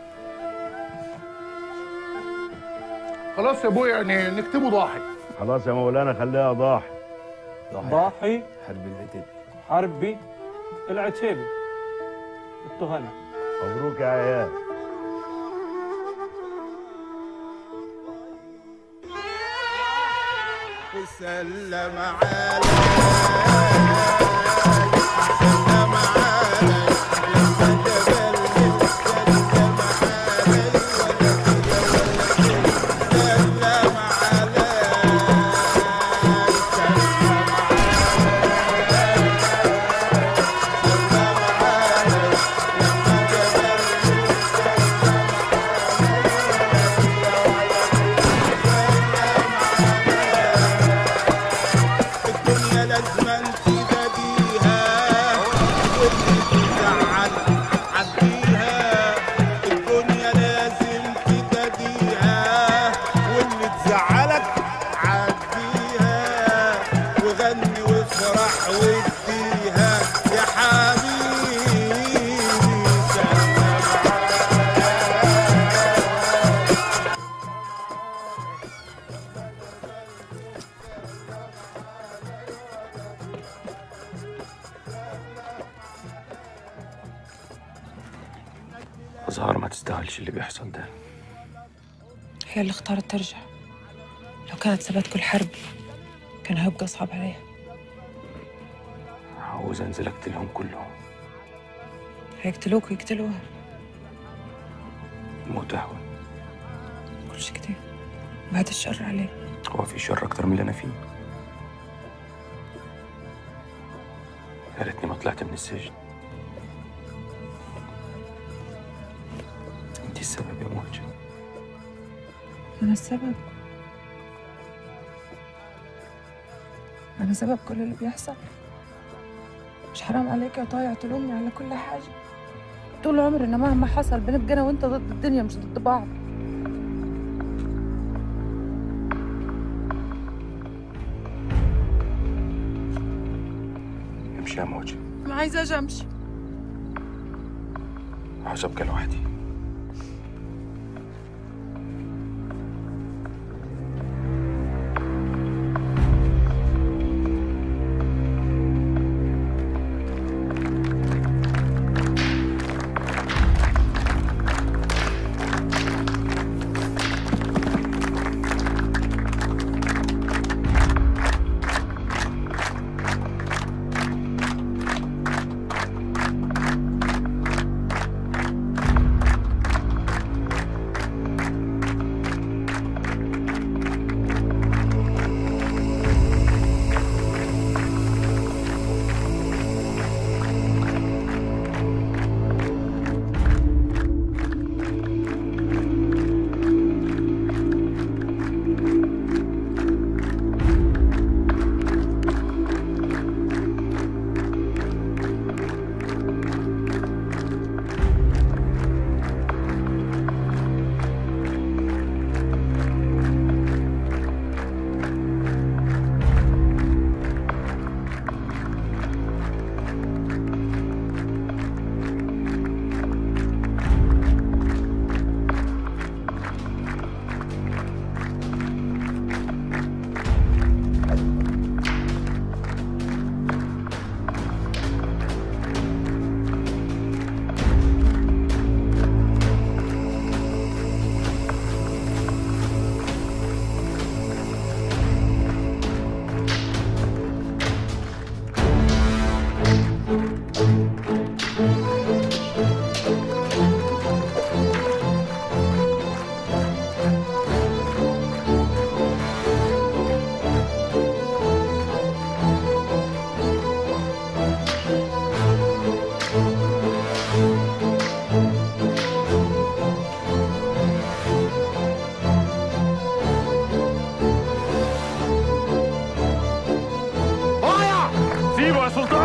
خلاص يا ابوي يعني نكتبه ضاحي خلاص يا مولانا خليها ضاحي ضاحي حرب العتيبي حربي العتيبي التهاني مبروك يا عيال وسلم على الدنيا لازم تبديها واللي تزعل عديها الدنيا لازم تبديها واللي تزعلك عديها وغني وافرح واديها يا حبيبي سلم أزهار ما تستاهلش اللي بيحصل ده هي اللي اختارت ترجع لو كانت سابت كل حرب كان هيبقى أصعب عليها عاوز أنزل أقتلهم كلهم هيقتلوك ويقتلوها موت أهون كل شيء كتير بعد الشر عليه هو في شر أكتر من اللي أنا فيه يا ريتني ما طلعت من السجن أنت السبب يا موجة أنا السبب أنا سبب كل اللي بيحصل مش حرام عليك يا طايع تلومني على كل حاجة طول عمرنا مهما حصل بنبقى أنا وأنت ضد الدنيا مش ضد بعض امشي يا موجة أنا عايزة أجي أمشي عاوز أبقى لوحدي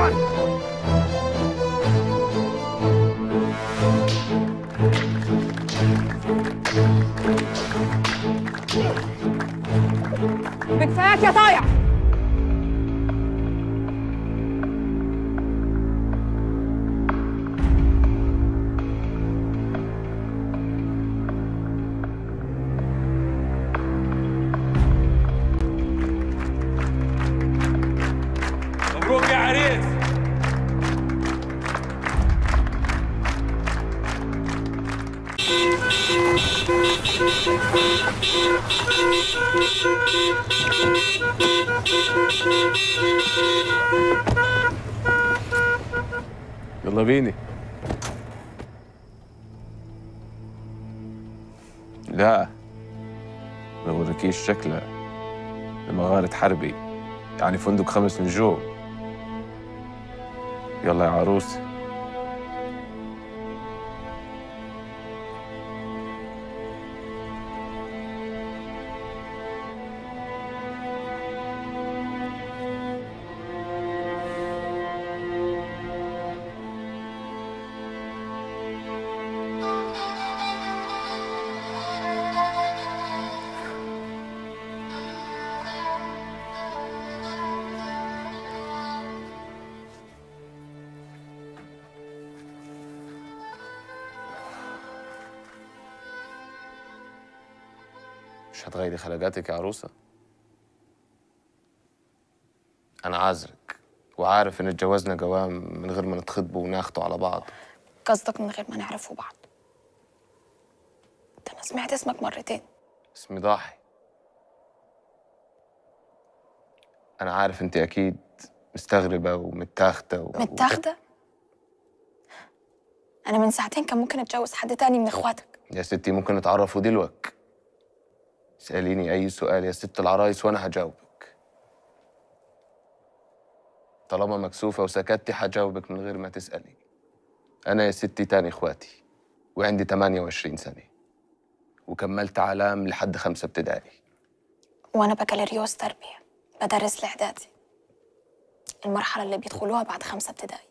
بكفاياك يا طايع مبروك يا عريس يلا بيني لا ما بوريكيش شكلها لمغارة حربي يعني فندق خمس نجوم يلا يا عروسي مش هتغيري خلقاتك يا عروسة أنا عذرك وعارف إن اتجوزنا جوام من غير ما نتخطبوا وناخدوا على بعض قصدك من غير ما نعرفوا بعض ده انا سمعت اسمك مرتين اسمي ضاحي أنا عارف أنت أكيد مستغربة ومتاخدة و... متاخده انا من ساعتين كان ممكن اتجوز حد تاني من اخواتك يا ستي ممكن نتعرفوا دلوقتي اسأليني أي سؤال يا ست العرايس وأنا هجاوبك طالما مكسوفة وسكتي هجاوبك من غير ما تسألي أنا يا ستي تاني إخواتي وعندي 28 سنة وكملت علام لحد خمسة ابتدائي وانا بكالوريوس تربيه بدرس الاعدادي المرحله اللي بيدخلوها بعد خمسه ابتدائي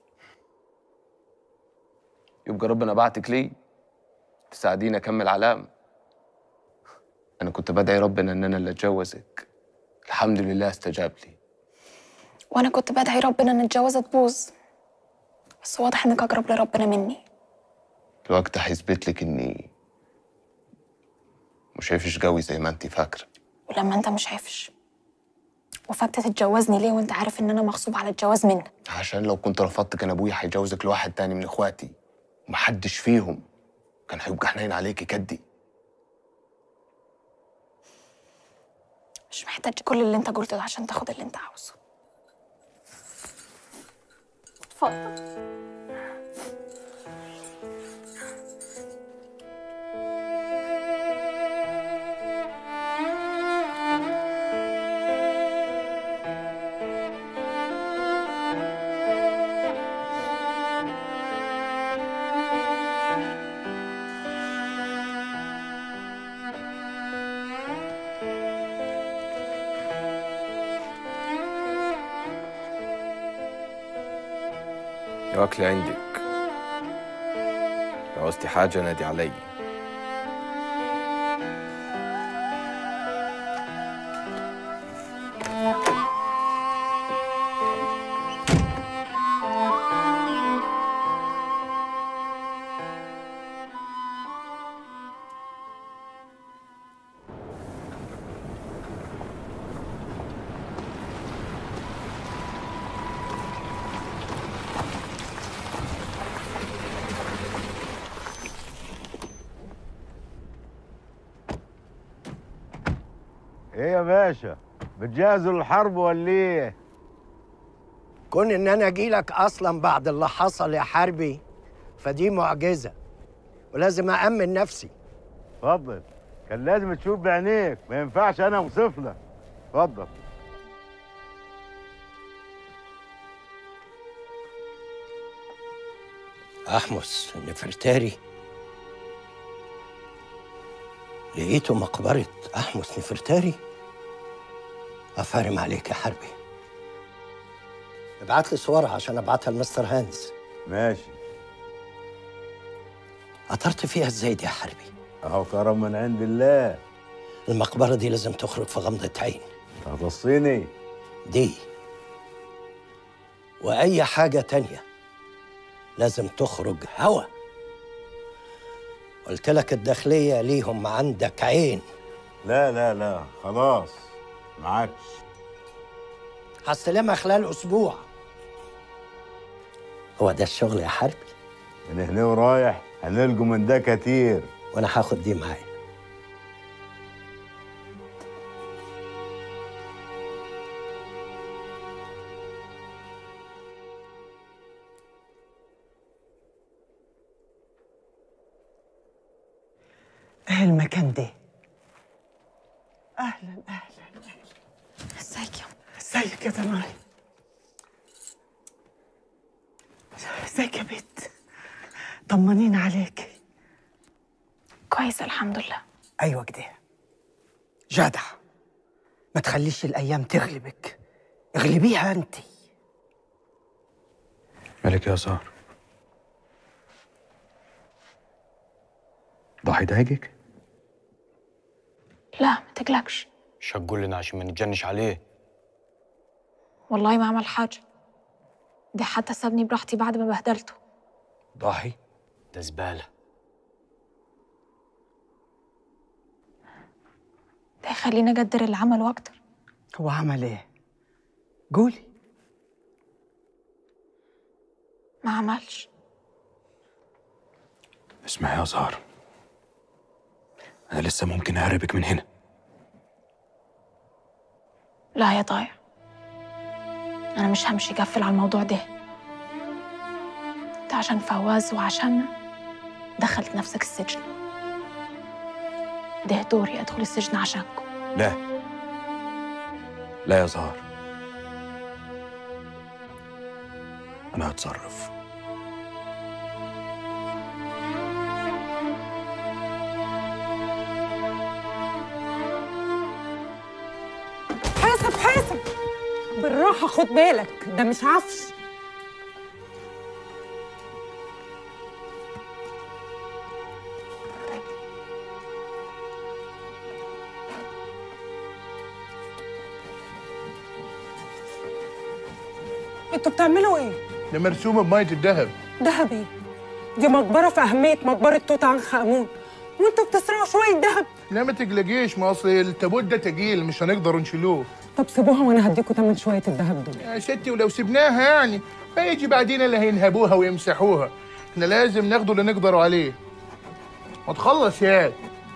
يبقى ربنا بعتك لي تساعديني أكمل علام أنا كنت بدعي ربنا إن أنا اللي أتجوزك الحمد لله استجاب لي وانا كنت بدعي ربنا ان الجوازه تبوظ بس واضح انك اقرب لربنا مني الوقت هيثبت لك إني مش شايفش قوي زي ما أنت فاكرة ولما انت مش عارفش وفكت تتجوزني ليه وانت عارف ان انا مغصوب على الجواز منك عشان لو كنت رفضت كان أبويا هيجوزك لواحد تاني من إخواتي ومحدش فيهم كان هيبقى حنين عليكي كدي مش محتاج كل اللي انت قلته ده عشان تاخد اللي انت عاوزه اتفضل يا أكل عندك لو عوزتي حاجة نادي علي ايه يا باشا بتجهزوا للحرب ولا ايه كون ان انا اجي لك اصلا بعد اللي حصل يا حربي فدي معجزه ولازم أأمن نفسي اتفضل كان لازم تشوف بعينيك ما ينفعش انا اوصف لك اتفضل أحمس نفرتاري لقيته مقبرة أحمس نفرتاري أفارم عليك يا حربي ابعت لي صورها عشان ابعتها لمستر هانز ماشي قطرت فيها ازاي دي يا حربي اهو كرم من عند الله المقبرة دي لازم تخرج في غمضة عين هتصيني دي وأي حاجة تانية لازم تخرج هوا قلت لك الداخلية ليهم عندك عين لا لا لا خلاص معاكش هستلمها خلال أسبوع هو ده الشغل يا حربي من هنا ورايح هنلقوا من ده كتير وأنا هاخد دي معايا ايه المكان ده اهلا اهلا ازيك يا ازيك يا دناي ازيك يا بت طمنين عليك كويس الحمد لله ايوه كده جدع ما تخليش الايام تغلبك اغلبيها انت مالك يا زهر ضحي ضايقك لا ما تقلقش مش هتقول لنا عشان ما نتجنش عليه والله ما عمل حاجة ده حتى سابني براحتي بعد ما بهدلته ضحي ده زبالة ده يخليني أقدر اللي عمله أكتر هو عمل ايه قولي ما عملش اسمعي يا زهر انا لسه ممكن اهربك من هنا لا يا ضايع أنا مش همشي قفل على الموضوع ده أنت عشان فواز وعشان دخلت نفسك السجن ده دوري أدخل السجن عشانكم لا لا يا زهر انا هتصرف حاسب حاسب بالراحة خد بالك ده مش عفش انتوا بتعملوا ايه؟ ده مرسومه بميه الذهب دهب ايه؟ دي مقبرة في أهمية مقبرة توت عنخ آمون وانتوا بتسرقوا شوية دهب لا ما تقلقيش ما اصل التابوت ده تقيل مش هنقدر نشيلوه طب سيبوها وانا هديكوا تمن شوية الدهب دول يا ستي ولو سبناها يعني هيجي بعدين اللي هينهبوها ويمسحوها احنا لازم ناخده اللي نقدروا عليه ما تخلص يا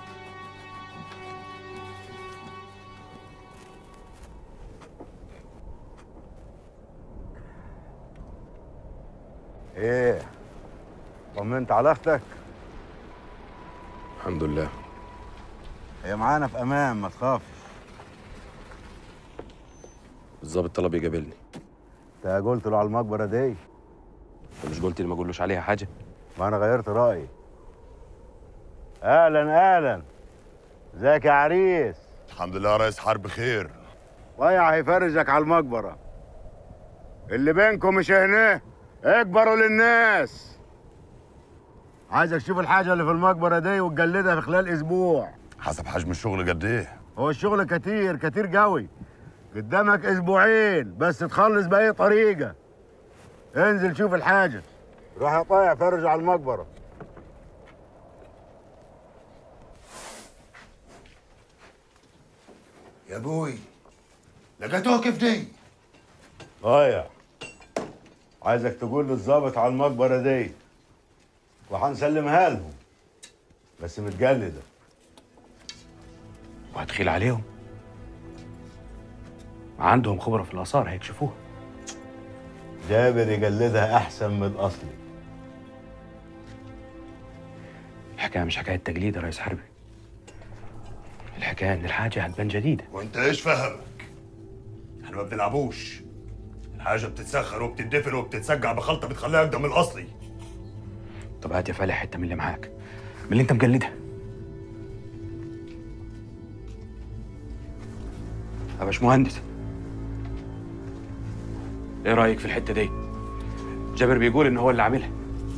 ايه طمنت على اختك الحمد لله هي معانا في امان ما تخافش الظابط طلب يقابلني انت قلت له على المقبره دي انت مش قلت لي ما اقولوش عليها حاجه ما انا غيرت رايي اهلا اهلا ازيك يا عريس الحمد لله يا ريس حرب خير ضيع هيفرجك على المقبره اللي بينكم مش هنا اكبروا للناس عايزك تشوف الحاجه اللي في المقبره دي وتجلدها في خلال اسبوع حسب حجم الشغل قد ايه هو الشغل كتير كتير قوي قدامك اسبوعين بس تخلص باي طريقه انزل شوف الحاجه روح يا طايع فرج على المقبره يا ابوي لقيتوها كيف دي طايع عايزك تقول للظابط على المقبره دي وهنسلمها لهم بس متجلده وهتخيل عليهم عندهم خبرة في الآثار هيكشفوها جابر يجلدها احسن من الاصلي الحكاية مش حكاية تجليد يا ريس حربي الحكاية إن الحاجة هتبان جديدة وانت ايش فهمك احنا ما بنلعبوش الحاجه بتتسخر وبتدفن وبتتسجع بخلطه بتخليها اقدم من الاصلي طب هات يا فالح حتة من اللي معاك من اللي أنت مجلدها يا باشمهندس ايه رايك في الحته دي جابر بيقول ان هو اللي عاملها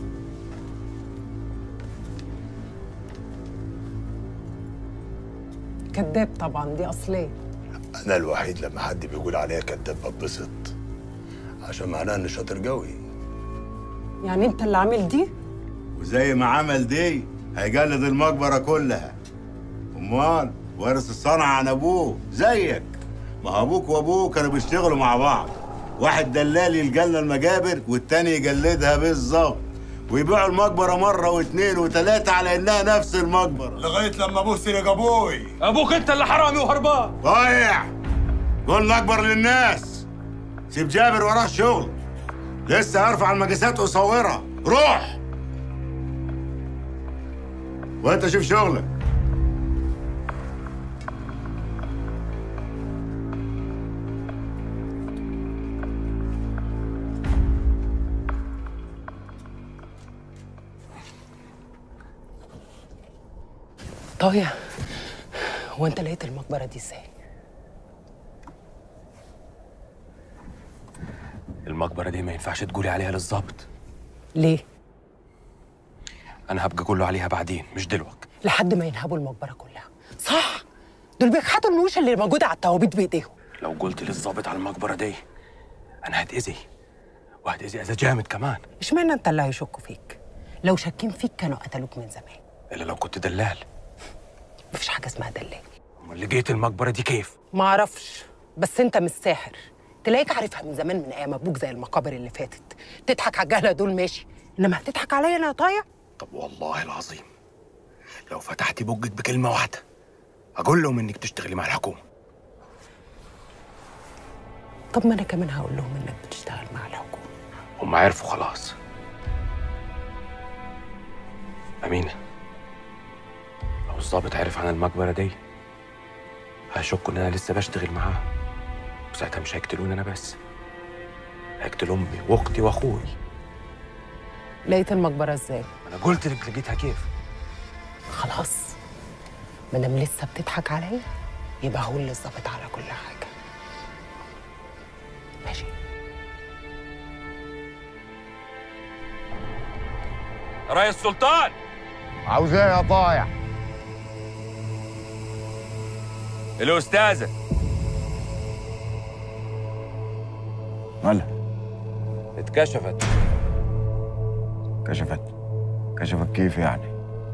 كذاب طبعا دي اصليه انا الوحيد لما حد بيقول عليا كداب بتبسط عشان معناه اني شاطر قوي يعني انت اللي عامل دي وزي ما عمل دي هيجلد المقبرة كلها امال وارث الصنعة عن ابوه زيك ما ابوك وابوه كانوا بيشتغلوا مع بعض واحد دلال يلقى لنا المجابر والتاني يجلدها بالظبط ويبيعوا المقبرة مرة واثنين وثلاثة على انها نفس المقبرة لغايه لما ابوه سرق ابوي ابوك انت اللي حرامي وهربان ضايع قول اكبر للناس سيب جابر وراه الشغل لسه هرفع المقاسات واصورها روح وانت شوف شغلك طايع هو انت لقيت المقبره دي ازاي المقبره دي ما ينفعش تقولي عليها للظابط ليه انا هبقى كله عليها بعدين مش دلوقتي لحد ما ينهبوا المقبره كلها صح دول بيكحتوا النوش اللي موجوده على التوابيت بايديهم لو قلت للظابط على المقبره دي انا هتاذي وهتاذي اذى جامد كمان اشمعنى انت اللي هيشكوا فيك لو شاكين فيك كانوا قتلوك من زمان الا لو كنت دلال مفيش حاجه اسمها دلال امال لقيت المقبره دي كيف ما اعرفش بس انت مش ساحر تلاقيك عارفها من زمان من ايام ابوك زي المقابر اللي فاتت تضحك على الجهله دول ماشي انما هتضحك عليا انا يا طايع طب والله العظيم لو فتحتي بقك بكلمه واحده اقول لهم انك تشتغلي مع الحكومه طب ما انا كمان هقول لهم انك بتشتغل مع الحكومه هم عرفوا خلاص أمينة لو الظابط عرف عن المقبرة دي هيشكوا إن أنا لسه بشتغل معاه وساعتها مش هيقتلوني أنا بس هيقتلوا أمي وأختي وأخوي لقيت المقبره ازاي أنا قلت لك لقيتها كيف خلاص ما دام لسه بتضحك عليا يبقى هقول للظابط على كل حاجه ماشي رئيس سلطان عاوز ايه يا طايع الأستاذة مالها اتكشفت كشفت كشفت كيف يعني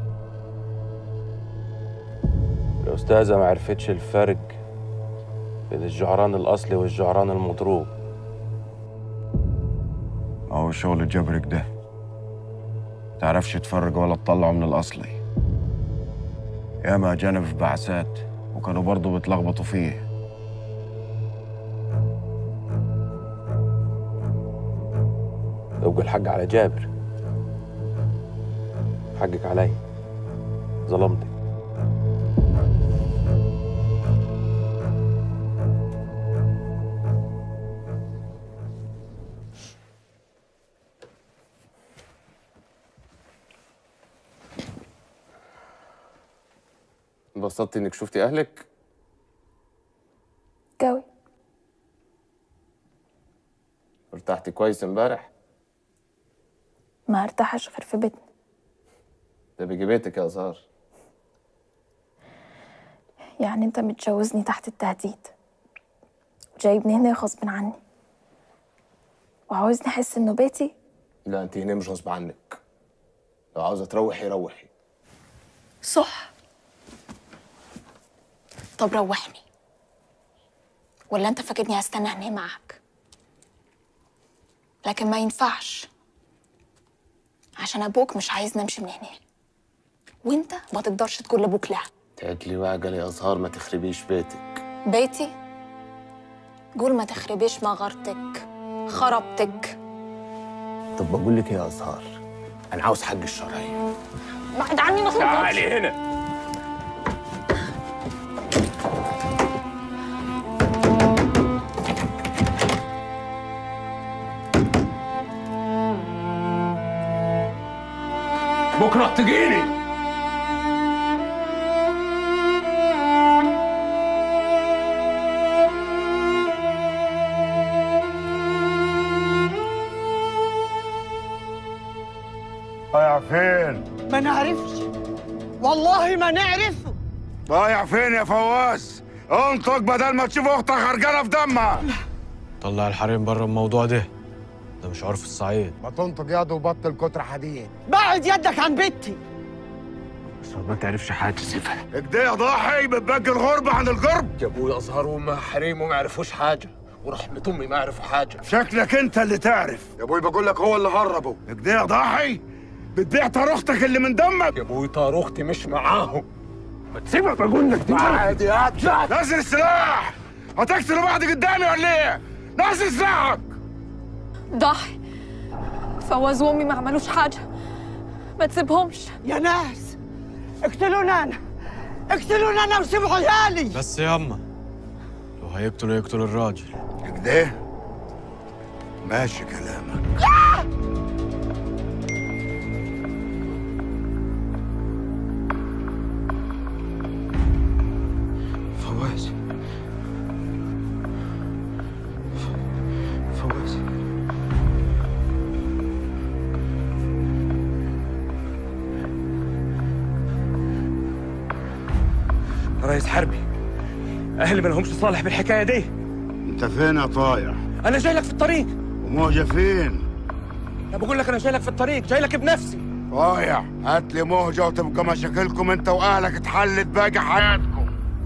الأستاذة ما عرفتش الفرق بين الجعران الأصلي والجعران المضروب ما هو شغل جبرك ده تعرفش تفرق ولا تطلعه من الأصلي ياما جانب في بعثات وكانوا برضه بيتلخبطوا فيه يبقى الحق على جابر حقك علي ظلمتك انبسطتي انك شفتي اهلك قوي ارتحتي كويس امبارح ما ارتاحش غير في بيتنا ده بيجي بيتك يا ازهار يعني انت متجوزني تحت التهديد وجايبني هنا غصب عني وعاوزني احس انه بيتي لا انت هنا مش غصب عنك لو عاوزه تروحي روحي صح طب روحني ولا انت فاكرني هستنى هنا معاك لكن ما ينفعش عشان ابوك مش عايزني امشي من هنا وانت ما تقدرش تقول لابوك لا تعدلي وعجل يا ازهار ما تخربيش بيتك بيتي قول ما تخربيش مغارتك خربتك طب بقول لك يا ازهار انا عاوز حق الشرعيه بعد عني ما تقدرش تعالي هنا بكرة تجيني ضايع فين؟ ما نعرفش والله ما نعرفه ضايع فين يا فواز؟ انطق بدل ما تشوف اختك غرقانه في دمها طلع الحريم بره الموضوع ده ده مش عارف الصعيد ما تنطق ياض وبطل كتر حديد بعد يدك عن بنتي بس ما تعرفش حاجه سيبها كده يا ضاحي بتبقي الغربة عن القرب يا ابوي اظهروا ما حريم وما يعرفوش حاجه ورحمه امي ما يعرفوا حاجه شكلك انت اللي تعرف يا ابوي بقول لك هو اللي هربه كده يا ضاحي بتبيع طار اختك اللي من دمك يا ابوي طار اختي مش معاهم ما تسيبها بقول لك دي عادي عادي نزل السلاح هتقتلوا بعض قدامي ولا ايه؟ نزل سلاحك ضحي فواز وامي ما عملوش حاجه ما تسيبهمش يا ناس اقتلونا انا اقتلونا انا وسيبوا عيالي بس يا اما لو هيقتلوا يقتلوا الراجل كده ماشي كلامك فواز فواز رئيس حربي اهلي ما لهمش صالح بالحكايه دي انت فين يا طايع؟ انا جاي لك في الطريق وموجة فين؟ انا بقول لك انا جاي لك في الطريق جاي لك بنفسي طايع هات لي موجة وتبقى مشاكلكم انت واهلك اتحلت باقي حياتكم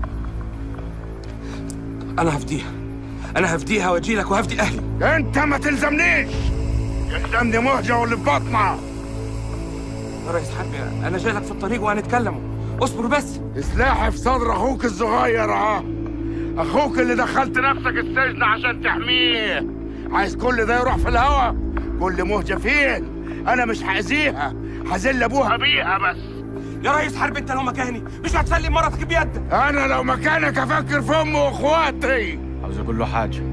انا هفديها انا هفديها واجي لك وهفدي اهلي انت ما تلزمنيش يلزمني موجة واللي في بطنها يا رئيس حربي انا جاي لك في الطريق وهنتكلموا اصبر بس سلاحي في صدر اخوك الصغير ها اخوك اللي دخلت نفسك السجن عشان تحميه عايز كل ده يروح في الهوا كل مهجة فين انا مش هاذيها هذل ابوها بيها بس يا رئيس حرب انت لو مكاني مش هتسلم مرتك بيدك انا لو مكانك افكر في امي واخواتي عاوز اقول له حاجه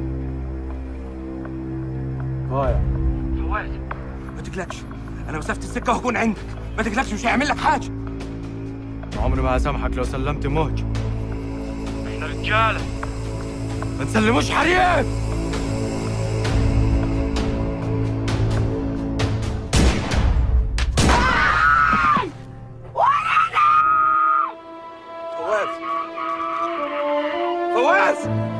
فواز فواز ما تقلقش انا مسافه السكه وهكون عندك ما تقلقش مش هيعمل لك حاجه عمري ما هسامحك لو سلمت موج احنا رجاله ما نسلموش حريم فواز فواز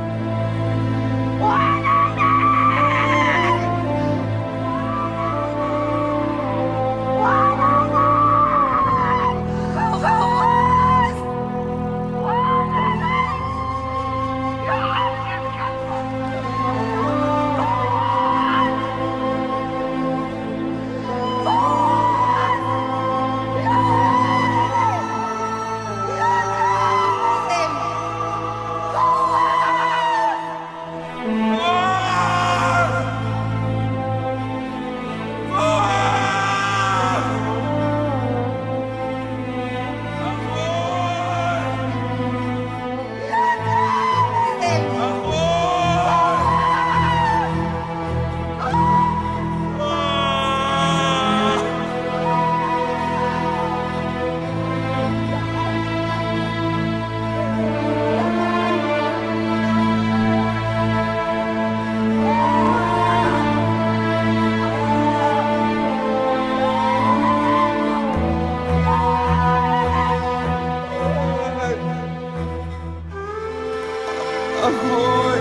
أخوي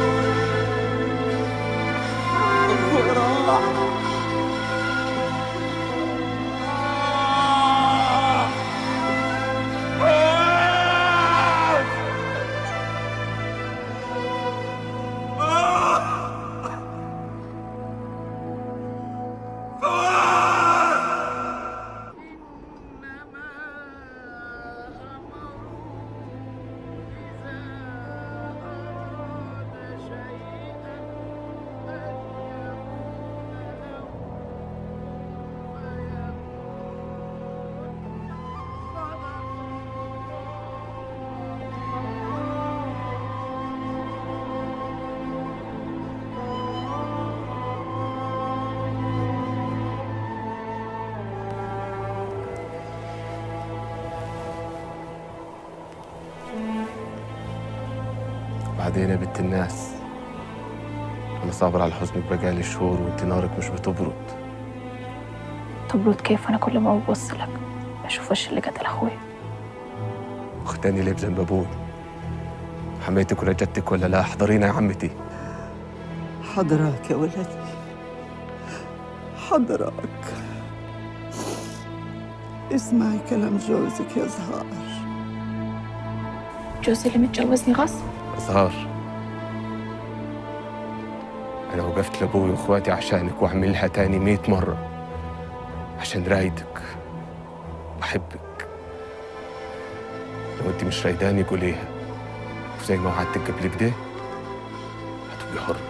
أخوي راح بعدين يا بنت الناس أنا صابر على حزنك بقالي شهور وأنت نارك مش بتبرد تبرد كيف وانا كل ما ببص لك بشوف وش اللي قتل اخويا واخداني ليه بذنب ابوي حميتك ولا جدتك ولا لا احضرينا يا عمتي حضرك يا ولدي حضرك اسمعي كلام جوزك يا زهار جوزي اللي متجوزني غصب أزهار أنا وقفت لأبوي وإخواتي عشانك وأعملها تاني مئة مرة عشان رايدك بحبك لو أنت مش رايداني قوليها وزي ما وعدتك قبل كده هتبقي حرة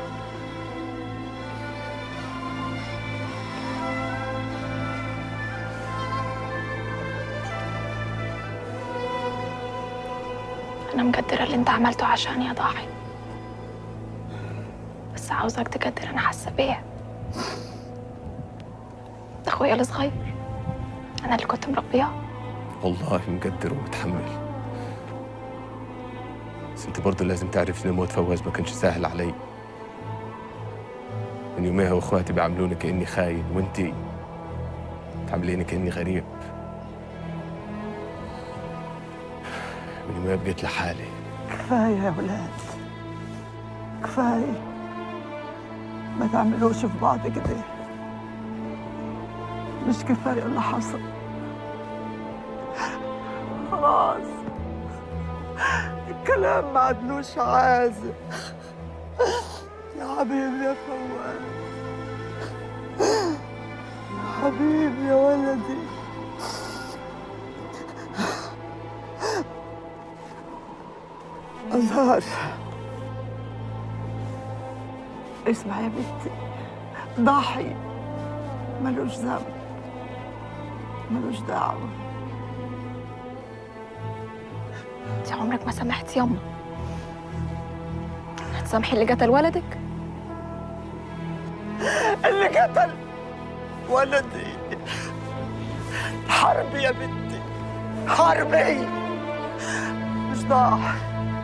انا مقدره اللي انت عملته عشاني يا ضاحي بس عاوزك تقدر انا حاسه بيه ده اخويا الصغير انا اللي كنت مربياه والله مقدر ومتحمل بس انت برضه لازم تعرف ان موت فواز ما كانش سهل علي من يوميها واخواتي بيعاملوني كاني خاين وانتي تعامليني كاني غريب من يوميها بقيت لحالي كفاية يا ولاد كفاية ما تعملوش في بعض كده مش كفاية اللي حصل خلاص الكلام ما عدلوش عازم يا حبيبي يا فواز يا حبيبي يا ولدي أزهار اسمع يا بنتي ضحي ملوش ذنب ملوش دعوة انت عمرك ما سامحت يما هتسامحي اللي قتل ولدك اللي قتل ولدي حربي يا بنتي حربي مش ضاع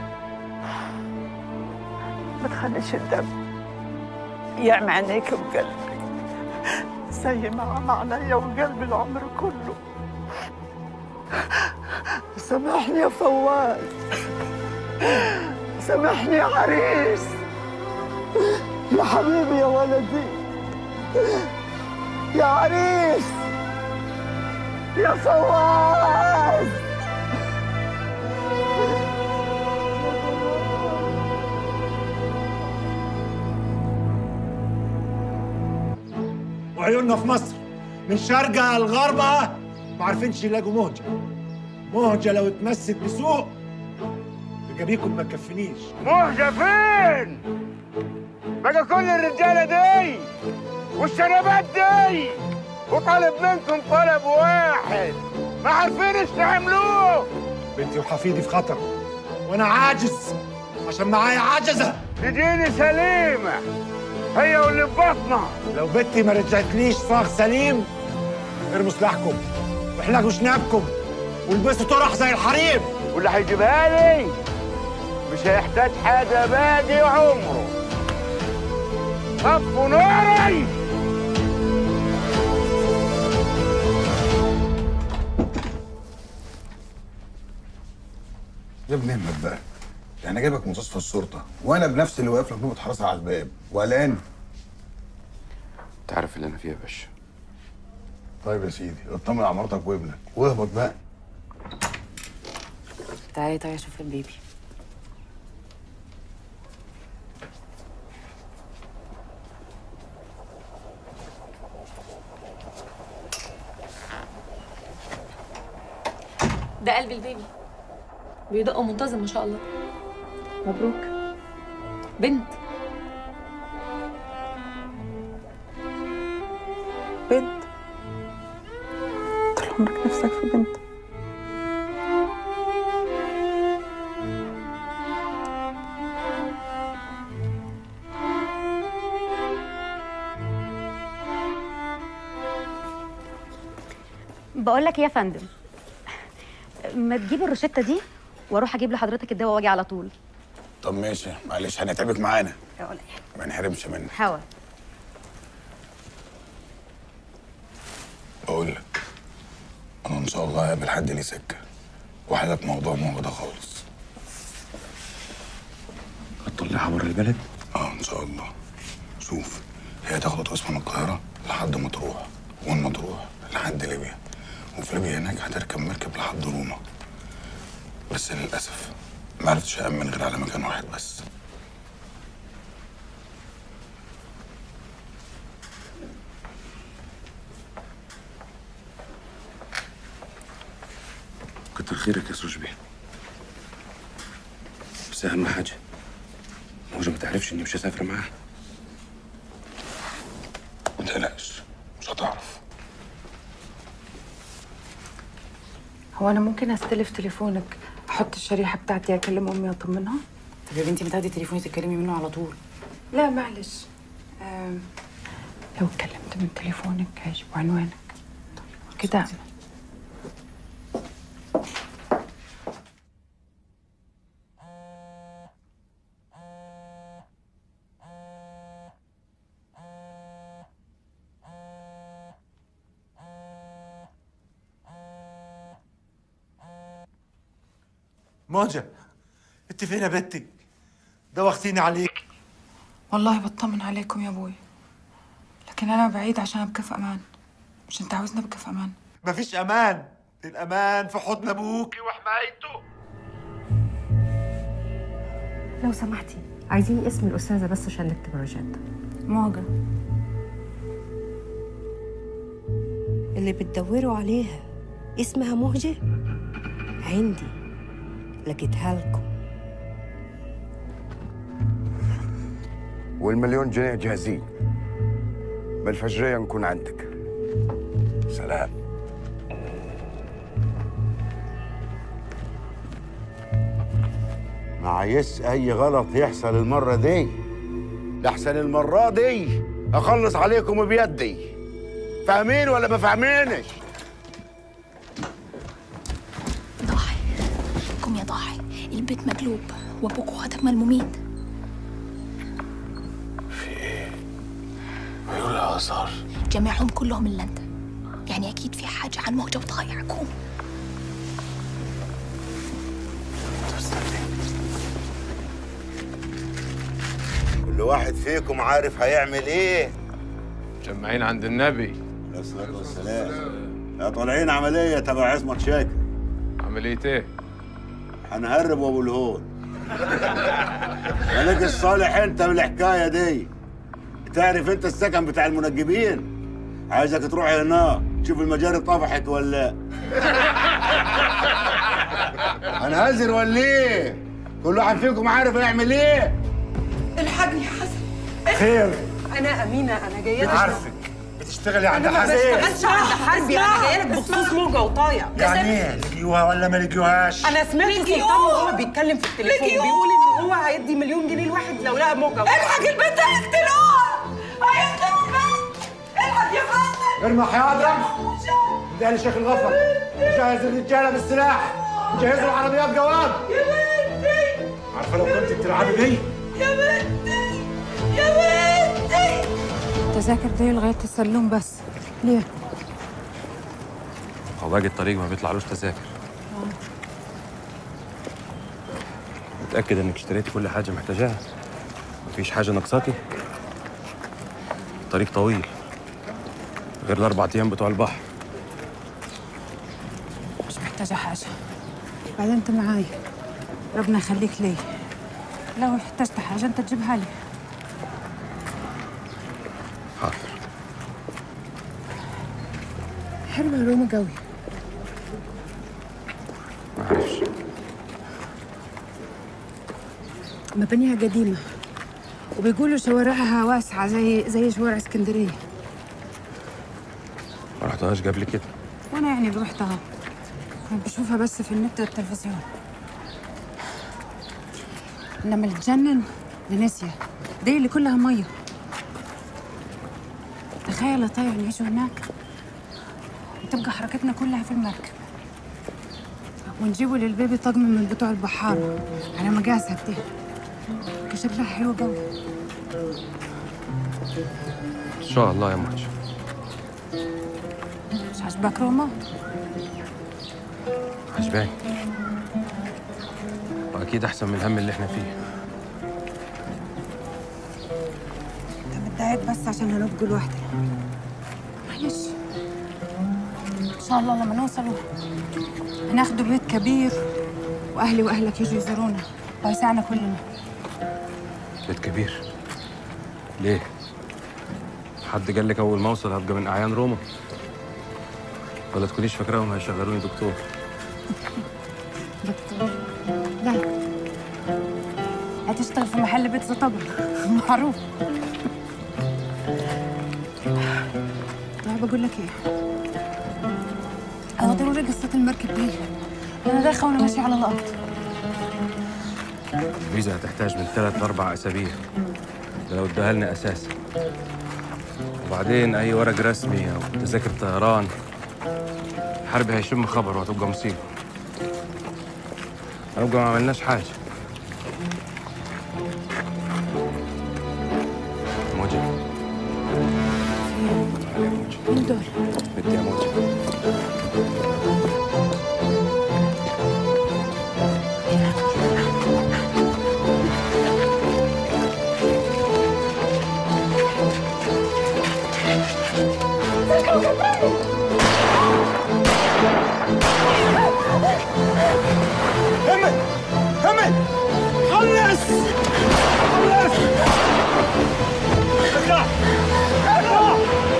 ما تخليش الدم يعمى عينيك وقلبك زي ما عمى عليا وقلبي العمر كله سامحني يا فواز سامحني يا عريس يا حبيبي يا ولدي يا عريس يا فواز وعيوننا في مصر من شرقها لغربها ما عارفينش يلاقوا مهجة مهجة لو اتمست بسوء بجابيكم ما تكفنيش مهجة فين؟ بقى كل الرجالة دي والشنبات دي وطالب منكم طلب واحد ما عارفين ايش تعملوه بنتي وحفيدي في خطر وانا عاجز عشان معايا عجزة تجيني سليمة هي واللي في بطنها لو بنتي ما رجعتليش صاغ سليم ارموا سلاحكم واحلقوا شنابكم والبسوا طرح زي الحريم واللي هيجيبها لي مش هيحتاج حاجة باقي عمره طفوا ناري يا ابني اهمل بقى يعني جايبك مستشفى الشرطه وانا بنفسي اللي واقف لك نوبه حراسه على الباب وقلقان انت عارف اللي انا فيها يا باشا طيب يا سيدي اطمن على مراتك وابنك واهبط بقى تعالي تعالي شوف البيبي ده قلب البيبي بيدق منتظم ما شاء الله مبروك بنت بنت طول عمرك نفسك في بنت بقول لك ايه يا فندم ما تجيب الروشته دي واروح اجيب لحضرتك الدواء واجي على طول طب ماشي معلش هنتعبك معانا ولا ما نحرمش منك هوا بقول لك انا ان شاء الله هقابل حد ليه سكه وحلك موضوع مو ده خالص هتطلعها بره البلد؟ اه ان شاء الله شوف هي تاخد غصب من القاهره لحد ما تروح ومن ما تروح لحد ليبيا وفي ليبيا هناك هتركب مركب لحد روما بس للاسف ما عرفتش أأمن غير على مكان واحد بس كتر خيرك يا سوشبي بس اهم حاجه موجة ما تعرفش اني مش هسافر معاها ما تقلقش مش هتعرف هو انا ممكن استلف تليفونك احط الشريحه بتاعتي اكلم امي واطمنها طب يا بنتي ما تاخدي تليفوني تتكلمي منه على طول لا معلش آم، لو اتكلمت من تليفونك هيجيب عنوانك كده أأمن. موجة انت فين يا بنتي؟ دوختيني عليك والله بطمن عليكم يا ابوي لكن انا بعيد عشان ابقى في امان مش انت عاوزني ابقى في امان مفيش امان الامان في حضن ابوك وحمايته لو سمحتي عايزين اسم الأستاذة بس عشان نكتب الروجيتا موجة اللي بتدوروا عليها اسمها مهجة عندي لقيتها لكم والمليون جنيه جاهزين بالفجرية نكون عندك سلام ما عايز اي غلط يحصل المره دي لحسن المره دي اخلص عليكم بيدي فاهمين ولا ما فاهمينش ضاحي قوم يا ضاحي البيت مقلوب وابوك وخاتم ملمومين ويقول الآثار جميعهم كلهم من لندن يعني اكيد في حاجه عن موجه وتضيعكم كل واحد فيكم عارف هيعمل ايه مجمعين عند النبي عليه الصلاه والسلام لا طالعين عمليه تبع عصمت شاكر عملية ايه؟ هنهرب وابو الهول مالك الصالح انت بالحكايه دي تعرف انت السكن بتاع المنجبين عايزك تروح هناك تشوف المجاري طفحت ولا هنهزر ولا ايه كل واحد فيكم عارف هيعمل ايه الحاجني يا حسن خير انا امينه انا جايه لك عارفك بتشتغلي عند انا ما حسين بشتغلش عند حربي انا جايه لك بخصوص موجه وطايع يعني ايه لقيوها ولا ما لقيوهاش انا سمعت سلطان وهو بيتكلم في التليفون لقيوه. بيقول ان هو هيدي مليون جنيه لواحد لو لقى موجه الحق البنت هيقتلوها هيقتلوا البنت الحق يا حسن ارمح يا ادم ده شيخ الغفر جهز الرجاله بالسلاح جهزوا العربيات جواب يا بنتي عارفه لو كنت بتلعبي بيا يا بنتي يا بنتي التذاكر دي لغايه السلوم بس ليه؟ هو باقي الطريق ما بيطلعلوش تذاكر متأكد إنك اشتريتي كل حاجة محتاجاها مفيش حاجة ناقصاكي طريق طويل غير الأربع أيام بتوع البحر مش محتاجه حاجه بعدين انت معايا ربنا يخليك لي لو احتجت حاجه انت تجيبها لي حاضر حلوه رومي قوي ما عارفش مبانيها قديمه وبيقولوا شوارعها واسعه زي زي شوارع اسكندريه ما رحتهاش قبل كده وانا يعني روحتها كنت بشوفها بس في النت والتلفزيون انما اللي تجنن فينيسيا دي اللي كلها ميه تخيل يا طيب نعيشوا هناك وتبقى حركتنا كلها في المركب ونجيبوا للبيبي طقم من بتوع البحارة على مقاسها دي وشكلها حلو قوي إن شاء الله يا مهجة مش عجبك روما؟ عجباني واكيد احسن من الهم اللي احنا فيه انت متضايق بس عشان هنبقوا لوحدنا معلش ان شاء الله لما نوصل هناخدوا بيت كبير واهلي واهلك يجوا يزورونا ويسعنا كلنا بيت كبير ليه حد قال لك اول ما اوصل هبقى من اعيان روما ولا تكونيش فاكراهم هيشغلوني دكتور دكتور لا هتشتغل في محل بيتزا طبعا معروف طيب بقول لك ايه انا ضروري قصة المركب دي انا داخله وانا ماشيه على الارض الفيزا هتحتاج من ثلاث لاربع اسابيع ده لو اداها لنا اساسا وبعدين اي ورق رسمي او تذاكر طيران حربي هيشم خبر وهتبقى مصيبه هنبقى ما عملناش حاجه موجة مين دول؟ بدي يا موجة همل همل خلص خلص اطلع اطلع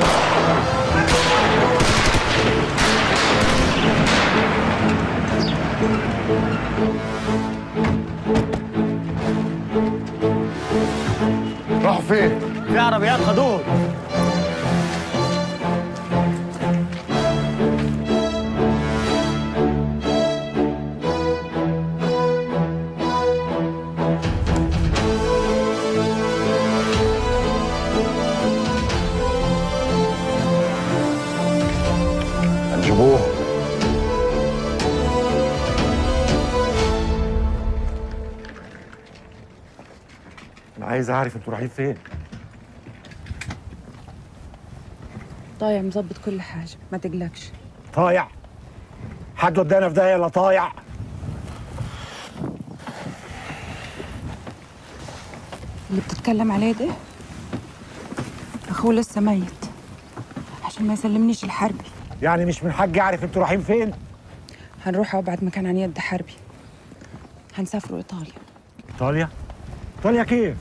راحوا فين؟ في عربيات خدود هنجيبوهم انا عايز اعرف انتوا رايحين فين طايع مظبط كل حاجه ما تقلقش طايع حد ودانا في داهيه لا طايع اللي بتتكلم عليه ده اخوه لسه ميت عشان ما يسلمنيش الحربي يعني مش من حقي اعرف انتوا رايحين فين هنروح ابعد مكان عن يد حربي هنسافروا ايطاليا ايطاليا ايطاليا كيف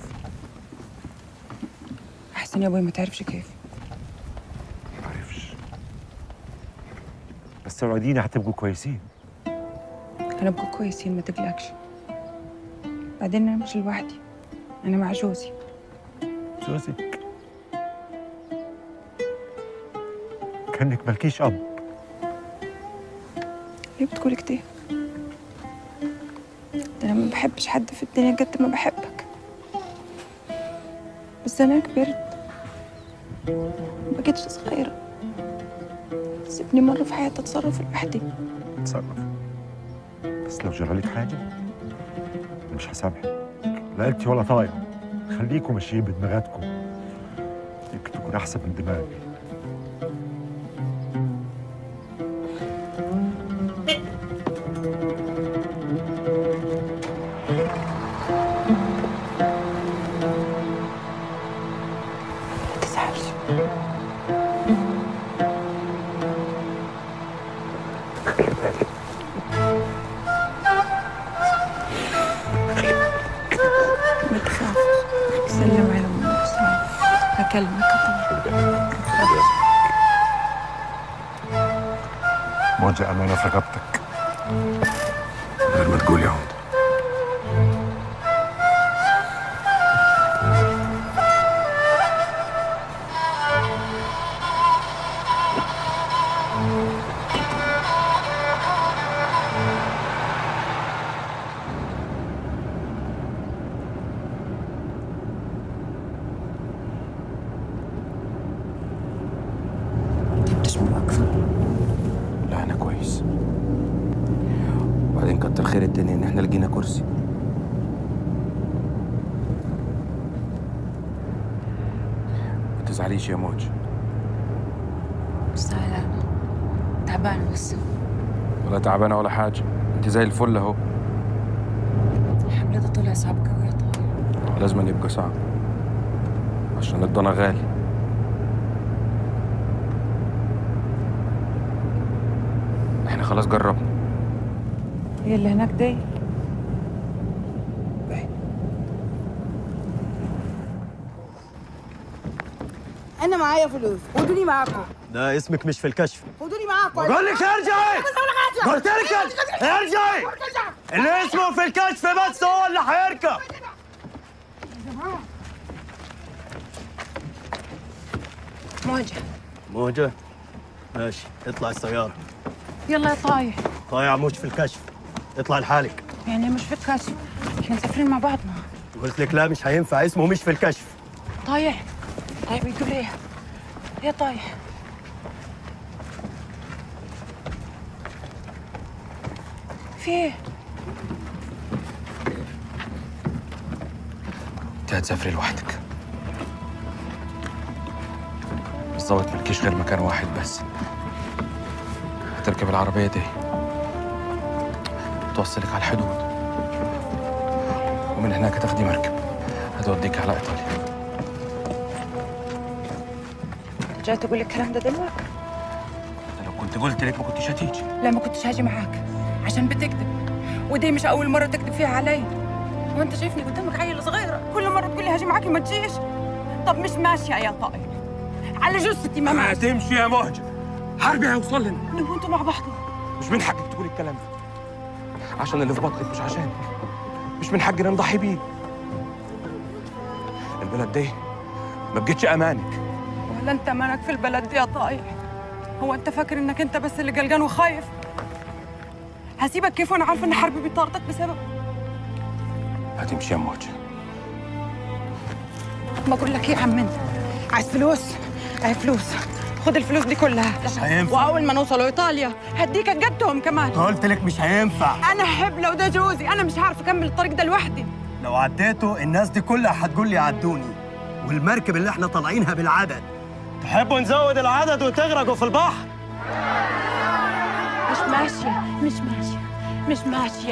احسن يا ابوي ما تعرفش كيف معرفش بس توعديني هتبقوا كويسين هنبقوا كويسين ما تقلقش بعدين انا مش لوحدي انا مع جوزي جوزك كانك مالكيش اب ليه بتقولي كده ده انا ما بحبش حد في الدنيا قد ما بحبك بس انا كبرت ما بقيتش صغيرة سيبني مرة في حياتي اتصرف لوحدي اتصرف بس لو جرالك حاجه أنا مش هسامحك لا انت ولا طايع خليكم ماشيين بدماغاتكم يمكن تكون احسن من دماغي ما تزعلش ما تخافش سلم على امك سلام هكلمك طبعا موجة امانه في رقبتك غير ما تقول يا هود انت مش واقفة لا انا كويس وبعدين كتر خير الدنيا ان احنا لقينا كرسي ما تزعليش يا موج مش زعلانة تعبانة بس ولا تعبانه ولا حاجه انت زي الفل اهو الحمل ده طلع صعب قوي يا طارق لازم يبقى صعب عشان الضنا غالي احنا خلاص جربنا هي اللي هناك دي انا معايا فلوس خدوني معاكم ده اسمك مش في الكشف خدوني معاكم بقول لك ارجعي قلت لك ارجعي اللي اسمه في الكشف بس هو اللي هيركب موجة موجة ماشي اطلع السيارة يلا يا طايح طايع مش في الكشف اطلع لحالك يعني مش في الكشف احنا مسافرين مع بعضنا قلت لك لا مش هينفع اسمه مش في الكشف طايح طيب يقول ايه يا طايح في ايه انت هتسافري لوحدك بالظبط ملكيش غير مكان واحد بس هتركب العربية دي توصلك على الحدود ومن هناك هتاخدي مركب هتوديك على ايطاليا جاي تقول الكلام ده دلوقتي لو كنت قلت لك ما كنتش هتيجي لا ما كنتش هاجي معاك عشان بتكذب ودي مش اول مره تكذب فيها عليا وانت شايفني قدامك عيل صغيره كل مره تقول لي هاجي معاكي ما تجيش طب مش ماشيه يا طائر على جثتي ما ماشيه هتمشي يا مهجة حربي هيوصل لنا نبقوا انتوا مع بعض مش من حقك تقولي الكلام ده عشان اللي في بطنك مش عشانك مش من حقنا نضحي بيه البلد دي ما بقتش امانك ولا انت مالك في البلد دي يا طايح هو انت فاكر انك انت بس اللي قلقان وخايف هسيبك كيف وانا عارفه ان حربي بيطاردك بسبب هتمشي يا موجة ما اقول لك ايه يا عم انت عايز فلوس اهي فلوس خد الفلوس دي كلها مش هينفع. واول ما نوصل ايطاليا هديك جدهم كمان قلت لك مش هينفع انا حبلة وده جوزي انا مش هعرف اكمل الطريق ده لوحدي لو عديته الناس دي كلها هتقول لي عدوني والمركب اللي احنا طالعينها بالعدد تحبوا نزود العدد وتغرقوا في البحر مش ماشيه مش ماشيه مش ماشيه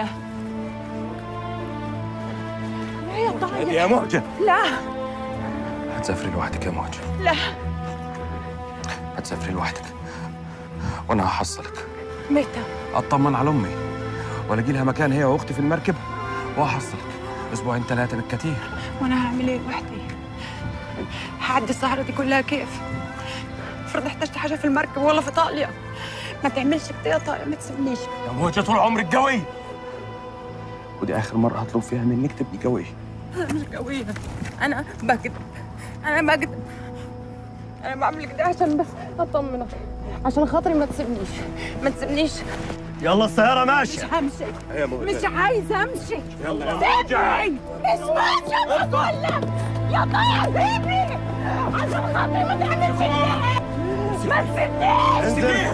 لا يا طايح يا مهجة لا هتسافري لوحدك يا مهجة لا هتسافري لوحدك وانا هحصلك متى اطمن على امي والاقي لها مكان هي واختي في المركب وهحصلك اسبوعين ثلاثه بالكثير وانا هعمل ايه لوحدي هعدي الصحراء دي كلها كيف افرض احتجت حاجه في المركب ولا في ايطاليا ما تعملش كده يا طارق ما تسيبنيش يا مهجة طول عمرك قوي ودي اخر مره هطلب فيها منك تبقي قوي انا مش قويه انا بكذب انا بكذب انا بعمل كده عشان بس اطمنك عشان خاطري ما تسيبنيش ما تسيبنيش يلا السيارة مش ماشية همشي مش عايزه امشي يلا يا سيبني مش ماشيه بقول لك يا طايح سيبني عشان خاطري ما تعملش كده ما تسيبنيش انزل.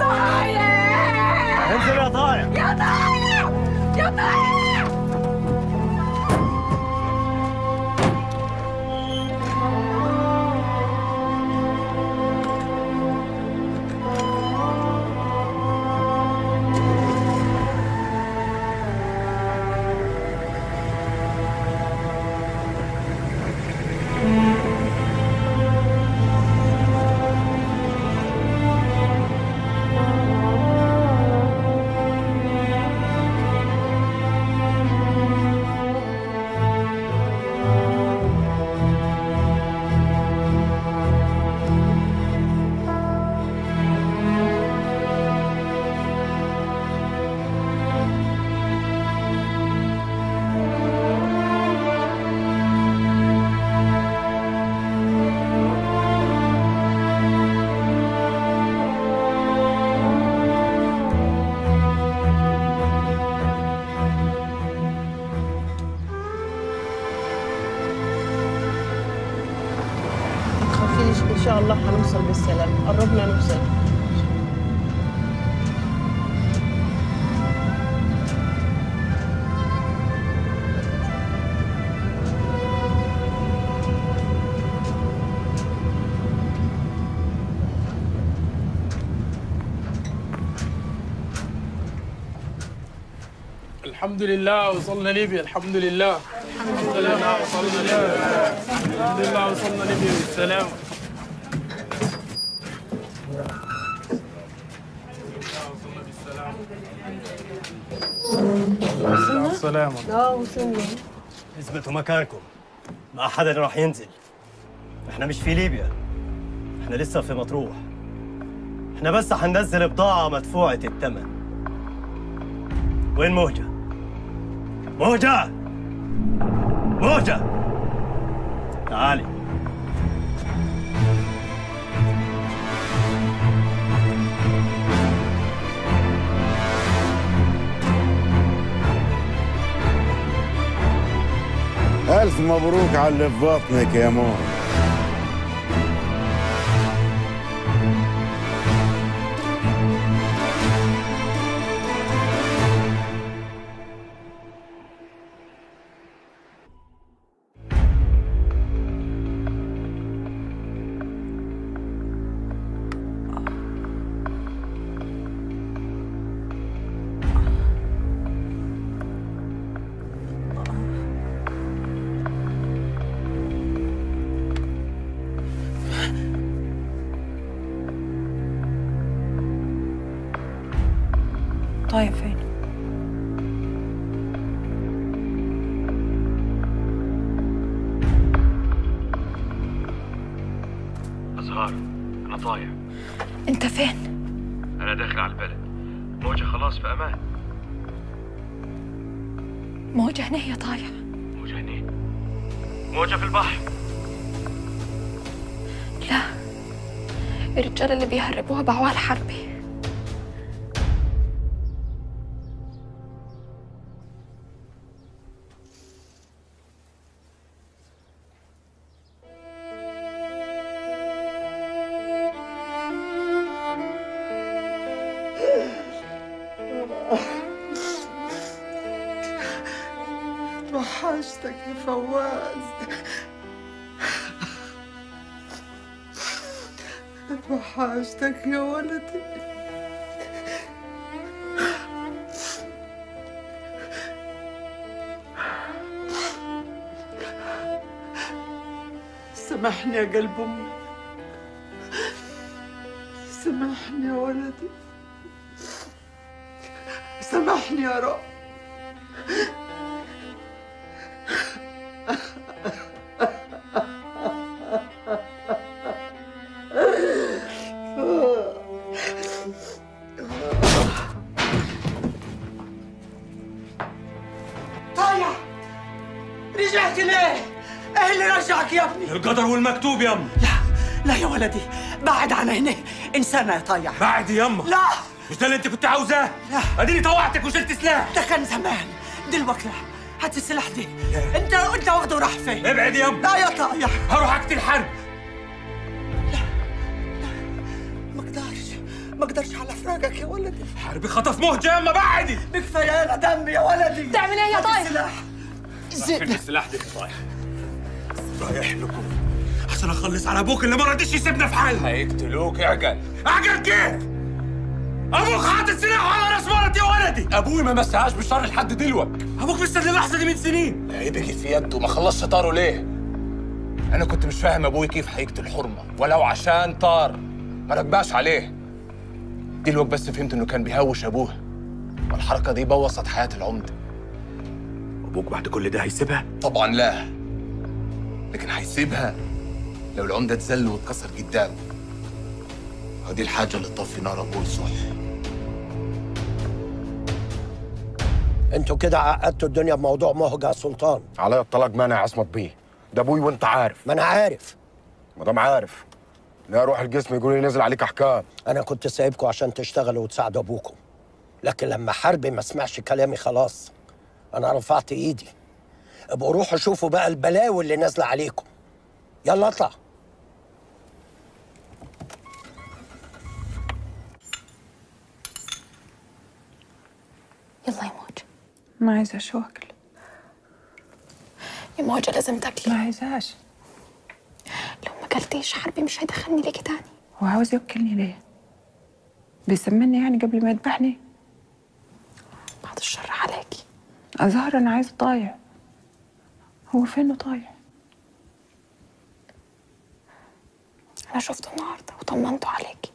طايح انزل يا طايح يا طايح يا طايح تخافيش ان شاء الله هنوصل بالسلام قربنا نوصل الحمد لله وصلنا ليبيا الحمد لله الحمد لله وصلنا ليبيا الحمد لله وصلنا ليبيا بالسلام السلام اه وصلنا اثبتوا مكانكم ما حدا راح ينزل احنا مش في ليبيا احنا لسه في مطروح احنا بس حننزل بضاعة مدفوعة الثمن وين موجة؟ موجة موجة تعالي ألف مبروك على اللي في بطنك يا مو طيب فين؟ أزهار أنا طايع انت فين؟ أنا داخل على البلد موجة خلاص في أمان موجة هنا هي طايح موجة هني موجة في البحر لا الرجال اللي بيهربوها بعوال حربي وحشتك يا فواز وحشتك يا ولدي سامحني يا قلب امي سامحني يا ولدي سامحني يا رب طالع رجعت ليه؟ ايه اللي رجعك يا ابني؟ القدر والمكتوب يما لا يا ولدي بعد عن هنا انسانة يا طايع بعد يما لا مش ده اللي انت كنت عاوزاه لا اديني طوعتك وشلت سلاح ده كان زمان دلوقتي لا هات السلاح دي انت انت واخده وراح فين؟ ابعد يما لا يا طايع هروح اقتل حرب ما اقدرش ما اقدرش على فراقك يا ولدي حربي خطف مهجة يما بعدي بكفايه انا دمي يا ولدي تعمل ايه يا هات طايع؟ السلاح فين السلاح ده طايح رايح لكم عشان اخلص على ابوك اللي ما رضيش يسيبنا في حالنا هيقتلوك اعجل اعجل كيف؟ ابوك حاطط سلاح على راس مرتي يا ولدي ابوي ما مسهاش بالشر لحد دلوقتي ابوك مستني اللحظه دي من سنين هي بقت في يده ما خلصش طاره ليه انا كنت مش فاهم ابوي كيف هيقتل حرمه ولو عشان طار ما ركباش عليه دلوقتي بس فهمت انه كان بيهوش ابوه والحركه دي بوظت حياه العمده ابوك بعد كل ده هيسيبها طبعا لا لكن هيسيبها لو العمده اتذل واتكسر قدامه ودي الحاجه اللي تطفي نار ابوي صح انتوا كده عقدتوا الدنيا بموضوع مهجة سلطان عليا الطلاق مانع عصمت بيه ده ابوي وانت عارف ما انا عارف ما دام عارف لا روح الجسم يقول لي نزل عليك احكام انا كنت سايبكم عشان تشتغلوا وتساعدوا ابوكم لكن لما حربي ما سمعش كلامي خلاص انا رفعت ايدي ابقوا روحوا شوفوا بقى البلاوي اللي نازله عليكم يلا اطلع يلا يا موجة ما عايزة شو أكل يا موجة لازم تاكلي ما عايزاش لو ما اكلتيش حربي مش هيدخلني ليكي تاني هو عاوز يوكلني ليه؟ بيسمني يعني قبل ما يذبحني؟ بعد الشر عليكي أزهر أنا عايزة طايع هو فينه طايع أنا شفته النهاردة وطمنته عليكي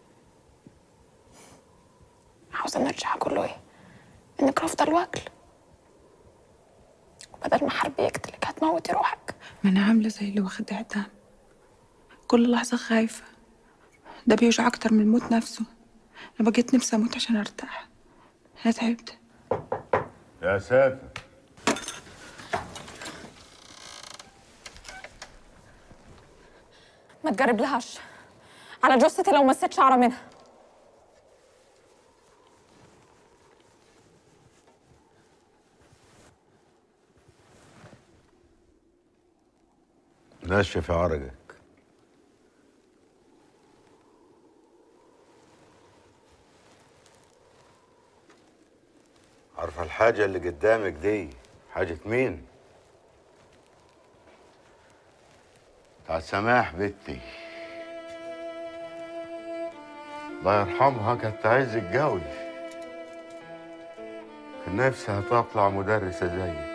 عاوزة نرجع أقول له إيه إنك رافضة الوكل وبدل ما حرب يقتلك هتموتي روحك ما أنا عاملة زي اللي واخد إعدام كل لحظة خايفة ده بيوجع أكتر من الموت نفسه أنا بقيت نفسي أموت عشان أرتاح أنا تعبت يا ساتر ما تجرب لهاش على جثتي لو مسيت شعرة منها نشف عرقك عارفة الحاجة اللي قدامك دي حاجة مين؟ بتاعت سماح بنتي الله يرحمها كانت عايز تتجوز كان نفسها تطلع مدرسة زيك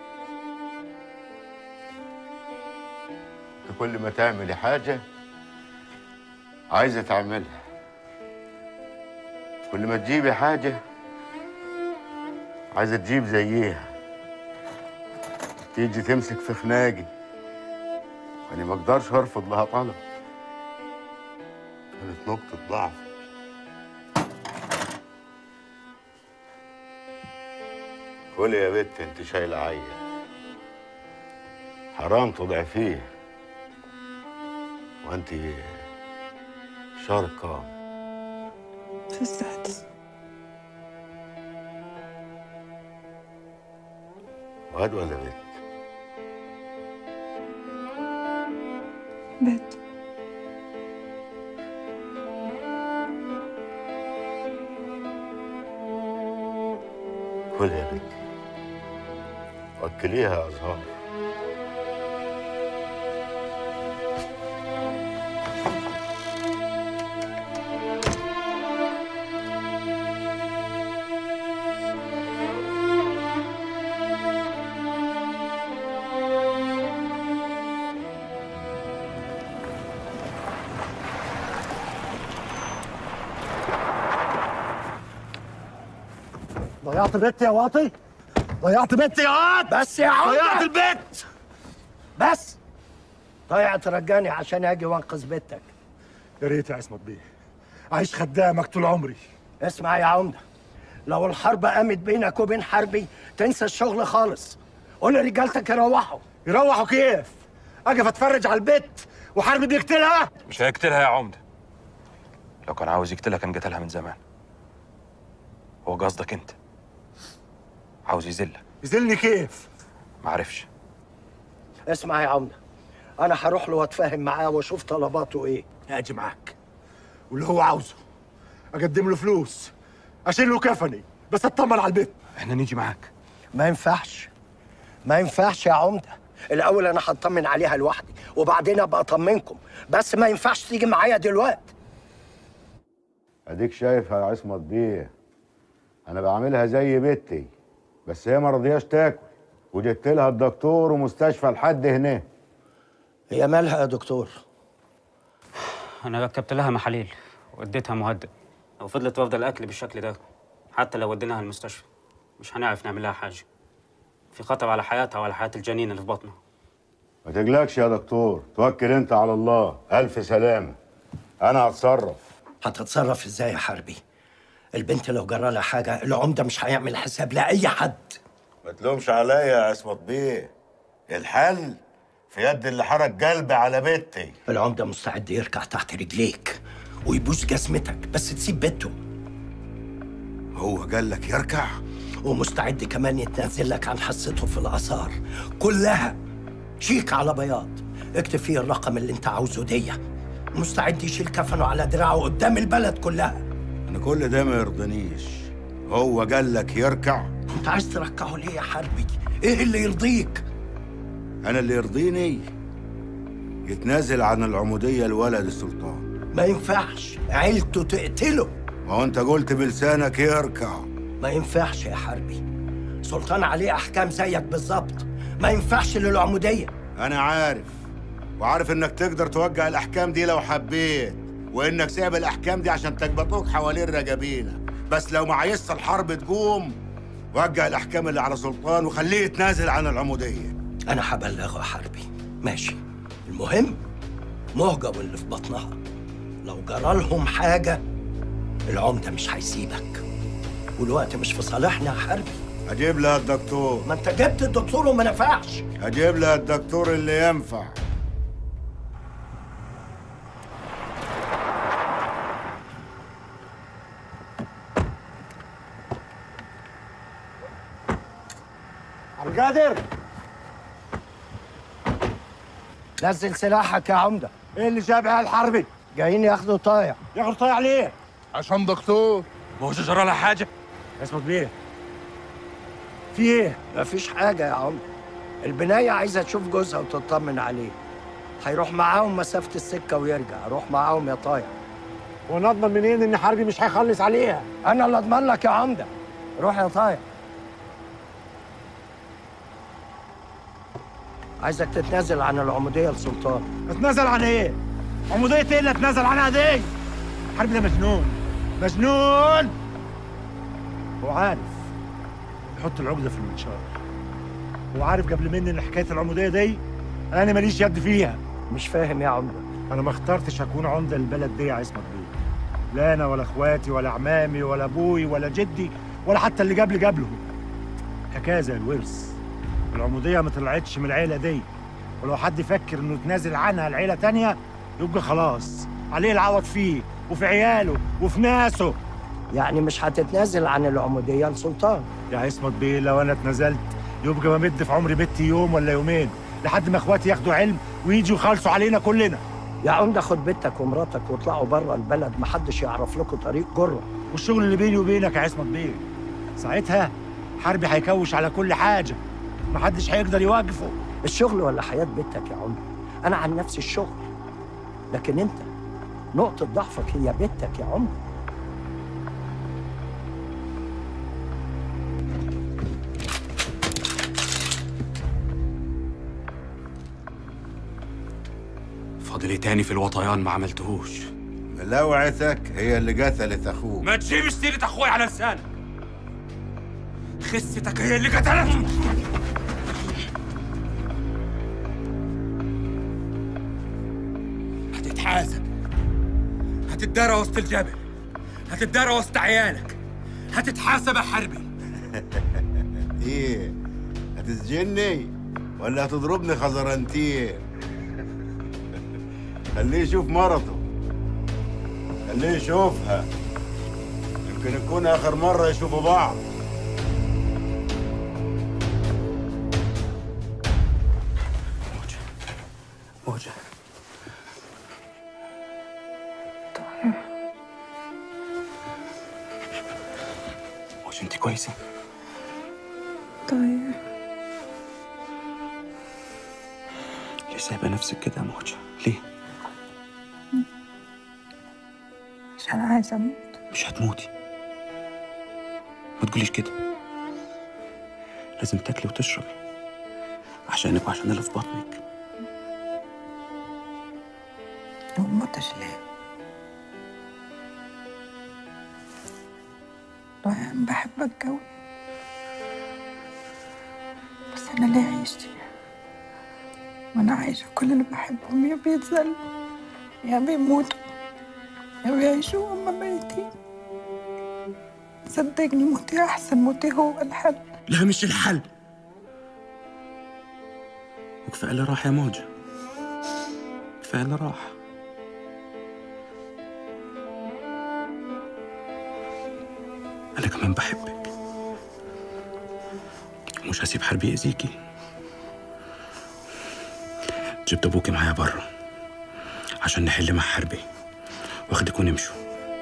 كل ما تعملي حاجة عايزة تعملها كل ما تجيبي حاجة عايزة تجيب زيها تيجي تمسك في خناقي أنا ما أقدرش أرفض لها طلب كانت نقطة ضعف كلي يا بت انت شايلة عيل حرام تضعفيه وانت شهر كام في السادس واد ولا بنت بيت كل يا بنت وكليها يا أزهار ضيعت بنتي يا واطي ضيعت بنتي يا واد بس يا عم ضيعت البيت بس ضيع ترجاني عشان اجي وانقذ بنتك يا ريت يا عصمت بيه عايش خدامك طول عمري اسمع يا عمده لو الحرب قامت بينك وبين حربي تنسى الشغل خالص قول لرجالتك يروحوا يروحوا كيف؟ اقف اتفرج على البت وحربي بيقتلها مش هيقتلها يا عمده لو كان عاوز يقتلها كان قتلها من زمان هو قصدك انت عاوز يذلك يذلني كيف؟ معرفش اسمع يا عمده انا هروح له واتفاهم معاه واشوف طلباته ايه اجي معاك واللي هو عاوزه اقدم له فلوس اشيل له كفني بس اطمن على البيت احنا نيجي معاك ما ينفعش ما ينفعش يا عمده الاول انا هطمن عليها لوحدي وبعدين ابقى اطمنكم بس ما ينفعش تيجي معايا دلوقتي اديك شايف يا عصمت بيه انا بعملها زي بنتي بس هي ما رضياش تاكل وجبت لها الدكتور ومستشفى لحد هنا هي مالها يا دكتور انا ركبت لها محاليل واديتها مهدئ لو فضلت واخده الاكل بالشكل ده حتى لو وديناها المستشفى مش هنعرف نعمل لها حاجه في خطر على حياتها وعلى حياه الجنين اللي في بطنها ما تقلقش يا دكتور توكل انت على الله الف سلامه انا هتصرف هتتصرف ازاي يا حربي البنت لو جرى لها حاجه العمده مش هيعمل حساب لاي حد ما تلومش عليا يا عصمت بيه الحل في يد اللي حرك قلبي على بنتي العمده مستعد يركع تحت رجليك ويبوس جسمتك بس تسيب بيته هو قال لك يركع ومستعد كمان يتنازل لك عن حصته في الاثار كلها شيك على بياض اكتب فيه الرقم اللي انت عاوزه دي مستعد يشيل كفنه على دراعه قدام البلد كلها انا كل ده ما يرضنيش هو قال لك يركع انت عايز تركعه ليه يا حربي ايه اللي يرضيك انا اللي يرضيني يتنازل عن العموديه لولد السلطان ما ينفعش عيلته تقتله ما هو انت قلت بلسانك يركع ما ينفعش يا حربي سلطان عليه احكام زيك بالظبط ما ينفعش للعموديه انا عارف وعارف انك تقدر توجه الاحكام دي لو حبيت وانك سايب الاحكام دي عشان تكبطوك حوالين رجابينا بس لو معايزت الحرب تقوم وجه الاحكام اللي على سلطان وخليه يتنازل عن العموديه انا هبلغه يا حربي ماشي المهم مهجة واللي في بطنها لو جرالهم حاجة العمدة مش هيسيبك والوقت مش في صالحنا يا حربي اجيب لها الدكتور ما انت جبت الدكتور وما نفعش اجيب لها الدكتور اللي ينفع عبد القادر نزل سلاحك يا عمدة ايه اللي شابه الحربي؟ جايين ياخدوا طايع ياخدوا طايع ليه؟ عشان دكتور ما هوش جرى لها حاجه اسمك بيه في ايه؟ مفيش حاجة يا عمدة البناية عايزة تشوف جوزها وتطمن عليه هيروح معاهم مسافة السكة ويرجع روح معاهم يا طايع ونضمن منين ان حربي مش هيخلص عليها؟ أنا اللي أضمن لك يا عمدة روح يا طايع عايزك تتنازل عن العمودية لسلطان اتنازل عن ايه؟ عمودية ايه اللي اتنازل عنها دي؟ حربي ده مجنون مجنون هو عارف يحط العقدة في المنشار هو عارف قبل مني ان حكاية العمودية دي انا ماليش يد فيها مش فاهم يا عمدة انا ما اخترتش اكون عمدة البلد دي يا عصمت بيه لا انا ولا اخواتي ولا عمامي ولا ابوي ولا جدي ولا حتى اللي قبل قبلهم حكايه زي الورث العموديه ما طلعتش من العيله دي ولو حد يفكر انه يتنازل عنها لعيله تانية يبقى خلاص عليه العوض فيه وفي عياله وفي ناسه يعني مش هتتنازل عن العمودية لسلطان يا عصمت بيه لو انا اتنازلت يبقى بمد في عمري بنتي يوم ولا يومين لحد ما اخواتي ياخدوا علم ويجوا يخلصوا علينا كلنا يا عمدة خد بنتك ومراتك واطلعوا بره البلد محدش يعرف لكم طريق جرة والشغل اللي بيني وبينك يا عصمت بيه ساعتها حربي هيكوش على كل حاجه محدش هيقدر يوقفه الشغل ولا حياة بنتك يا عمدة أنا عن نفسي الشغل لكن أنت نقطة ضعفك هي بنتك يا عمدة فاضل ايه تاني في الوطيان ما عملتهوش ملوعتك هي اللي قتلت اخوك ما تجيبش سيرة اخوي على لسانك خستك هي اللي قتلته هتتحاسب هتتدارى وسط الجبل هتتدارى وسط عيالك هتتحاسب يا حربي ايه هتسجني ولا هتضربني خزرنتين خليه يشوف مرته خليه يشوفها يمكن يكون اخر مره يشوفوا بعض موجة موجة انت كويسة طيب ليه سايبة نفسك كده يا موجة ليه عشان عايزة أموت مش هتموتي ما تقوليش كده لازم تاكلي وتشربي عشانك وعشان اللي في بطنك ما أموتش ليه ريان بحبك قوي بس أنا ليه عيشتي وأنا عايشة كل اللي بحبهم يا بيتذلوا يا بيموتوا يا بيعيشوا وهم ميتين صدقني موتي أحسن موتي هو الحل لا مش الحل وكفاية اللي راح يا موجة كفاية اللي راح أنا كمان بحبك مش هسيب حربي يأذيكي جبت أبوكي معايا برا عشان نحل مع حربي واخدك ونمشوا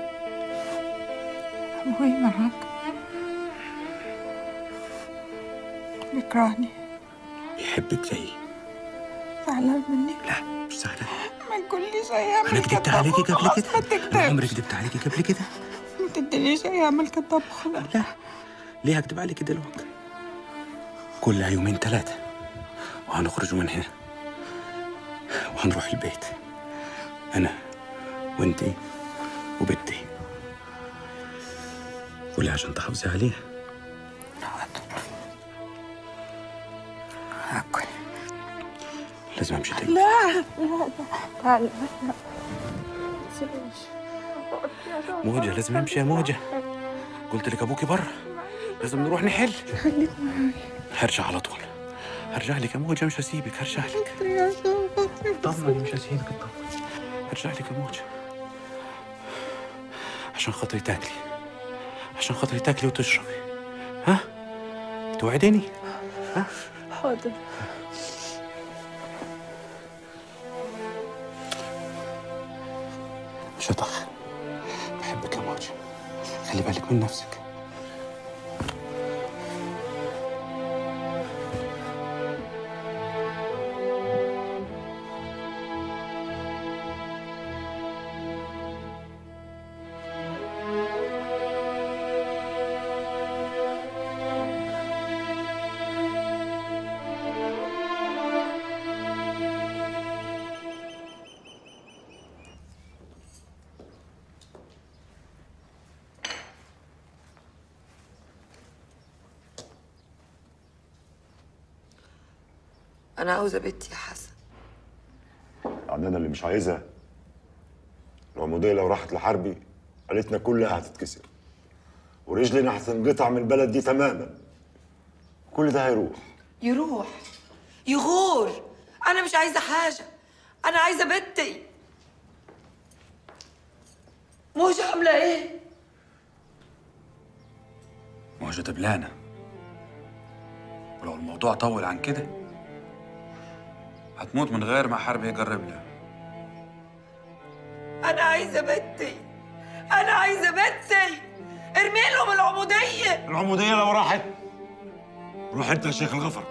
أبوي معاك بيكرهني بيحبك زيي زعلان مني لا مش زعلان ما تقوليش أيام أنا كدبت عليكي قبل كده ما أنا تكدبش عمري كدبت عليكي قبل كده ما تدينيش أيام الكذاب خلاص لا ليه هكدب عليكي دلوقتي كلها يومين ثلاثة وهنخرج من هنا وهنروح البيت أنا وأنتي وبنتي كلها عشان تحافظي عليها لازم امشي تاني لا لا لا لا لا موجة لازم امشي يا موجة قلت لك ابوكي بره لازم نروح نحل خليك معايا هرجع على طول هرجع لك يا موجة مش هسيبك هرجع لك طمني مش هسيبك اطمن هرجع لك يا موجة عشان خاطري تاكلي عشان خاطري تاكلي وتشربي ها توعديني ها حاضر مش هتأخر بحبك يا موجة خلي بالك من نفسك أنا عاوزة بنتي يا حسن يعني انا اللي مش عايزها العمودية لو راحت لحربي عيلتنا كلها هتتكسر ورجلنا هتنقطع من البلد دي تماما كل ده هيروح يروح يغور أنا مش عايزة حاجة أنا عايزة بنتي موجة عاملة إيه؟ موجة دبلانة ولو الموضوع طول عن كده هتموت من غير ما حرب يقرب لها أنا عايزة بنتي أنا عايزة بنتي ارمي لهم العمودية العمودية لو راحت روح انت يا شيخ الغفر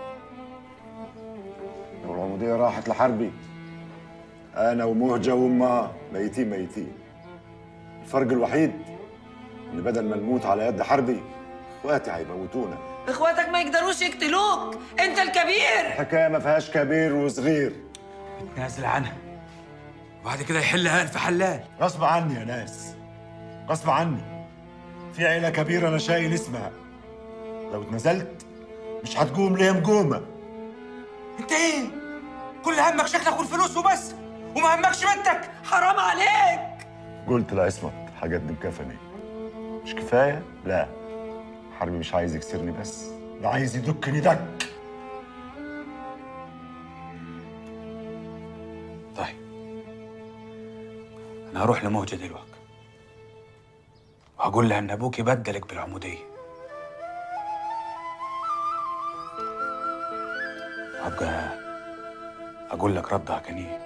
لو العمودية راحت لحربي انا ومهجة وامها ميتين ميتين الفرق الوحيد ان بدل ما نموت على يد حربي اخواتي هيموتونا إخواتك ما يقدروش يقتلوك أنت الكبير الحكاية ما فيهاش كبير وصغير نازل عنها وبعد كده يحلها ألف حلال غصب عني يا ناس غصب عني في عيلة كبيرة أنا شايل اسمها لو اتنزلت مش هتقوم ليه مقومة انت ايه؟ كل همك شكلك والفلوس وبس وما همكش بنتك حرام عليك قلت لعصمت حاجات من كفني مش كفاية؟ لا حربي مش عايز يكسرني بس ده عايز يدكني دك طيب أنا هروح لموجة دلوقتي وهقول لها إن أبوك بدلك بالعمودية وأبقى أقول لك ردها كان إيه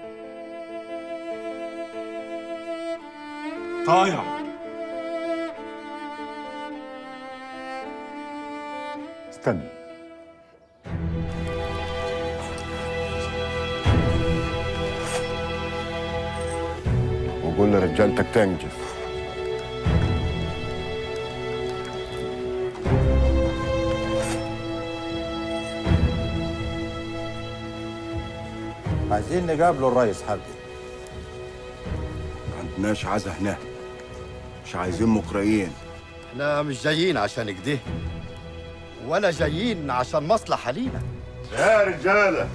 طايع استنى وقول لرجالتك تنجز عايزين نقابله الرئيس حربي ما عندناش عزا هنا مش عايزين مقرئين احنا مش جايين عشان كده ولا جايين عشان مصلحة لينا يا رجالة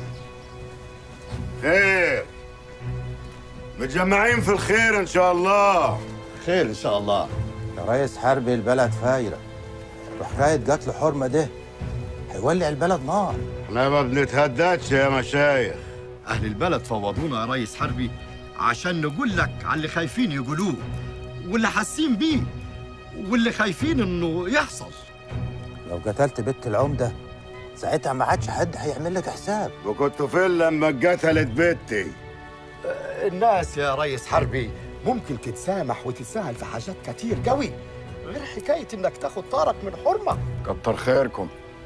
خير متجمعين في الخير إن شاء الله خير إن شاء الله يا ريس حربي البلد فايرة وحكاية قتل حرمة ده هيولع البلد نار احنا ما بنتهددش يا مشايخ أهل البلد فوضونا يا ريس حربي عشان نقول لك على اللي خايفين يقولوه واللي حاسين بيه واللي خايفين إنه يحصل لو قتلت بنت العمدة ساعتها ما عادش حد هيعمل لك حساب وكنتوا فين لما قتلت بنتي الناس يا ريس حربي ممكن تتسامح وتتساهل في حاجات كتير قوي غير حكاية إنك تاخد طارك من حرمة كتر خيركم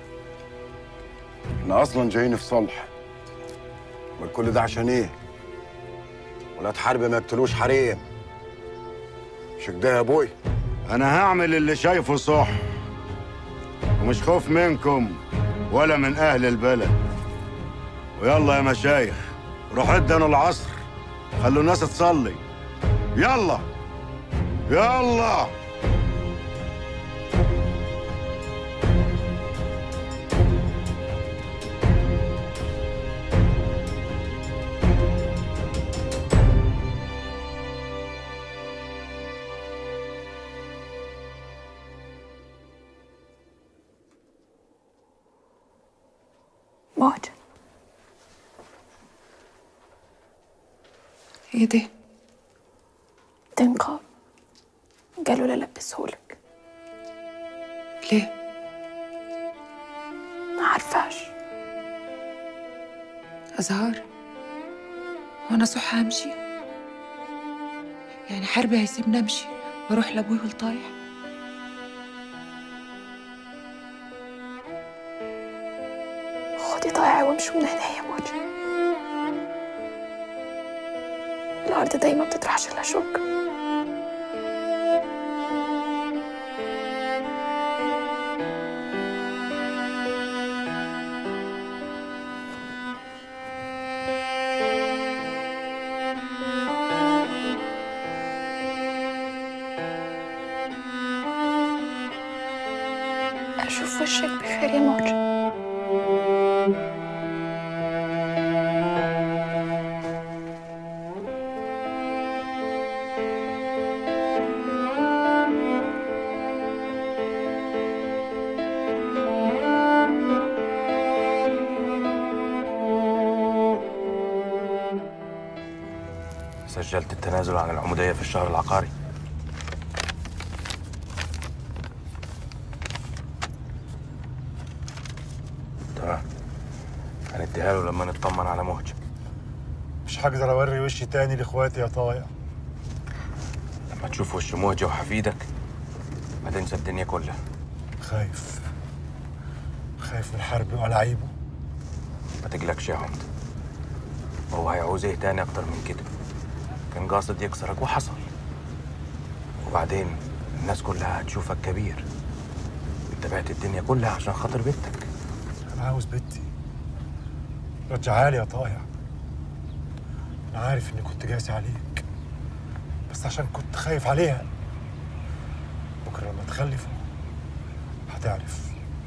احنا اصلا جايين في صلح امال كل ده عشان ايه ولاد حرب ما يقتلوش حريم مش كده يا ابوي انا هعمل اللي شايفه صح ومش خوف منكم ولا من اهل البلد ويلا يا مشايخ روحوا ادنوا العصر خلوا الناس تصلي يلا يلا موج ايه ده؟ تنقى قالوا لا لبسهولك ليه؟ ما عارفاش أزهار وأنا صح همشي يعني حربي هيسيبني أمشي وأروح لأبوي والطايح خدي طايعة وامشي من هنا يا موج الأرض دايما بتطرحش إلا شوك أشوف وشك بخير يا موج سجلت التنازل عن العمودية في الشهر العقاري تمام هنديها له لما نطمن على مهجة مش هقدر اوري وشي تاني لاخواتي يا طايع لما تشوف وش مهجة وحفيدك ما تنسى الدنيا كلها خايف خايف من حربي وألاعيبه ما تقلقش يا عمد هو هيعوز ايه تاني اكتر من كده كان قاصد يكسرك وحصل وبعدين الناس كلها هتشوفك كبير انت بعت الدنيا كلها عشان خاطر بنتك انا عاوز بنتي رجعها لي يا طايع انا عارف اني كنت قاسي عليك بس عشان كنت خايف عليها بكره لما تخلفوا هتعرف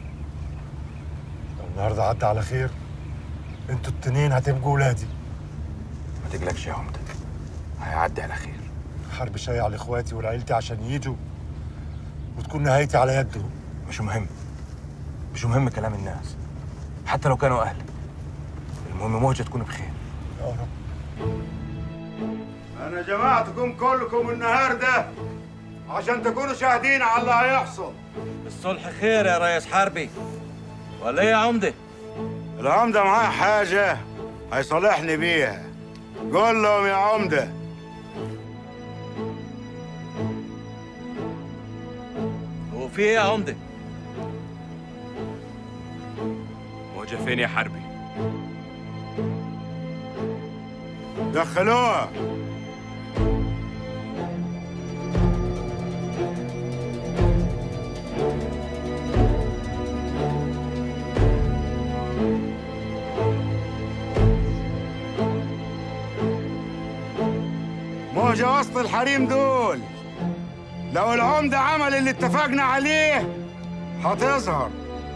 لو النهارده عدى على خير انتوا التنين هتبقوا ولادي ما تقلقش يا عمده هيعدي على خير حرب شايع لاخواتي ولعيلتي عشان يجوا وتكون نهايتي على يدهم مش مهم مش مهم كلام الناس حتى لو كانوا اهل المهم مهجة تكون بخير يا رب انا جمعتكم كلكم النهارده عشان تكونوا شاهدين على اللي هيحصل الصلح خير يا ريس حربي ولا ايه يا عمده العمده معاه حاجه هيصالحني بيها قول لهم يا عمده وفي ايه يا عمده مهجة فين يا حربي دخلوها موجة وسط الحريم دول لو العمدة عمل اللي اتفقنا عليه هتظهر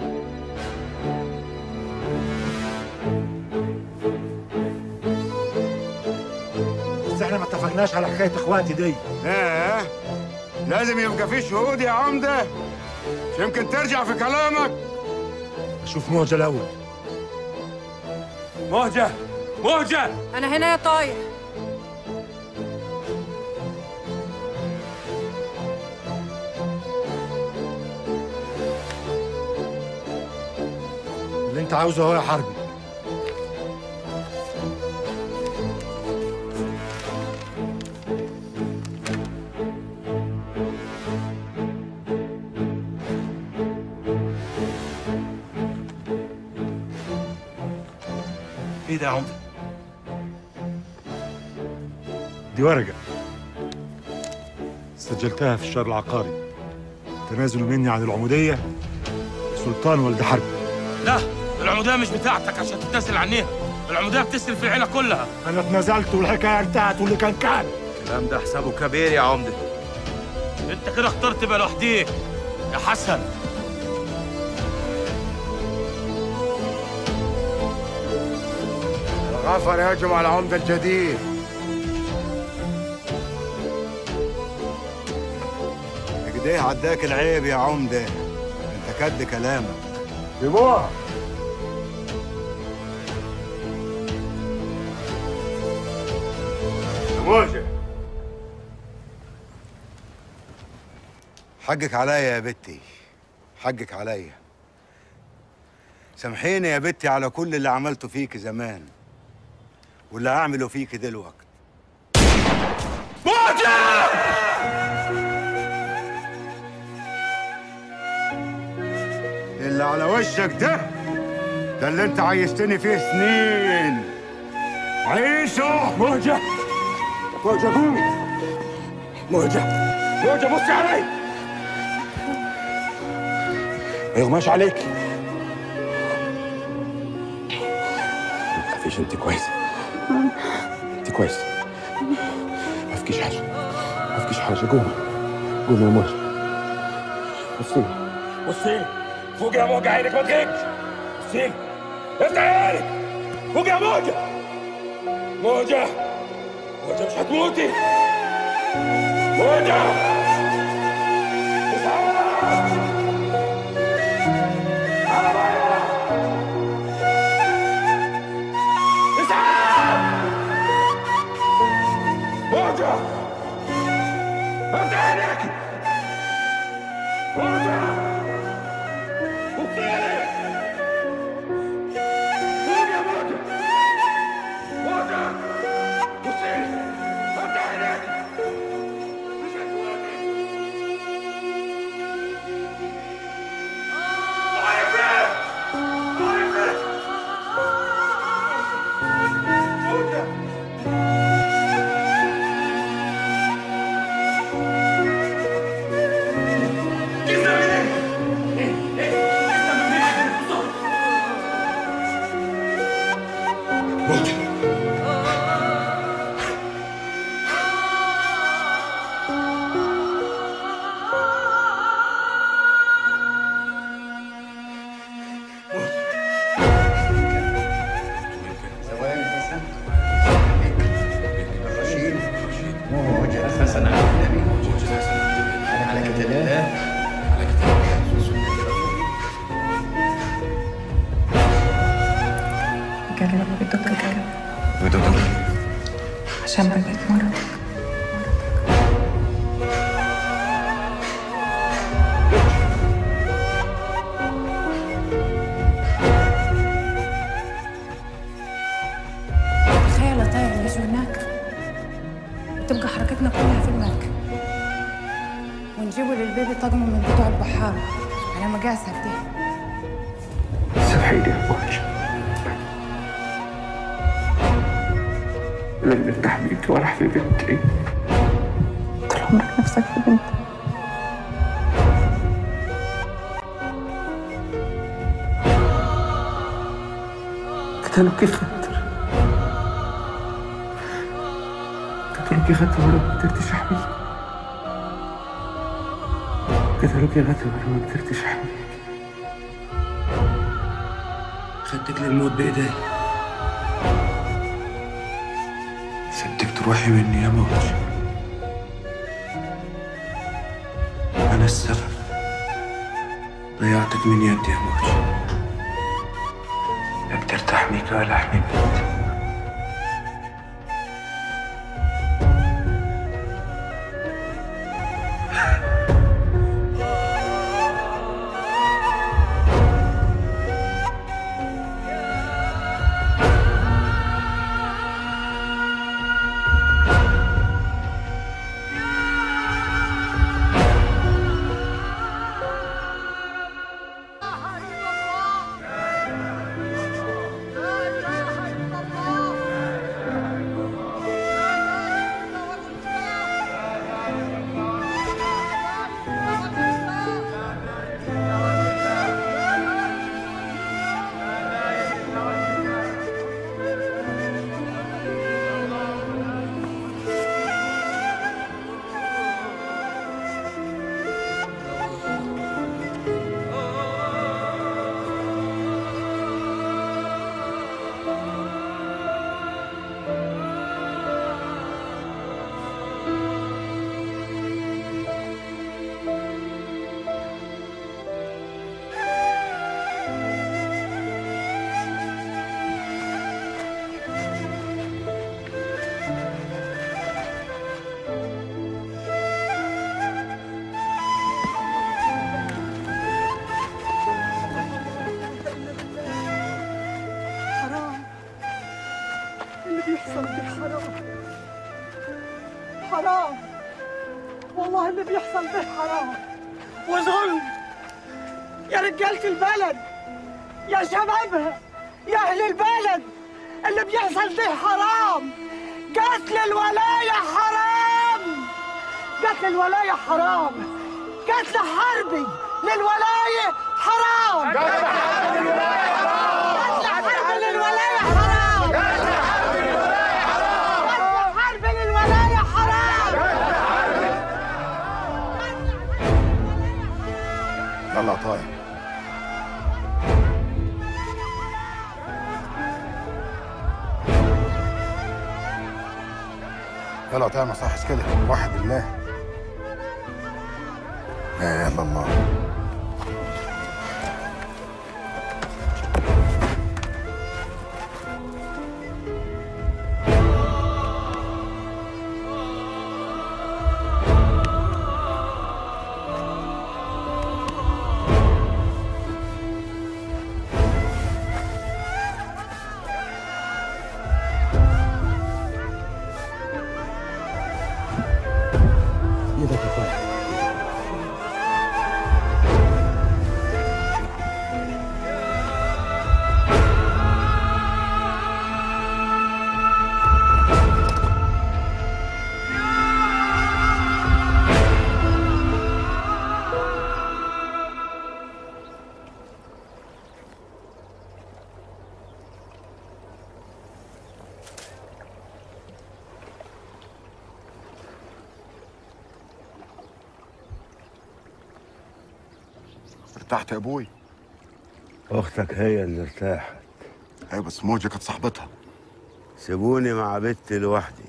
بس احنا ما اتفقناش على حكايه اخواتي دي ايه لازم يبقى في شهود يا عمدة مش يمكن ترجع في كلامك شوف موجة الاول مهجة مهجة أنا هنا يا طايح اللي انت عاوزه هو يا حربي ايه ده يا عمده دي ورقة سجلتها في الشهر العقاري تنازل مني عن العمودية سلطان ولد حرب لا والعمودية مش بتاعتك عشان تتنازل عنيها العمودية بتسري في العيلة كلها انا اتنزلت والحكايه انتهت واللي كان كان الكلام ده حسابه كبير يا عمده انت كده اخترت تبقى لوحديك يا حسن الغفر يهجم على العمده الجديد كده عداك العيب يا عمده انت كد كلامك جيبوها موجه حقك عليا يا بنتي حقك عليا سامحيني يا بنتي على كل اللي عملته فيك زمان واللي هعمله فيك دلوقتي اللي على وشك ده ده اللي انت عايشتني فيه سنين عيشه موجة موجة قومي موجة موجة بصي علي ما يغماش عليك ما تخافيش انت كويسة انت كويسة ما فيكيش حاجة ما فيكيش حاجة قومي قومي يا موجة بصي بصي فوق يا موجة عينك ما تغيبش بصي افتح عينك فوق يا موجة موجة موجة مش هتموتي موجة موجة افتح عينك موجة بصي فوق يا موجة موجة بصي افتح عينك مش هتموتي طيب طيب موجة قال لما بدك كلام عشان بقيت مرض تخيل طاير يجوا هناك وتبقى حركتنا كلها في المركب ونجيبوا للبيبي طقم من بتوع البحار على مقاسها دي سامحيني يا موج لن ارتاح بيك ولا في بنتي طول عمرك نفسك في بنت قتلوك خاطر قتلوك خاطر وانا ما قدرتش احميك قتلوك خاطر وانا ما قدرتش احميك خدتك للموت بايدي سبتك تروحي مني يا موج انا السبب ضيعتك من يدي يا موج لا قدرت احميك ولا احمي بنتي حرام والله اللي بيحصل ده حرام وظلم يا رجالة البلد يا شبابها يا أهل البلد اللي بيحصل ده حرام قتل الولاية حرام قتل الولاية حرام قتل حربي للولاية حرام قتل حربي للولاية حرام قتل حربي للولاية حرام قتل حربي للولاية حرام يلا يا طاير يلا يا طاير ما صحش كده وحد الله لا اله الا الله ايدك يا طارق ارتحت يا ابوي اختك هي اللي ارتاحت ايوه بس موجة كانت صاحبتها سيبوني مع بنتي لوحدي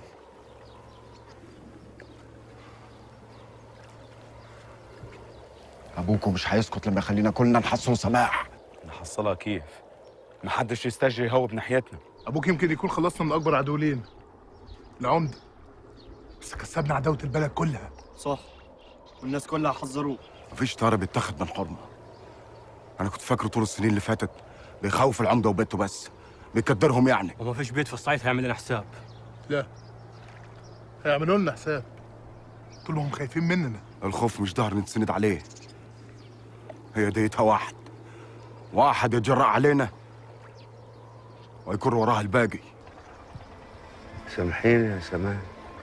ابوكم مش هيسكت لما يخلينا كلنا نحصل سماح نحصلها كيف؟ محدش يستجري يهوب ناحيتنا ابوك يمكن يكون خلصنا من اكبر عدو لينا العمده بس كسبنا عداوه البلد كلها صح والناس كلها حذروه مفيش طار بيتاخد من حضنه انا كنت فاكره طول السنين اللي فاتت بيخوف العمده وبيته بس بيكدرهم يعني وما فيش بيت في الصعيد هيعمل لنا حساب لا هيعملوا لنا حساب طول ما هم خايفين مننا الخوف مش ظهر نتسند عليه هي ديتها واحد واحد يتجرأ علينا ويكون وراها الباقي سامحيني يا سمان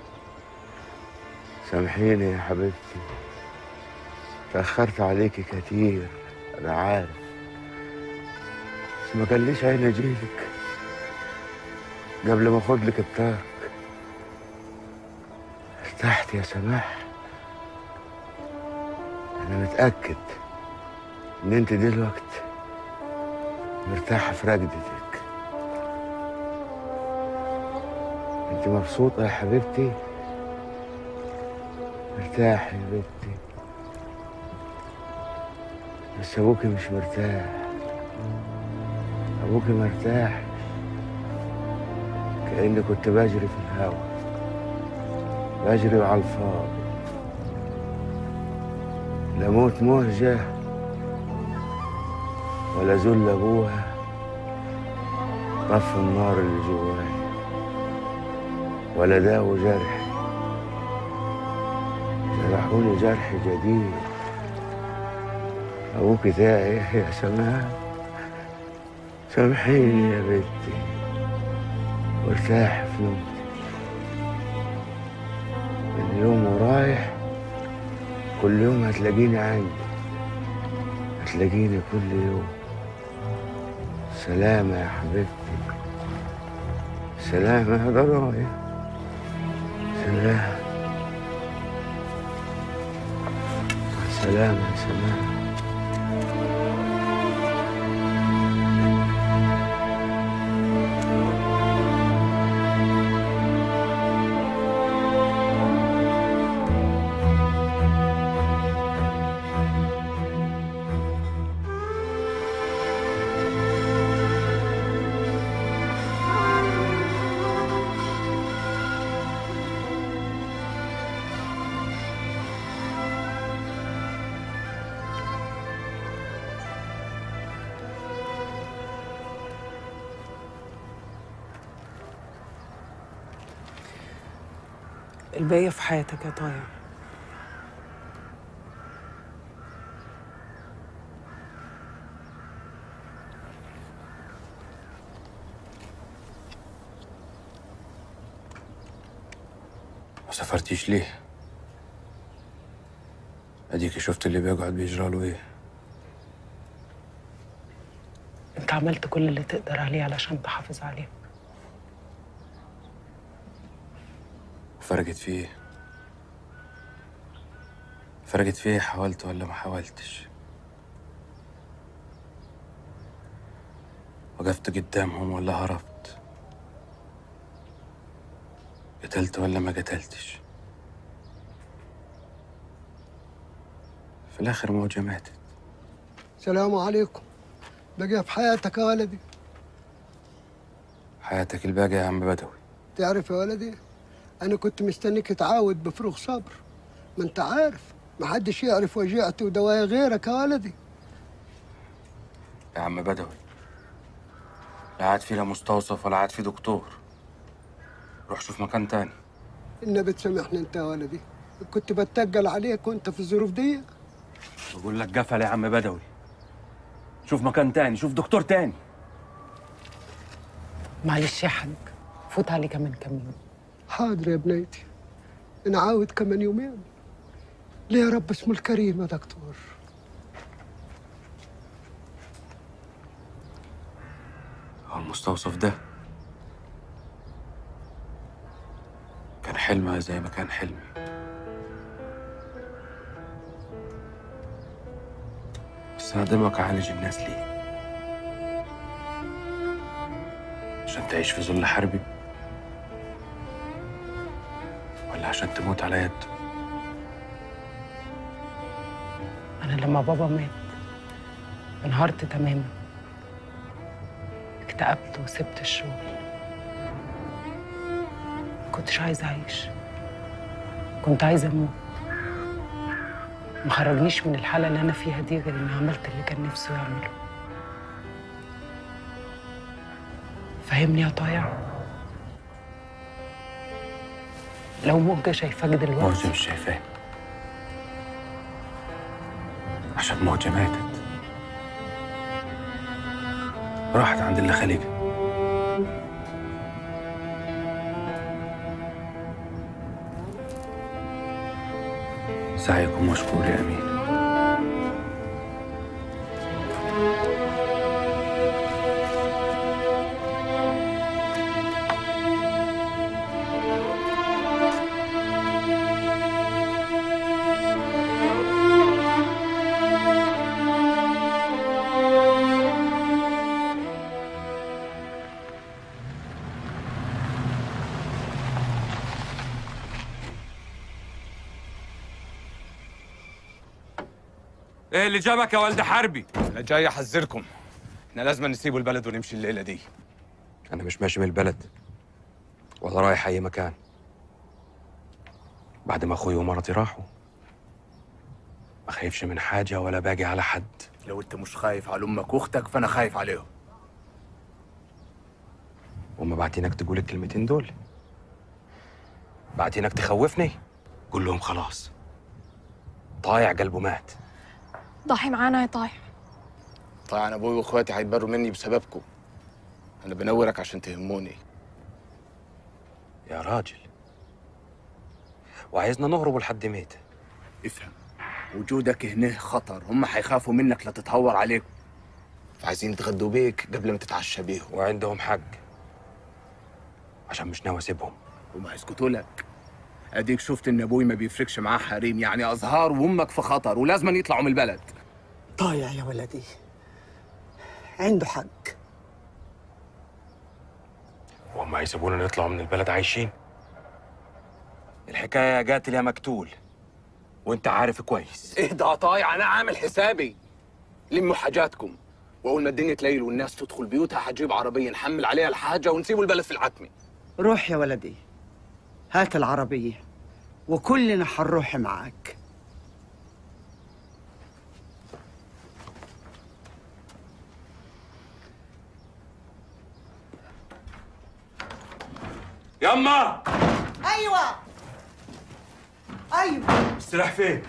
سامحيني يا حبيبتي تأخرت عليكي كتير أنا عارف بس ما كان ليش عين أجيلك قبل ما أخد لك التارك ارتحت يا سماح أنا متأكد إن أنت دلوقتي مرتاحة في رقدتك أنت مبسوطة يا حبيبتي مرتاح يا بنتي بس أبوكي مش مرتاح أبوكي مرتاح كأني كنت بجري في الهوا بجري على الفاضي لا موت مهجة ولا ذل أبوها طف النار اللي جواي ولا داووا جرحي جرحوني جرح جديد أبوك تايه يا سماح سامحيني يا بنتي وارتاحي في نومتك من يوم ورايح كل يوم هتلاقيني عندي هتلاقيني كل يوم سلامة يا حبيبتي سلامة يا ضرايا سلام سلامة يا سلام الباقية في حياتك يا طايع ما سافرتيش ليه؟ اديكي شفت اللي بيقعد بيجرى له ايه انت عملت كل اللي تقدر عليه علشان تحافظ عليه وفرقت في ايه؟ فرقت في ايه حاولت ولا ما حاولتش؟ وقفت قدامهم ولا هربت؟ قتلت ولا ما قتلتش؟ في الآخر موجة ماتت السلام عليكم بقى في حياتك يا ولدي حياتك الباقية يا عم بدوي تعرف يا ولدي أنا كنت مستنيك تعاود بفروغ صبر ما أنت عارف ما حدش يعرف وجيعتي ودوايا غيرك يا ولدي يا عم بدوي لا عاد في لا مستوصف ولا عاد في دكتور روح شوف مكان تاني النبي تسامحني أنت يا ولدي كنت بتقل عليك وأنت في الظروف دي بقول لك قفل يا عم بدوي شوف مكان تاني شوف دكتور تاني معلش يا حاج فوت عليه كمان كام يوم حاضر يا بنيتي أنا عاود كمان يومين ليه يا رب اسمه الكريم يا دكتور هو المستوصف ده كان حلمها زي ما كان حلمي بس أنا دلوقتي أعالج الناس ليه؟ عشان تعيش في ظل حربي؟ ولا عشان تموت على يد؟ أنا لما بابا مات انهارت تماما اكتئبت وسبت الشغل ما كنتش عايزة أعيش كنت عايزة أموت ما خرجنيش من الحالة اللي أنا فيها دي غير إني عملت اللي كان نفسه يعمله فهمني يا طايع لو موجة شايفاك دلوقتي موجة مش شايفاني عشان موجة ماتت راحت عند اللي خالقها سعيكم مشكور يا أمين ايه اللي جابك يا ولد حربي؟ انا جاي احذركم احنا لازم نسيب البلد ونمشي الليله دي أنا مش ماشي من البلد ولا رايح أي مكان بعد ما أخوي ومرتي راحوا ما خايفش من حاجة ولا باجي على حد لو انت مش خايف على امك واختك فانا خايف عليهم وما بعتينك تقول الكلمتين دول بعتينك تخوفني قول لهم خلاص طايع قلبه مات ضحي معانا يا طايع طبعا انا ابوي واخواتي هيتبروا مني بسببكم انا بنورك عشان تهموني يا راجل وعايزنا نهرب لحد ميت افهم وجودك هنا خطر هم هيخافوا منك لا تتهور عليكم فعايزين يتغدوا بيك قبل ما تتعشى بيهم وعندهم حق عشان مش ناوي اسيبهم وما هيسكتوا لك اديك شفت ان ابوي ما بيفرقش معاه حريم يعني ازهار وامك في خطر ولازم يطلعوا من البلد طايع يا ولدي عنده حق وهم هيسيبونا نطلع من البلد عايشين الحكاية يا قاتل يا مقتول وانت عارف كويس اهدى يا طايع انا عامل حسابي لموا حاجاتكم واول ما الدنيا تليل والناس تدخل بيوتها هجيب عربيه نحمل عليها الحاجه ونسيبوا البلد في العتمه روح يا ولدي هات العربية وكلنا حنروح معاك يما ايوه ايوه السلاح فين؟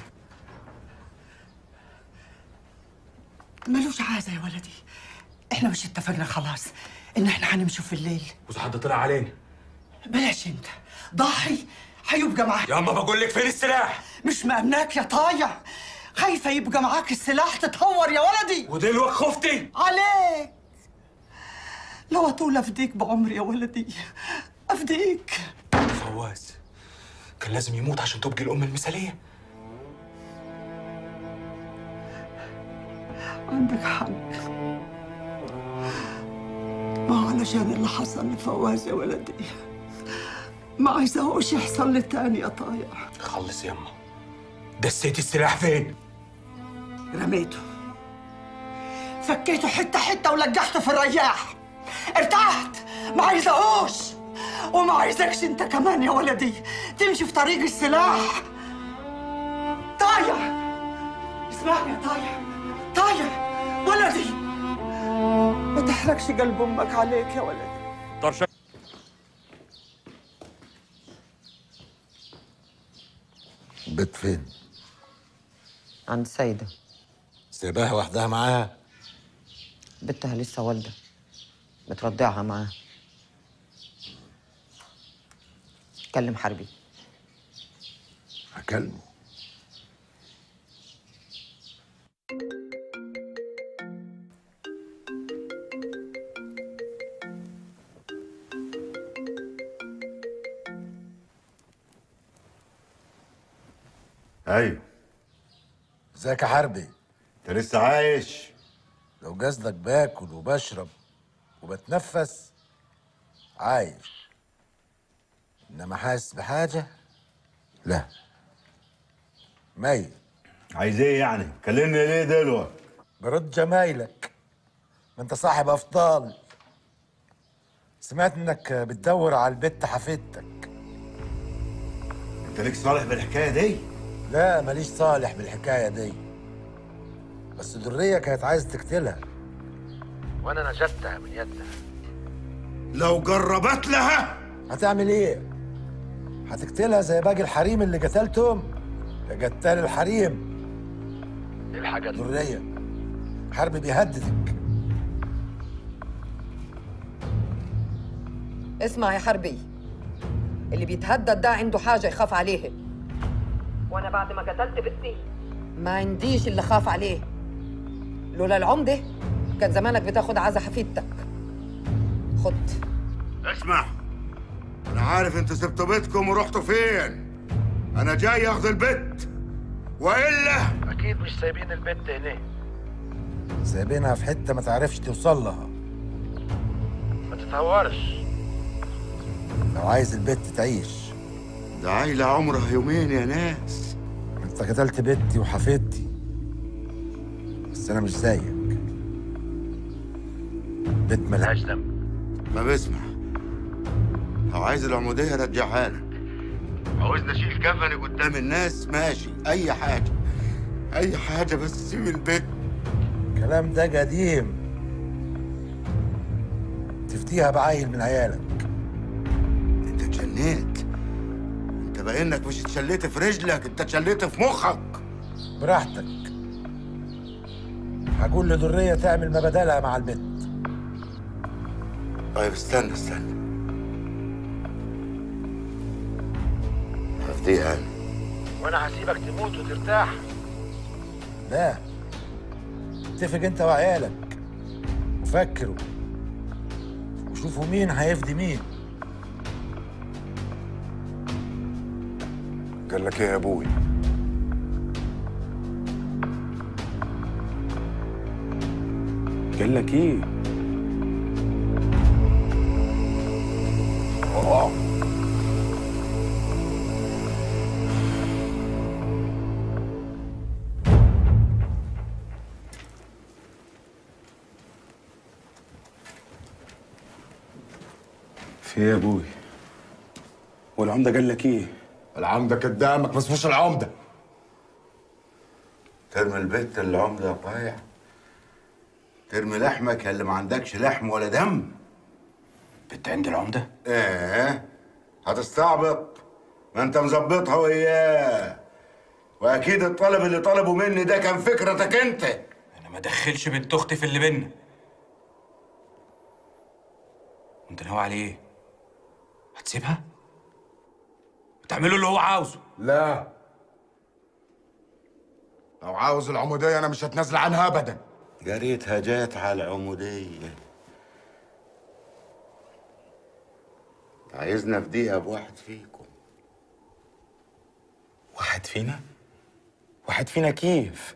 ملوش عازة يا ولدي احنا مش اتفقنا خلاص ان احنا هنمشوا في الليل وإذا حد طلع علينا بلاش انت ضاحي هيبقى معاك يا اما بقول لك فين السلاح؟ مش مأمناك يا طايع خايفة يبقى معاك السلاح تتهور يا ولدي ودلوك خفتي عليك لو اطول افديك بعمري يا ولدي افديك فواز كان لازم يموت عشان تبقي الأم المثالية عندك حق ما علشان اللي حصل لفواز يا ولدي ما عايزاهوش يحصل لي تاني يا طايع خلص يما دسيتي السلاح فين؟ رميته فكيته حتة حتة ولجحته في الرياح ارتحت ما عايزاهوش وما عايزكش انت كمان يا ولدي تمشي في طريق السلاح طايع اسمعني يا طايع طايع ولدي ما تحركش قلب امك عليك يا ولدي طرشة البيت فين؟ عند سيدة سيباها وحدها معاها بنتها لسه والدة بترضعها معاها كلم حربي هكلمه ايوه ازيك يا حربي انت لسه عايش لو قصدك باكل وبشرب وبتنفس عايش انما حاسس بحاجه لا ميت عايز ايه يعني كلمني ليه دلوقتي برد جمايلك ما انت صاحب افضال سمعت انك بتدور على البت حفيدتك انت ليك صالح بالحكايه دي لا ماليش صالح بالحكايه دي بس درية كانت عايزه تقتلها وانا نجدتها من يدها لو جربت لها هتعمل ايه هتقتلها زي باقي الحريم اللي قتلتهم يا قتال الحريم الحاجة درية حرب بيهددك اسمع يا حربي اللي بيتهدد ده عنده حاجة يخاف عليها وانا بعد ما قتلت بنتي ما عنديش اللي خاف عليه لولا العمدة كان زمانك بتاخد عزا حفيدتك خد اسمع انا عارف انتوا سبتوا بيتكم ورحتوا فين انا جاي اخذ البت والا اكيد مش سايبين البنت هنا سايبينها في حته ما تعرفش توصل لها ما تتهورش لو عايز البت تعيش ده عايله عمرها يومين يا ناس انت قتلت بنتي وحفيدتي بس انا مش زيك بنت ملهاش ذنب ما بسمع لو عايز العموديه رجعها لك عاوزني اشيل كفني قدام الناس ماشي اي حاجه اي حاجه بس سيب البيت الكلام ده قديم تفتيها بعيل من عيالك انت اتجنيت انت باين لك مش اتشليت في رجلك انت اتشليت في مخك براحتك هقول لدرية تعمل ما بدالها مع البنت طيب استنى استنى هفديها انا وانا هسيبك تموت وترتاح لا اتفق انت وعيالك وفكروا وشوفوا مين هيفدي مين قال لك ايه يا ابوي قال لك ايه؟ في ايه يا ابوي؟ والعمده قال لك ايه؟ العمده قدامك ما اسموش العمده ترمي البت العمده يا طايع ترمي لحمك يا اللي ما عندكش لحم ولا دم بنت عند العمده؟ ايه هتستعبط ما انت مظبطها وياه واكيد الطلب اللي طلبه مني ده كان فكرتك انت انا ما دخلش بنت اختي في اللي بينا انت ناوي على ايه هتسيبها وتعمله اللي هو عاوزه لا لو عاوز العمودية أنا مش هتنازل عنها أبدا يا ريتها جات على العمودية عايزنا في دقيقة بواحد فيكم واحد فينا واحد فينا كيف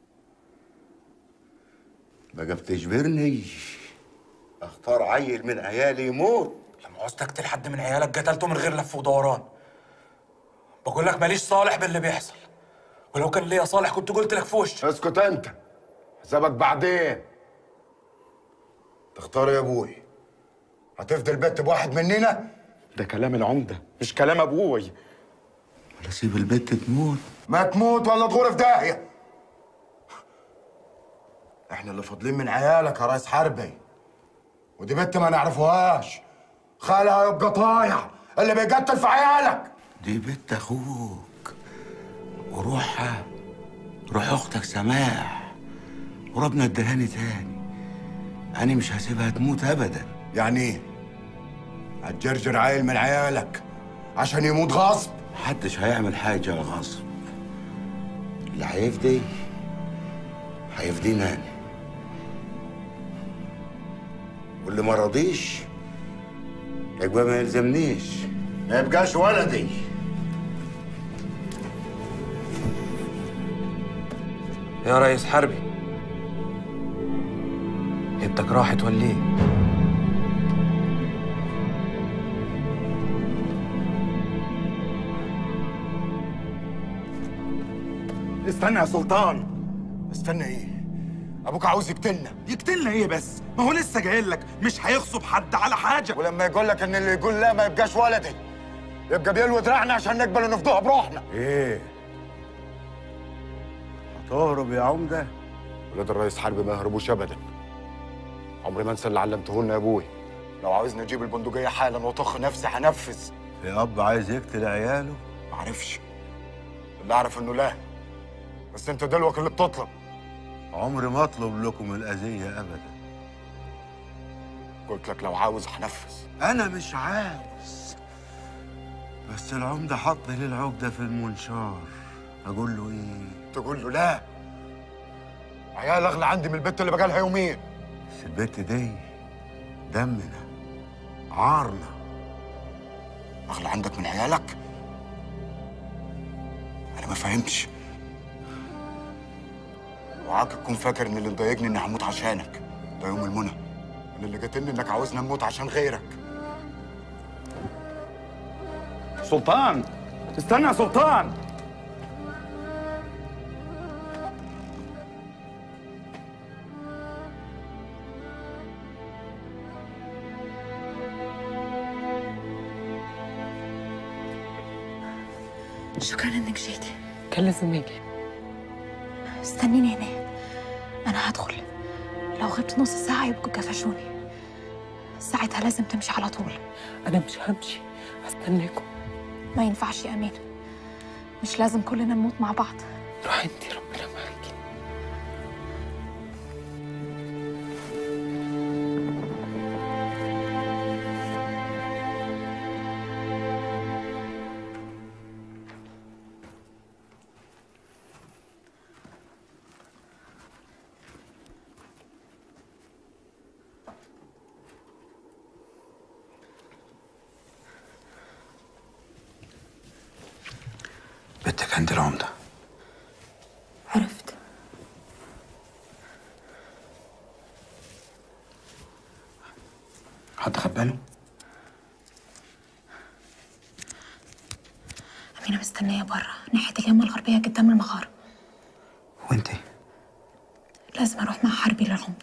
بقى بتجبرني اختار عيل من عيالي يموت لما عوزت اقتل حد من عيالك قتلته من غير لف ودوران بقول لك ماليش صالح باللي بيحصل ولو كان ليا صالح كنت قلت لك في وشك اسكت أنت حسابك بعدين تختار يا أبوي هتفضل بنت بواحد مننا ده كلام العمدة مش كلام ابوي ولا سيب البت تموت ما تموت ولا تغور في داهية احنا اللي فاضلين من عيالك يا ريس حربي ودي بنت ما نعرفوهاش خالها يبقى طايع اللي بيقتل في عيالك دي بنت اخوك وروحها روح اختك سماح وربنا ادهاني تاني انا مش هسيبها تموت ابدا يعني ايه هتجرجر عيل من عيالك عشان يموت غصب محدش هيعمل حاجة غصب اللي هيفدي هيفدينا انا واللي ما رضيش يبقى ما يلزمنيش ما يبقاش ولدي يا ريس حربي هيبتك راحت ولا ايه استنى يا سلطان استنى ايه ابوك عاوز يقتلنا يقتلنا ايه بس؟ ما هو لسه جاي لك مش هيغصب حد على حاجه ولما يقول لك ان اللي يقول لا ما يبقاش ولدي يبقى بيلوي دراعنا عشان نقبل ونفضوها بروحنا ايه هتهرب يا عمده ولاد الرئيس حربي ما يهربوش ابدا عمري ما انسى اللي علمته لنا يا ابوي لو عاوزني اجيب البندقيه حالا واطخ نفسي هنفذ في اب عايز يقتل عياله معرفش اللي اعرف انه لا بس انت دلوقتي اللي بتطلب عمري ما اطلب لكم الاذيه ابدا قلت لك لو عاوز هنفذ انا مش عاوز بس العمده حط لي العقده في المنشار اقول له ايه تقول له لا عيال اغلى عندي من البت اللي بقالها يومين بس البت دي دمنا عارنا اغلى عندك من عيالك انا ما فهمتش اوعاك تكون فاكر ان اللي مضايقني اني هموت عشانك ده يوم المنى انا اللي جاتني انك عاوزني اموت عشان غيرك سلطان استنى يا سلطان شكرا انك جيتي كان لازم اجي استنيني هنا انا هدخل لو غبت نص ساعة يبقوا قفشوني ساعتها لازم تمشي على طول انا مش همشي هستناكم ما ينفعش يا أمين مش لازم كلنا نموت مع بعض روحي انتي ربنا معاكي بنتك عند العمدة عرفت حد خد باله أمينة مستنية برا ناحية اليمة الغربية قدام المغارة وانت لازم أروح مع حربي للعمدة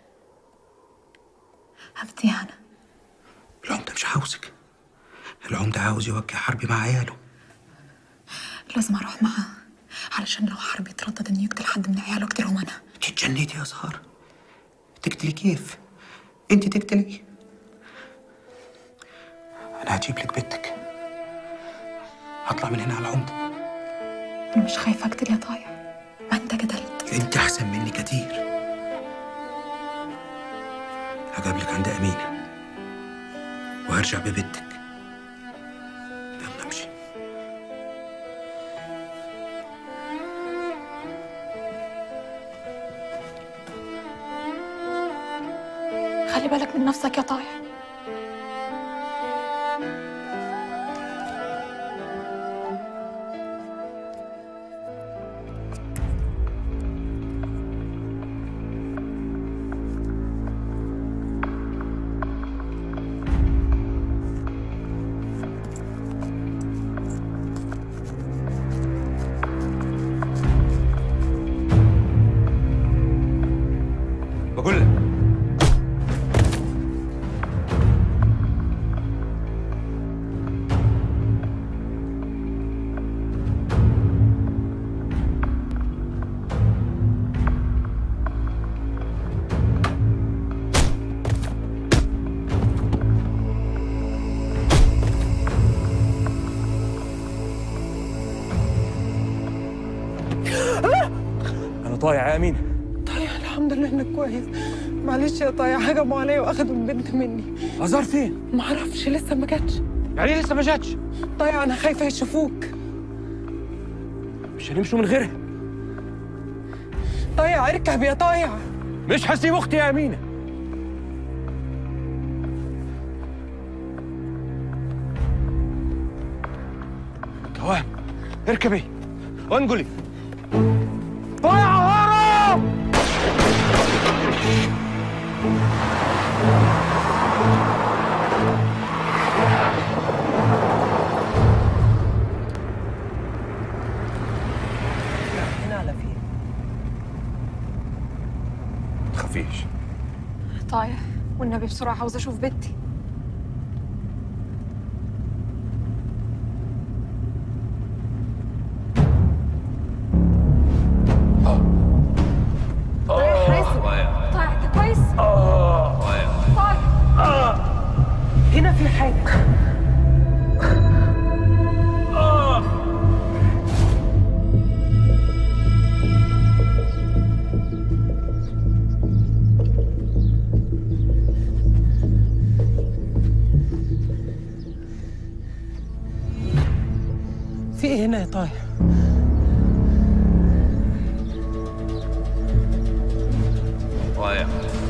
هبدي أنا العمدة مش عاوزك العمدة عاوز يوجه حربي مع عياله لازم أروح معاه علشان لو حربي يتردد إنه يقتل حد من عياله أقتلهم أنا تتجنيتي يا سهر تقتلي كيف انت تقتلي انا هجيب لك بنتك هطلع من هنا على العمدة أنا مش خايفة أقتل يا طايع ما أنت قتلت انت احسن مني كتير هقابلك عند امينه وهرجع ببنتك يلا امشي خلي بالك من نفسك يا طايع بقول لك انا طايع يا امين طايع الحمد لله انك كويس معلش يا طايع هجموا عليا واخدوا البنت مني ازار فين ما اعرفش لسه ما جاتش يعني إيه لسه ما جاتش طايع انا خايفه يشوفوك مش هنمشوا من غيرها طايع اركب يا طايع مش هسيب اختي يا امينه كوام اركبي انقلي طايع هرب هنا على فين تخافيش طايع والنبي بسرعة عاوزة أشوف بنتي طايع حاسب طايع أنت كويس؟ طايع هنا في حاجه في ايه هنا يا طايع طايع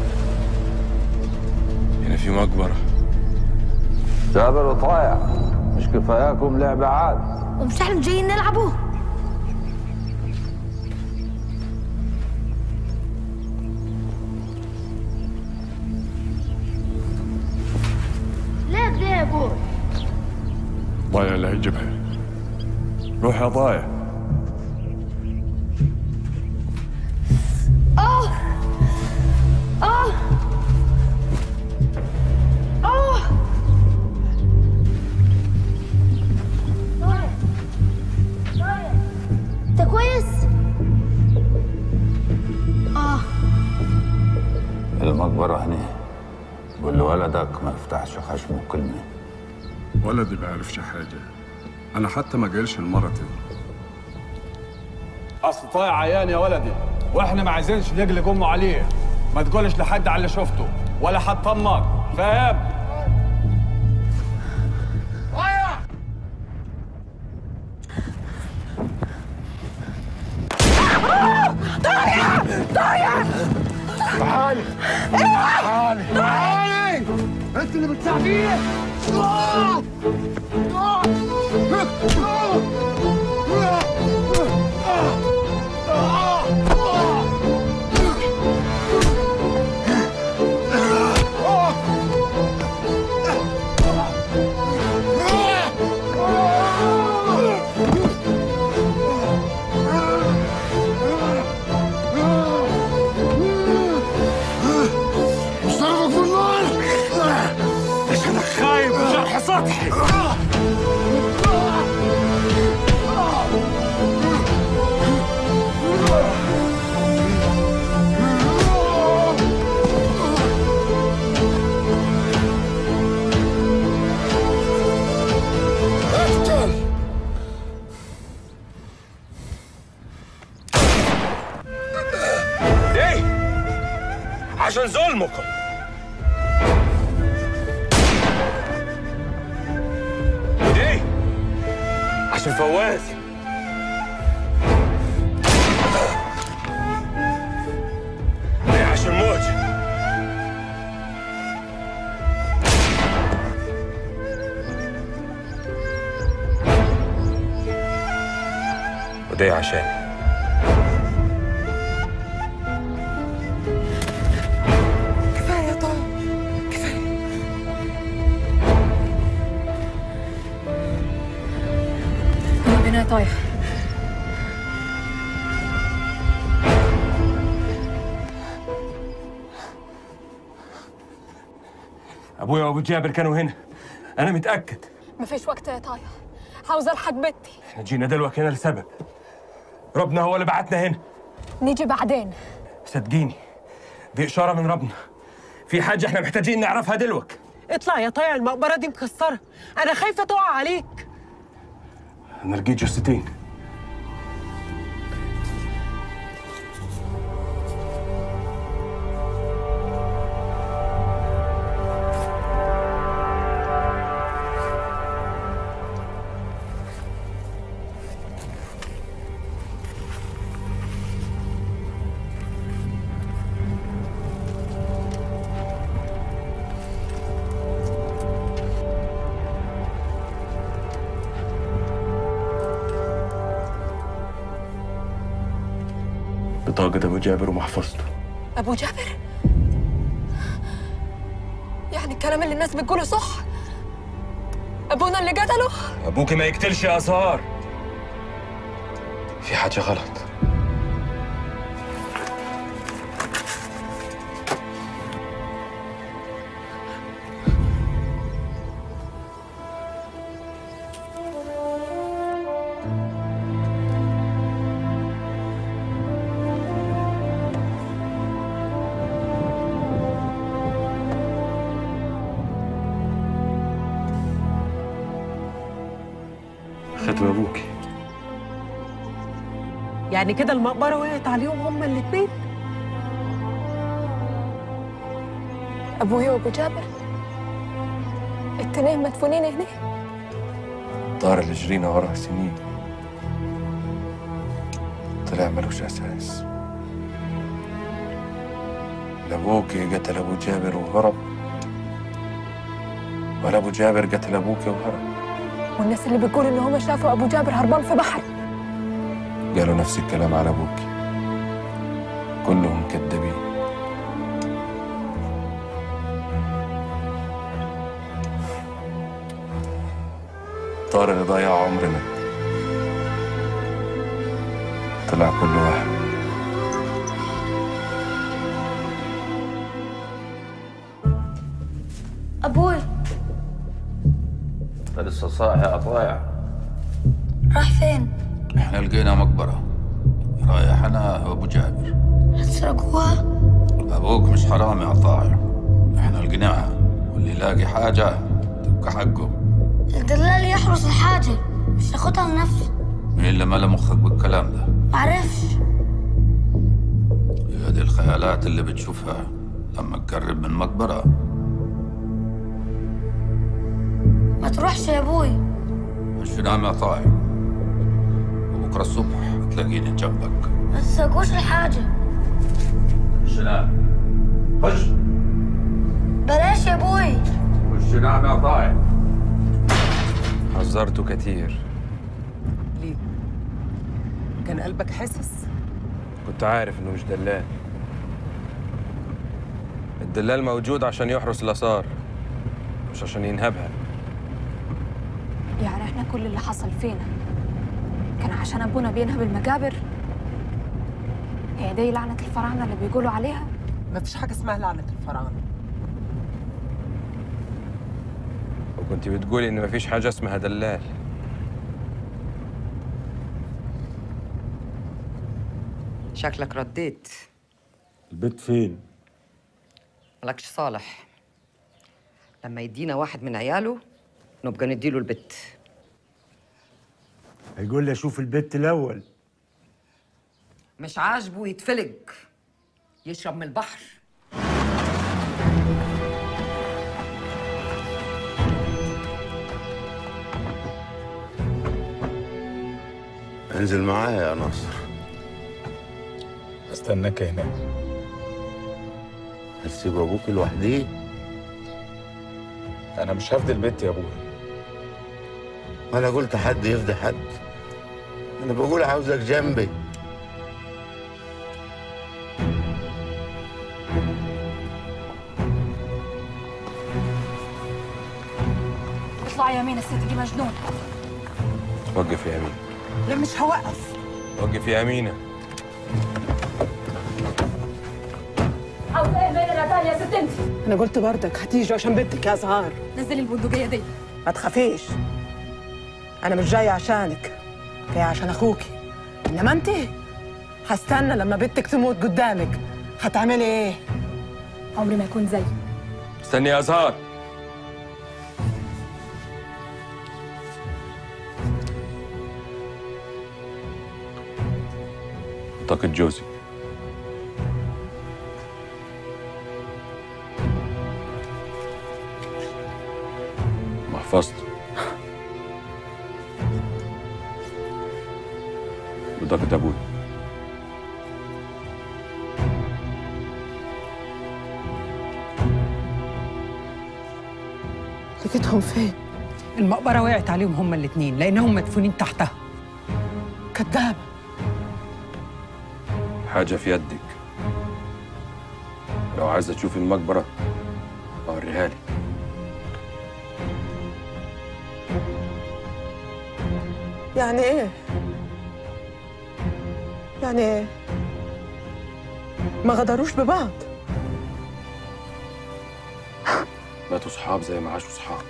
هنا في مقبره جابر وطايع مش كفاياكم لعبة عاد ومش احنا جايين نلعبوا ليه كده يا ابوي ضايع اللي هيجيبها روح يا ضايع اه اه اه طارق طارق انت كويس؟ اه المقبرة هنا قول لولدك ما يفتحش خشمه كلمة ولدي بيعرفش حاجة أنا حتى ما قالش لمرتي اصل طايع عيان يا ولدي واحنا ما عايزينش نقلق امه عليه ما تقولش لحد على اللي شفته ولا هتطمك فاهم طايع طايع تعالي تعالي تعالي انت اللي بتساعديه آه! آه! مش ضربك بالنار عشانك خايب وجرح سطحي عشان ظلمكم ودي عشان فواز ودي عشان موت ودي عشاني كفايه طيب كفايه أنا بنا طايح ابويا وابو جابر كانوا هنا انا متاكد مفيش وقت يا طايح عاوزة ألحق بنتي احنا جينا دلوقتي هنا لسبب ربنا هو اللي بعتنا هنا نيجي بعدين صدقيني دي اشاره من ربنا في حاجه احنا محتاجين نعرفها دلوقتي اطلع يا طايع المقبرة دي مكسرة أنا خايفة تقع عليك انا لقيت جثتين بطاقة أبو جابر ومحفظته أبو جابر يعني الكلام اللي الناس بتقوله صح أبونا اللي قتله أبوك ما يقتلش يا آثار في حاجة غلط ختم أبوك يعني كده المقبرة وقعت عليهم هما الاتنين أبويا وأبو جابر التنين مدفونين هنا طار اللي جرينا وراه سنين طلع ملوش أساس لا أبوكي قتل أبو جابر وهرب ولا أبو جابر قتل أبوكي وهرب والناس اللي بتقول إن هم شافوا أبو جابر هربان في بحر قالوا نفس الكلام على أبوكي كلهم كذابين طار اللي ضيع عمرنا طلع كل واحد أبوي انت لسه صاحي يا طايع راح فين؟ احنا لقينا مقبرة رايح انا وابو جابر هتسرقوها؟ ابوك مش حرامي يا طايع احنا لقيناها واللي يلاقي حاجة تبقى حقه الدلال يحرس الحاجة مش ياخدها لنفسه مين اللي ملا مخك بالكلام ده معرفش هذه الخيالات اللي بتشوفها لما تقرب من مقبرة ما تروحش يا أبوي مش نام يا طايع وبكرة الصبح تلاقيني جنبك ما تسرقوش الحاجة مش نام خش بلاش يا أبوي مش نام يا طايع حذرته كتير ليه؟ كان قلبك حاسس؟ كنت عارف إنه مش دلال الدلال موجود عشان يحرس الآثار مش عشان ينهبها يعني احنا كل اللي حصل فينا كان عشان أبونا بينهب المجابر هي دي لعنة الفراعنة اللي بيقولوا عليها مفيش حاجة اسمها لعنة الفراعنة وكنت بتقولي إن مفيش حاجة اسمها دلال شكلك رديت البيت فين؟ مالكش صالح لما يدينا واحد من عياله نبقى نديله البت هيقول لي اشوف البيت الاول مش عاجبه يتفلق يشرب من البحر انزل معايا يا ناصر استناك هناك هتسيب ابوك لوحديه انا مش هفضل البيت يا ابويا انا قلت حد يفضي حد انا بقول عاوزك جنبي اطلع يا مين الست دي مجنون وقف يا أمينة لا مش هوقف وقف يا أمينة عاوزة ايه مننا تاني يا ست انت انا قلت بردك هتيجي عشان بنتك يا زهار نزلي البندقية دي ما تخافيش انا مش جايه عشانك جايه عشان اخوكي انما انت هستنى لما بنتك تموت قدامك هتعملي ايه عمري ما يكون زي استني يا أزهار طاقة جوزي محفظته بطاقة أبوي لقيتهم فين المقبرة وقعت عليهم هما الاتنين لأنهم مدفونين تحتها كدابه حاجة في يدك لو عايزة تشوفي المقبرة أوريها لك يعني ايه يعني ايه ما غدروش ببعض ماتوا صحاب زي ما عاشوا صحاب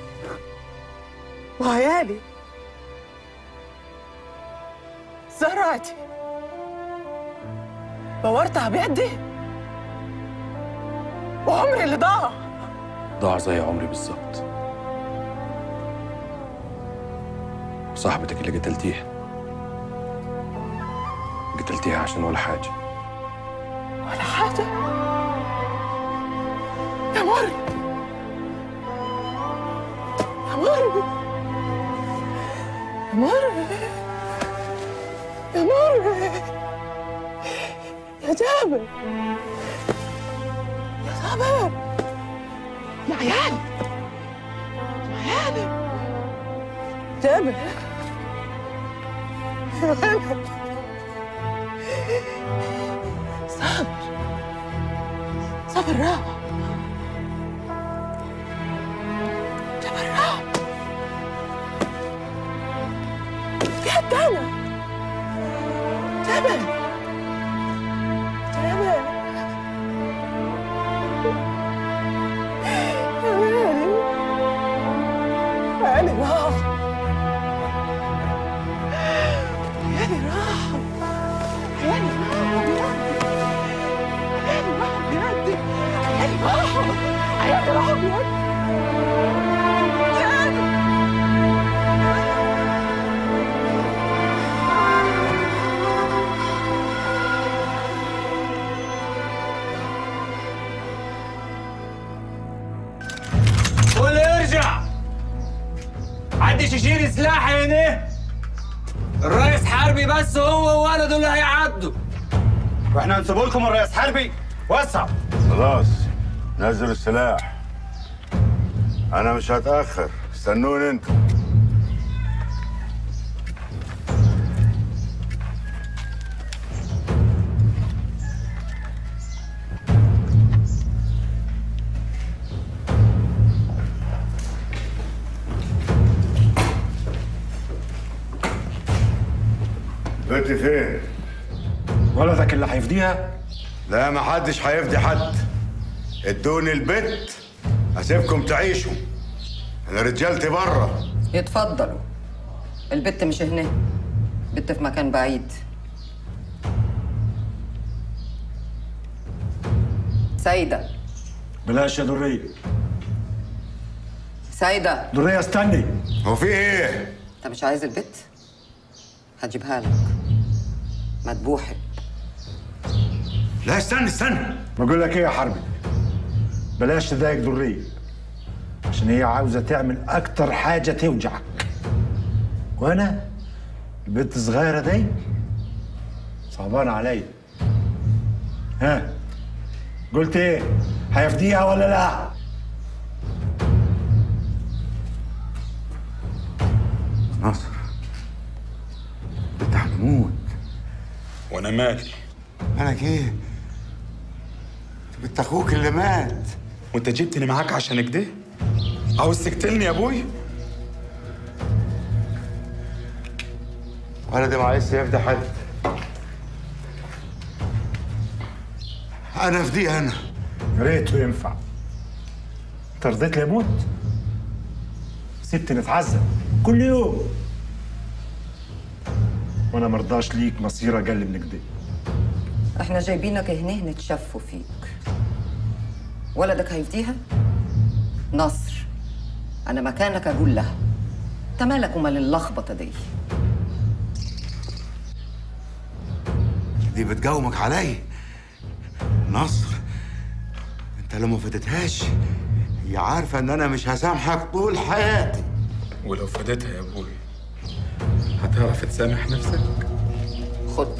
وعيالي زرعتي بورتها بيدي وعمري اللي ضاع ضاع زي عمري بالظبط صاحبتك اللي قتلتيها قتلتيها عشان ولا حاجة ولا حاجة يا مر يا مر يا مر يا مر يا جابر يا جابر يا عيال يا عيالي جابر يا ولد صبر صبر راح جابر راح في حد تاني جابر جابر يا ويلي عيني راح عيني راح عيني راح عيني راح بيدي عيني راح عيني راح بيدي قول ارجع محدش يشيل سلاح هنا الرئيس حربي بس هو وولده اللي هيعدوا واحنا هنسيب لكم الرئيس حربي وسع خلاص نزلوا السلاح انا مش هتاخر استنوني انتوا بنتي فين؟ ولدك اللي هيفديها؟ لا ما حدش هيفدي حد ادوني البت هسيبكم تعيشوا انا رجالتي بره يتفضلوا البت مش هنا البت في مكان بعيد سيدة بلاش يا درية سيدة درية استني هو في ايه؟ انت مش عايز البت؟ هجيبها لك مذبوحة لا استنى استنى بقول لك ايه يا حربي بلاش تضايق درية عشان هي عاوزة تعمل أكتر حاجة توجعك وأنا البنت الصغيرة دي صعبان عليا ها قلت ايه هيفديها ولا لا نصر انت هتموت وانا مالي مالك ايه بنت اخوك اللي مات وانت جبتني معاك عشان كده عاوز تقتلني يا ابوي ولدي ما عايز يفدي حد انا افدي انا يا ريته ينفع انت رضيت لي اموت سبتني اتعذب كل يوم وانا مرضاش ليك مصير اقل من كده احنا جايبينك هنا نتشفوا فيك ولدك هيفديها نصر انا مكانك اقول لها انت مالك ومال اللخبطه دي دي بتجاومك علي نصر انت لو ما فدتهاش هي عارفه ان انا مش هسامحك طول حياتي ولو فديتها يا ابوي هتعرف تسامح نفسك خد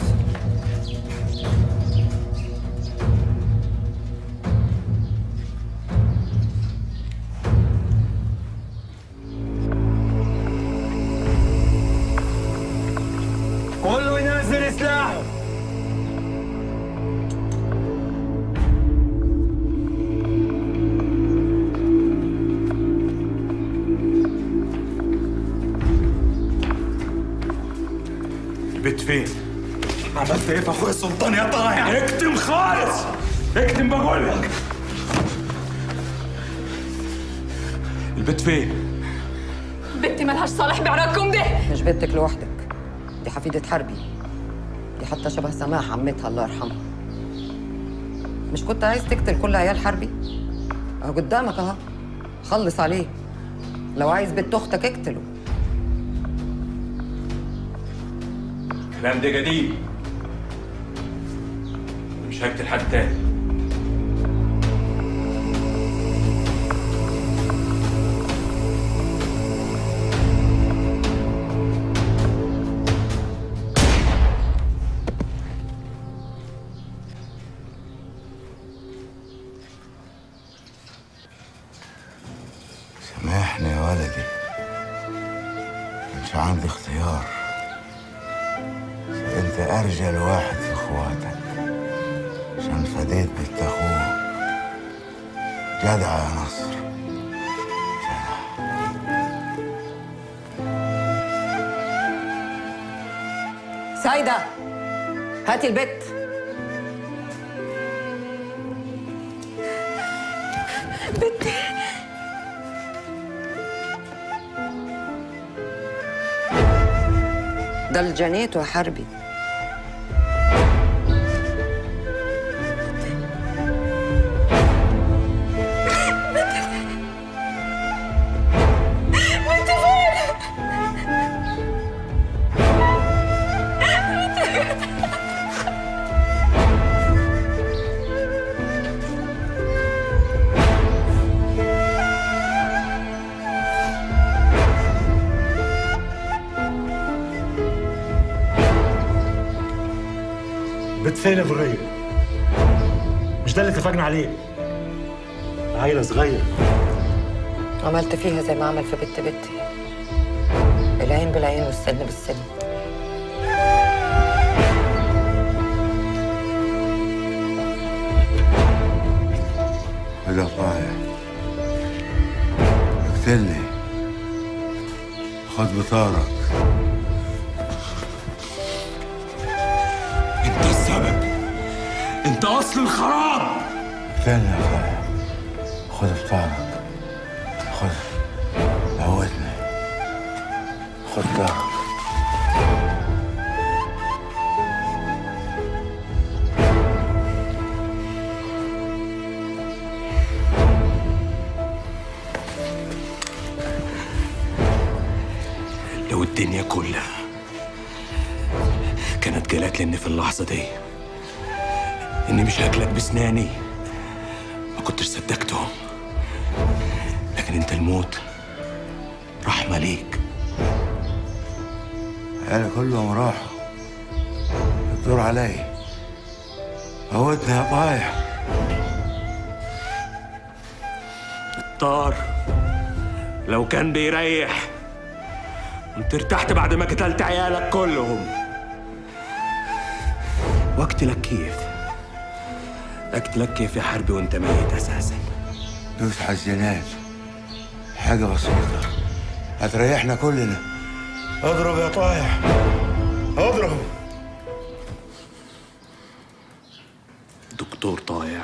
كله ينزل سلاحه البيت فين؟ عملت ايه في اخويا السلطان يا طايع؟ اكتم خالص اكتم بقول لك البيت فين؟ بنتي ملهاش صالح بعراقكم ده مش بنتك لوحدك دي حفيدة حربي دي حتى شبه سماح عمتها الله يرحمها مش كنت عايز تقتل كل عيال حربي اهو قدامك اهو خلص عليه لو عايز بنت اختك اقتله الكلام ده قديم أنا مش هقتل حد تاني سامحني يا ولدي كانش عندي اختيار انت ارجل واحد في اخواتك عشان فديت بنت اخوك جدع يا نصر سايدة هاتي البت بنتي ده الجنيت يا حربي بنتي فين؟ بنت فين ابراهيم مش ده اللي اتفقنا عليه عيلة صغيرة عملت فيها زي ما عمل في بنت بنتي العين بالعين والسن بالسن هذا طايع اقتلني خد بطارك انت السبب انت اصل الخراب اقتلني يا طايع خد بطارك خد موتني خد طارك لو الدنيا كلها كانت قالت لي ان في اللحظه دي اني مش هاكلك بسناني ما كنتش صدقتهم لكن انت الموت رحمه ليك يعني كلهم راحوا الدور علي موتني يا طايح الطار لو كان بيريح انت ارتحت بعد ما قتلت عيالك كلهم واقتلك كيف اقتلك كيف يا حربي وانت ميت اساسا دوس على الزناد حاجة بسيطة هتريحنا كلنا اضرب يا طايح اضرب دكتور طايع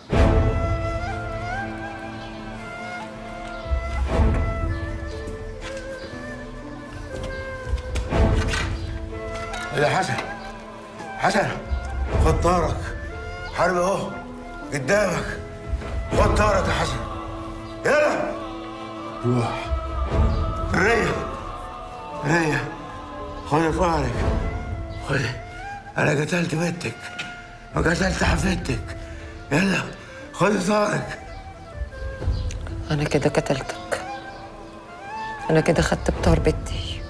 يا حسن حسن خد طارك حرب اهو قدامك خد طارك يا حسن يلا روح ريا ريا خد طارك خد انا قتلت بنتك وقتلت حفيدتك يلا خد طارك أنا كده قتلتك أنا كده خدت بطار بنتي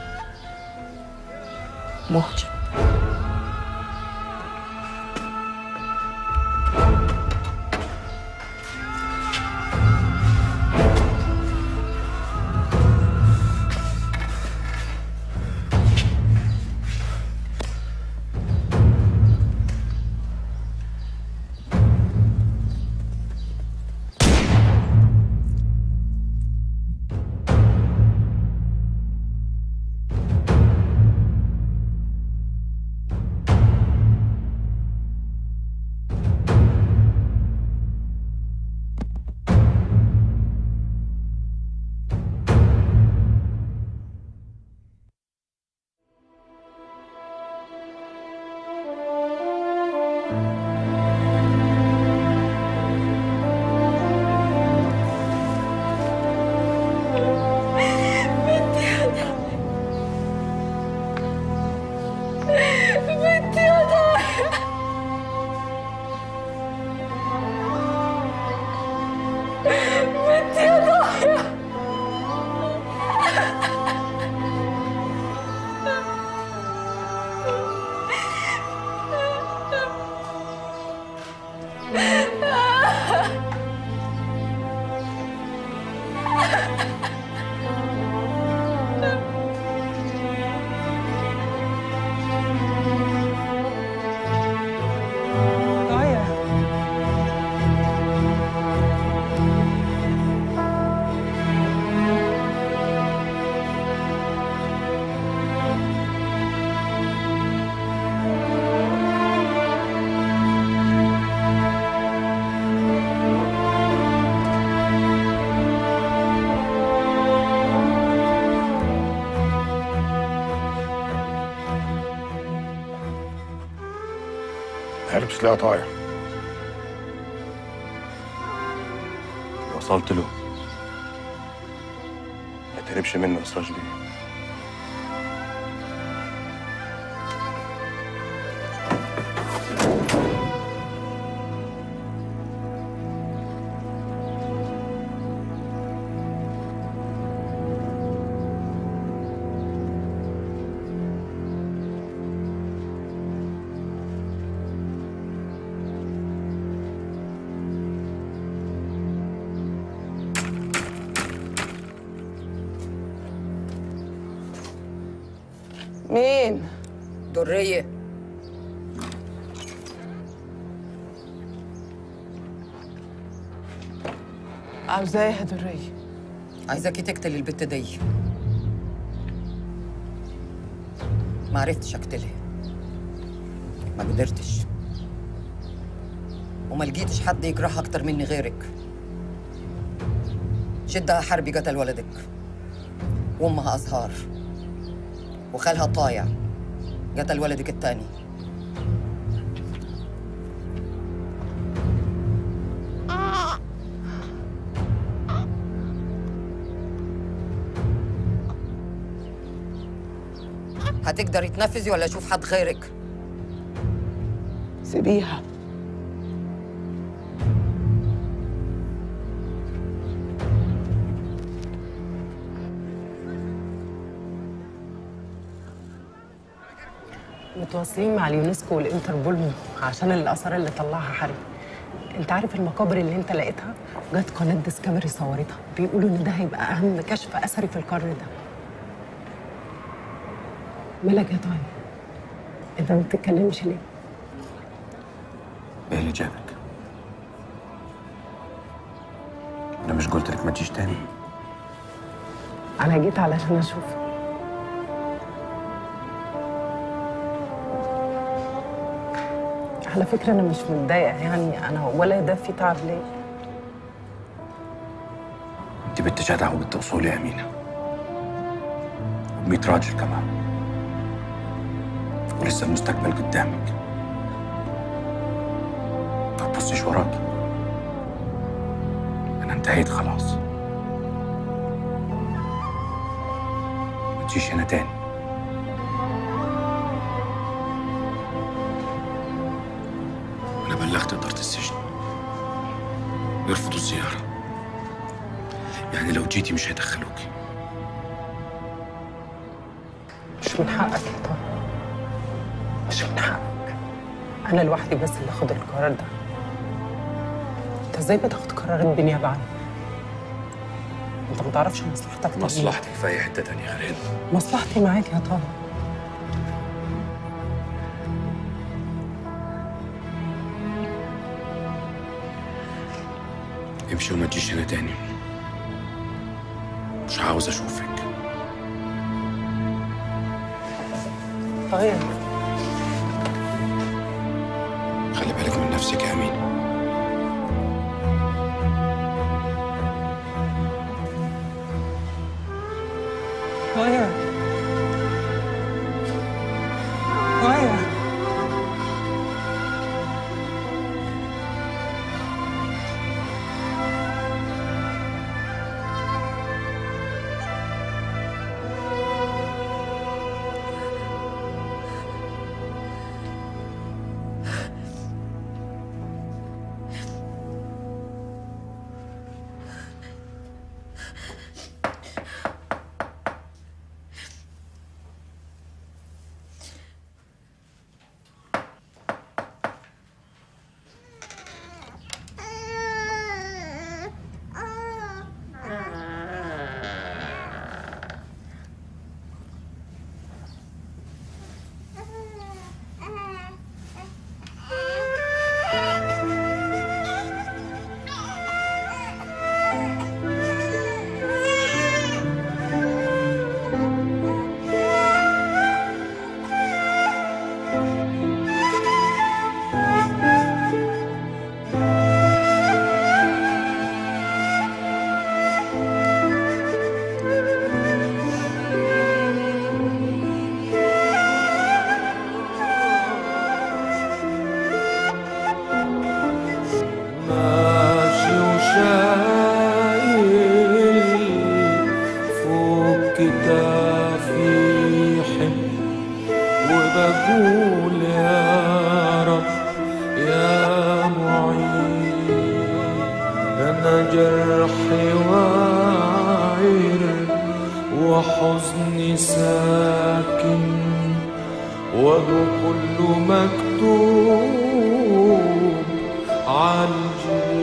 محجب بنتي يا ضايع بنتي يا ضايع ضايع هربش ليه يا طايع وصلت له ما تهربش منه يا سراج بيه مين؟ درية عاوزاه يا درية عايزاكي تقتلي البت دي ما عرفتش اقتلها ما قدرتش وما لقيتش حد يجرحها اكتر مني غيرك جدها حربي قتل ولدك وامها ازهار وخالها طايع قتل ولدك التاني هتقدري تنفذي ولا اشوف حد غيرك سيبيها متواصلين مع اليونسكو والانتربول عشان الاثار اللي طلعها حري انت عارف المقابر اللي انت لقيتها جت قناه ديسكفري صورتها بيقولوا ان ده هيبقى اهم كشف اثري في القرن ده مالك يا طيب انت ما بتتكلمش ليه ايه اللي جابك؟ انا مش قلت لك ما تجيش تاني انا جيت علشان اشوفك على فكره انا مش متضايقه يعني انا ولا ده في تعب ليه انت بنت جدع وبنت اصول يا امينه وب راجل كمان ولسه المستقبل قدامك ما تبصيش وراك انا انتهيت خلاص ما تجيش هنا تاني انا بلغت اداره السجن يرفضوا الزياره يعني لو جيتي مش هيدخلوكي مش من حقك يا طارق مش من حقك انا لوحدي بس اللي اخد القرار ده انت ازاي بتاخد قرارات بنيابه عني انت ما تعرفش مصلحتك دي إيه؟ مصلحتك في اي حته تانية غير هنا مصلحتي معاك يا طارق امشي وما تجيش هنا تاني مش عاوز اشوفك طيب خلي بالك من نفسك يا امين طيب طيب ماشي وشايل فوق كتافي حمل وبقول يا رب يا معين أنا جرحي واعر وحزني ساكن وهو كله مكتوب عالجبين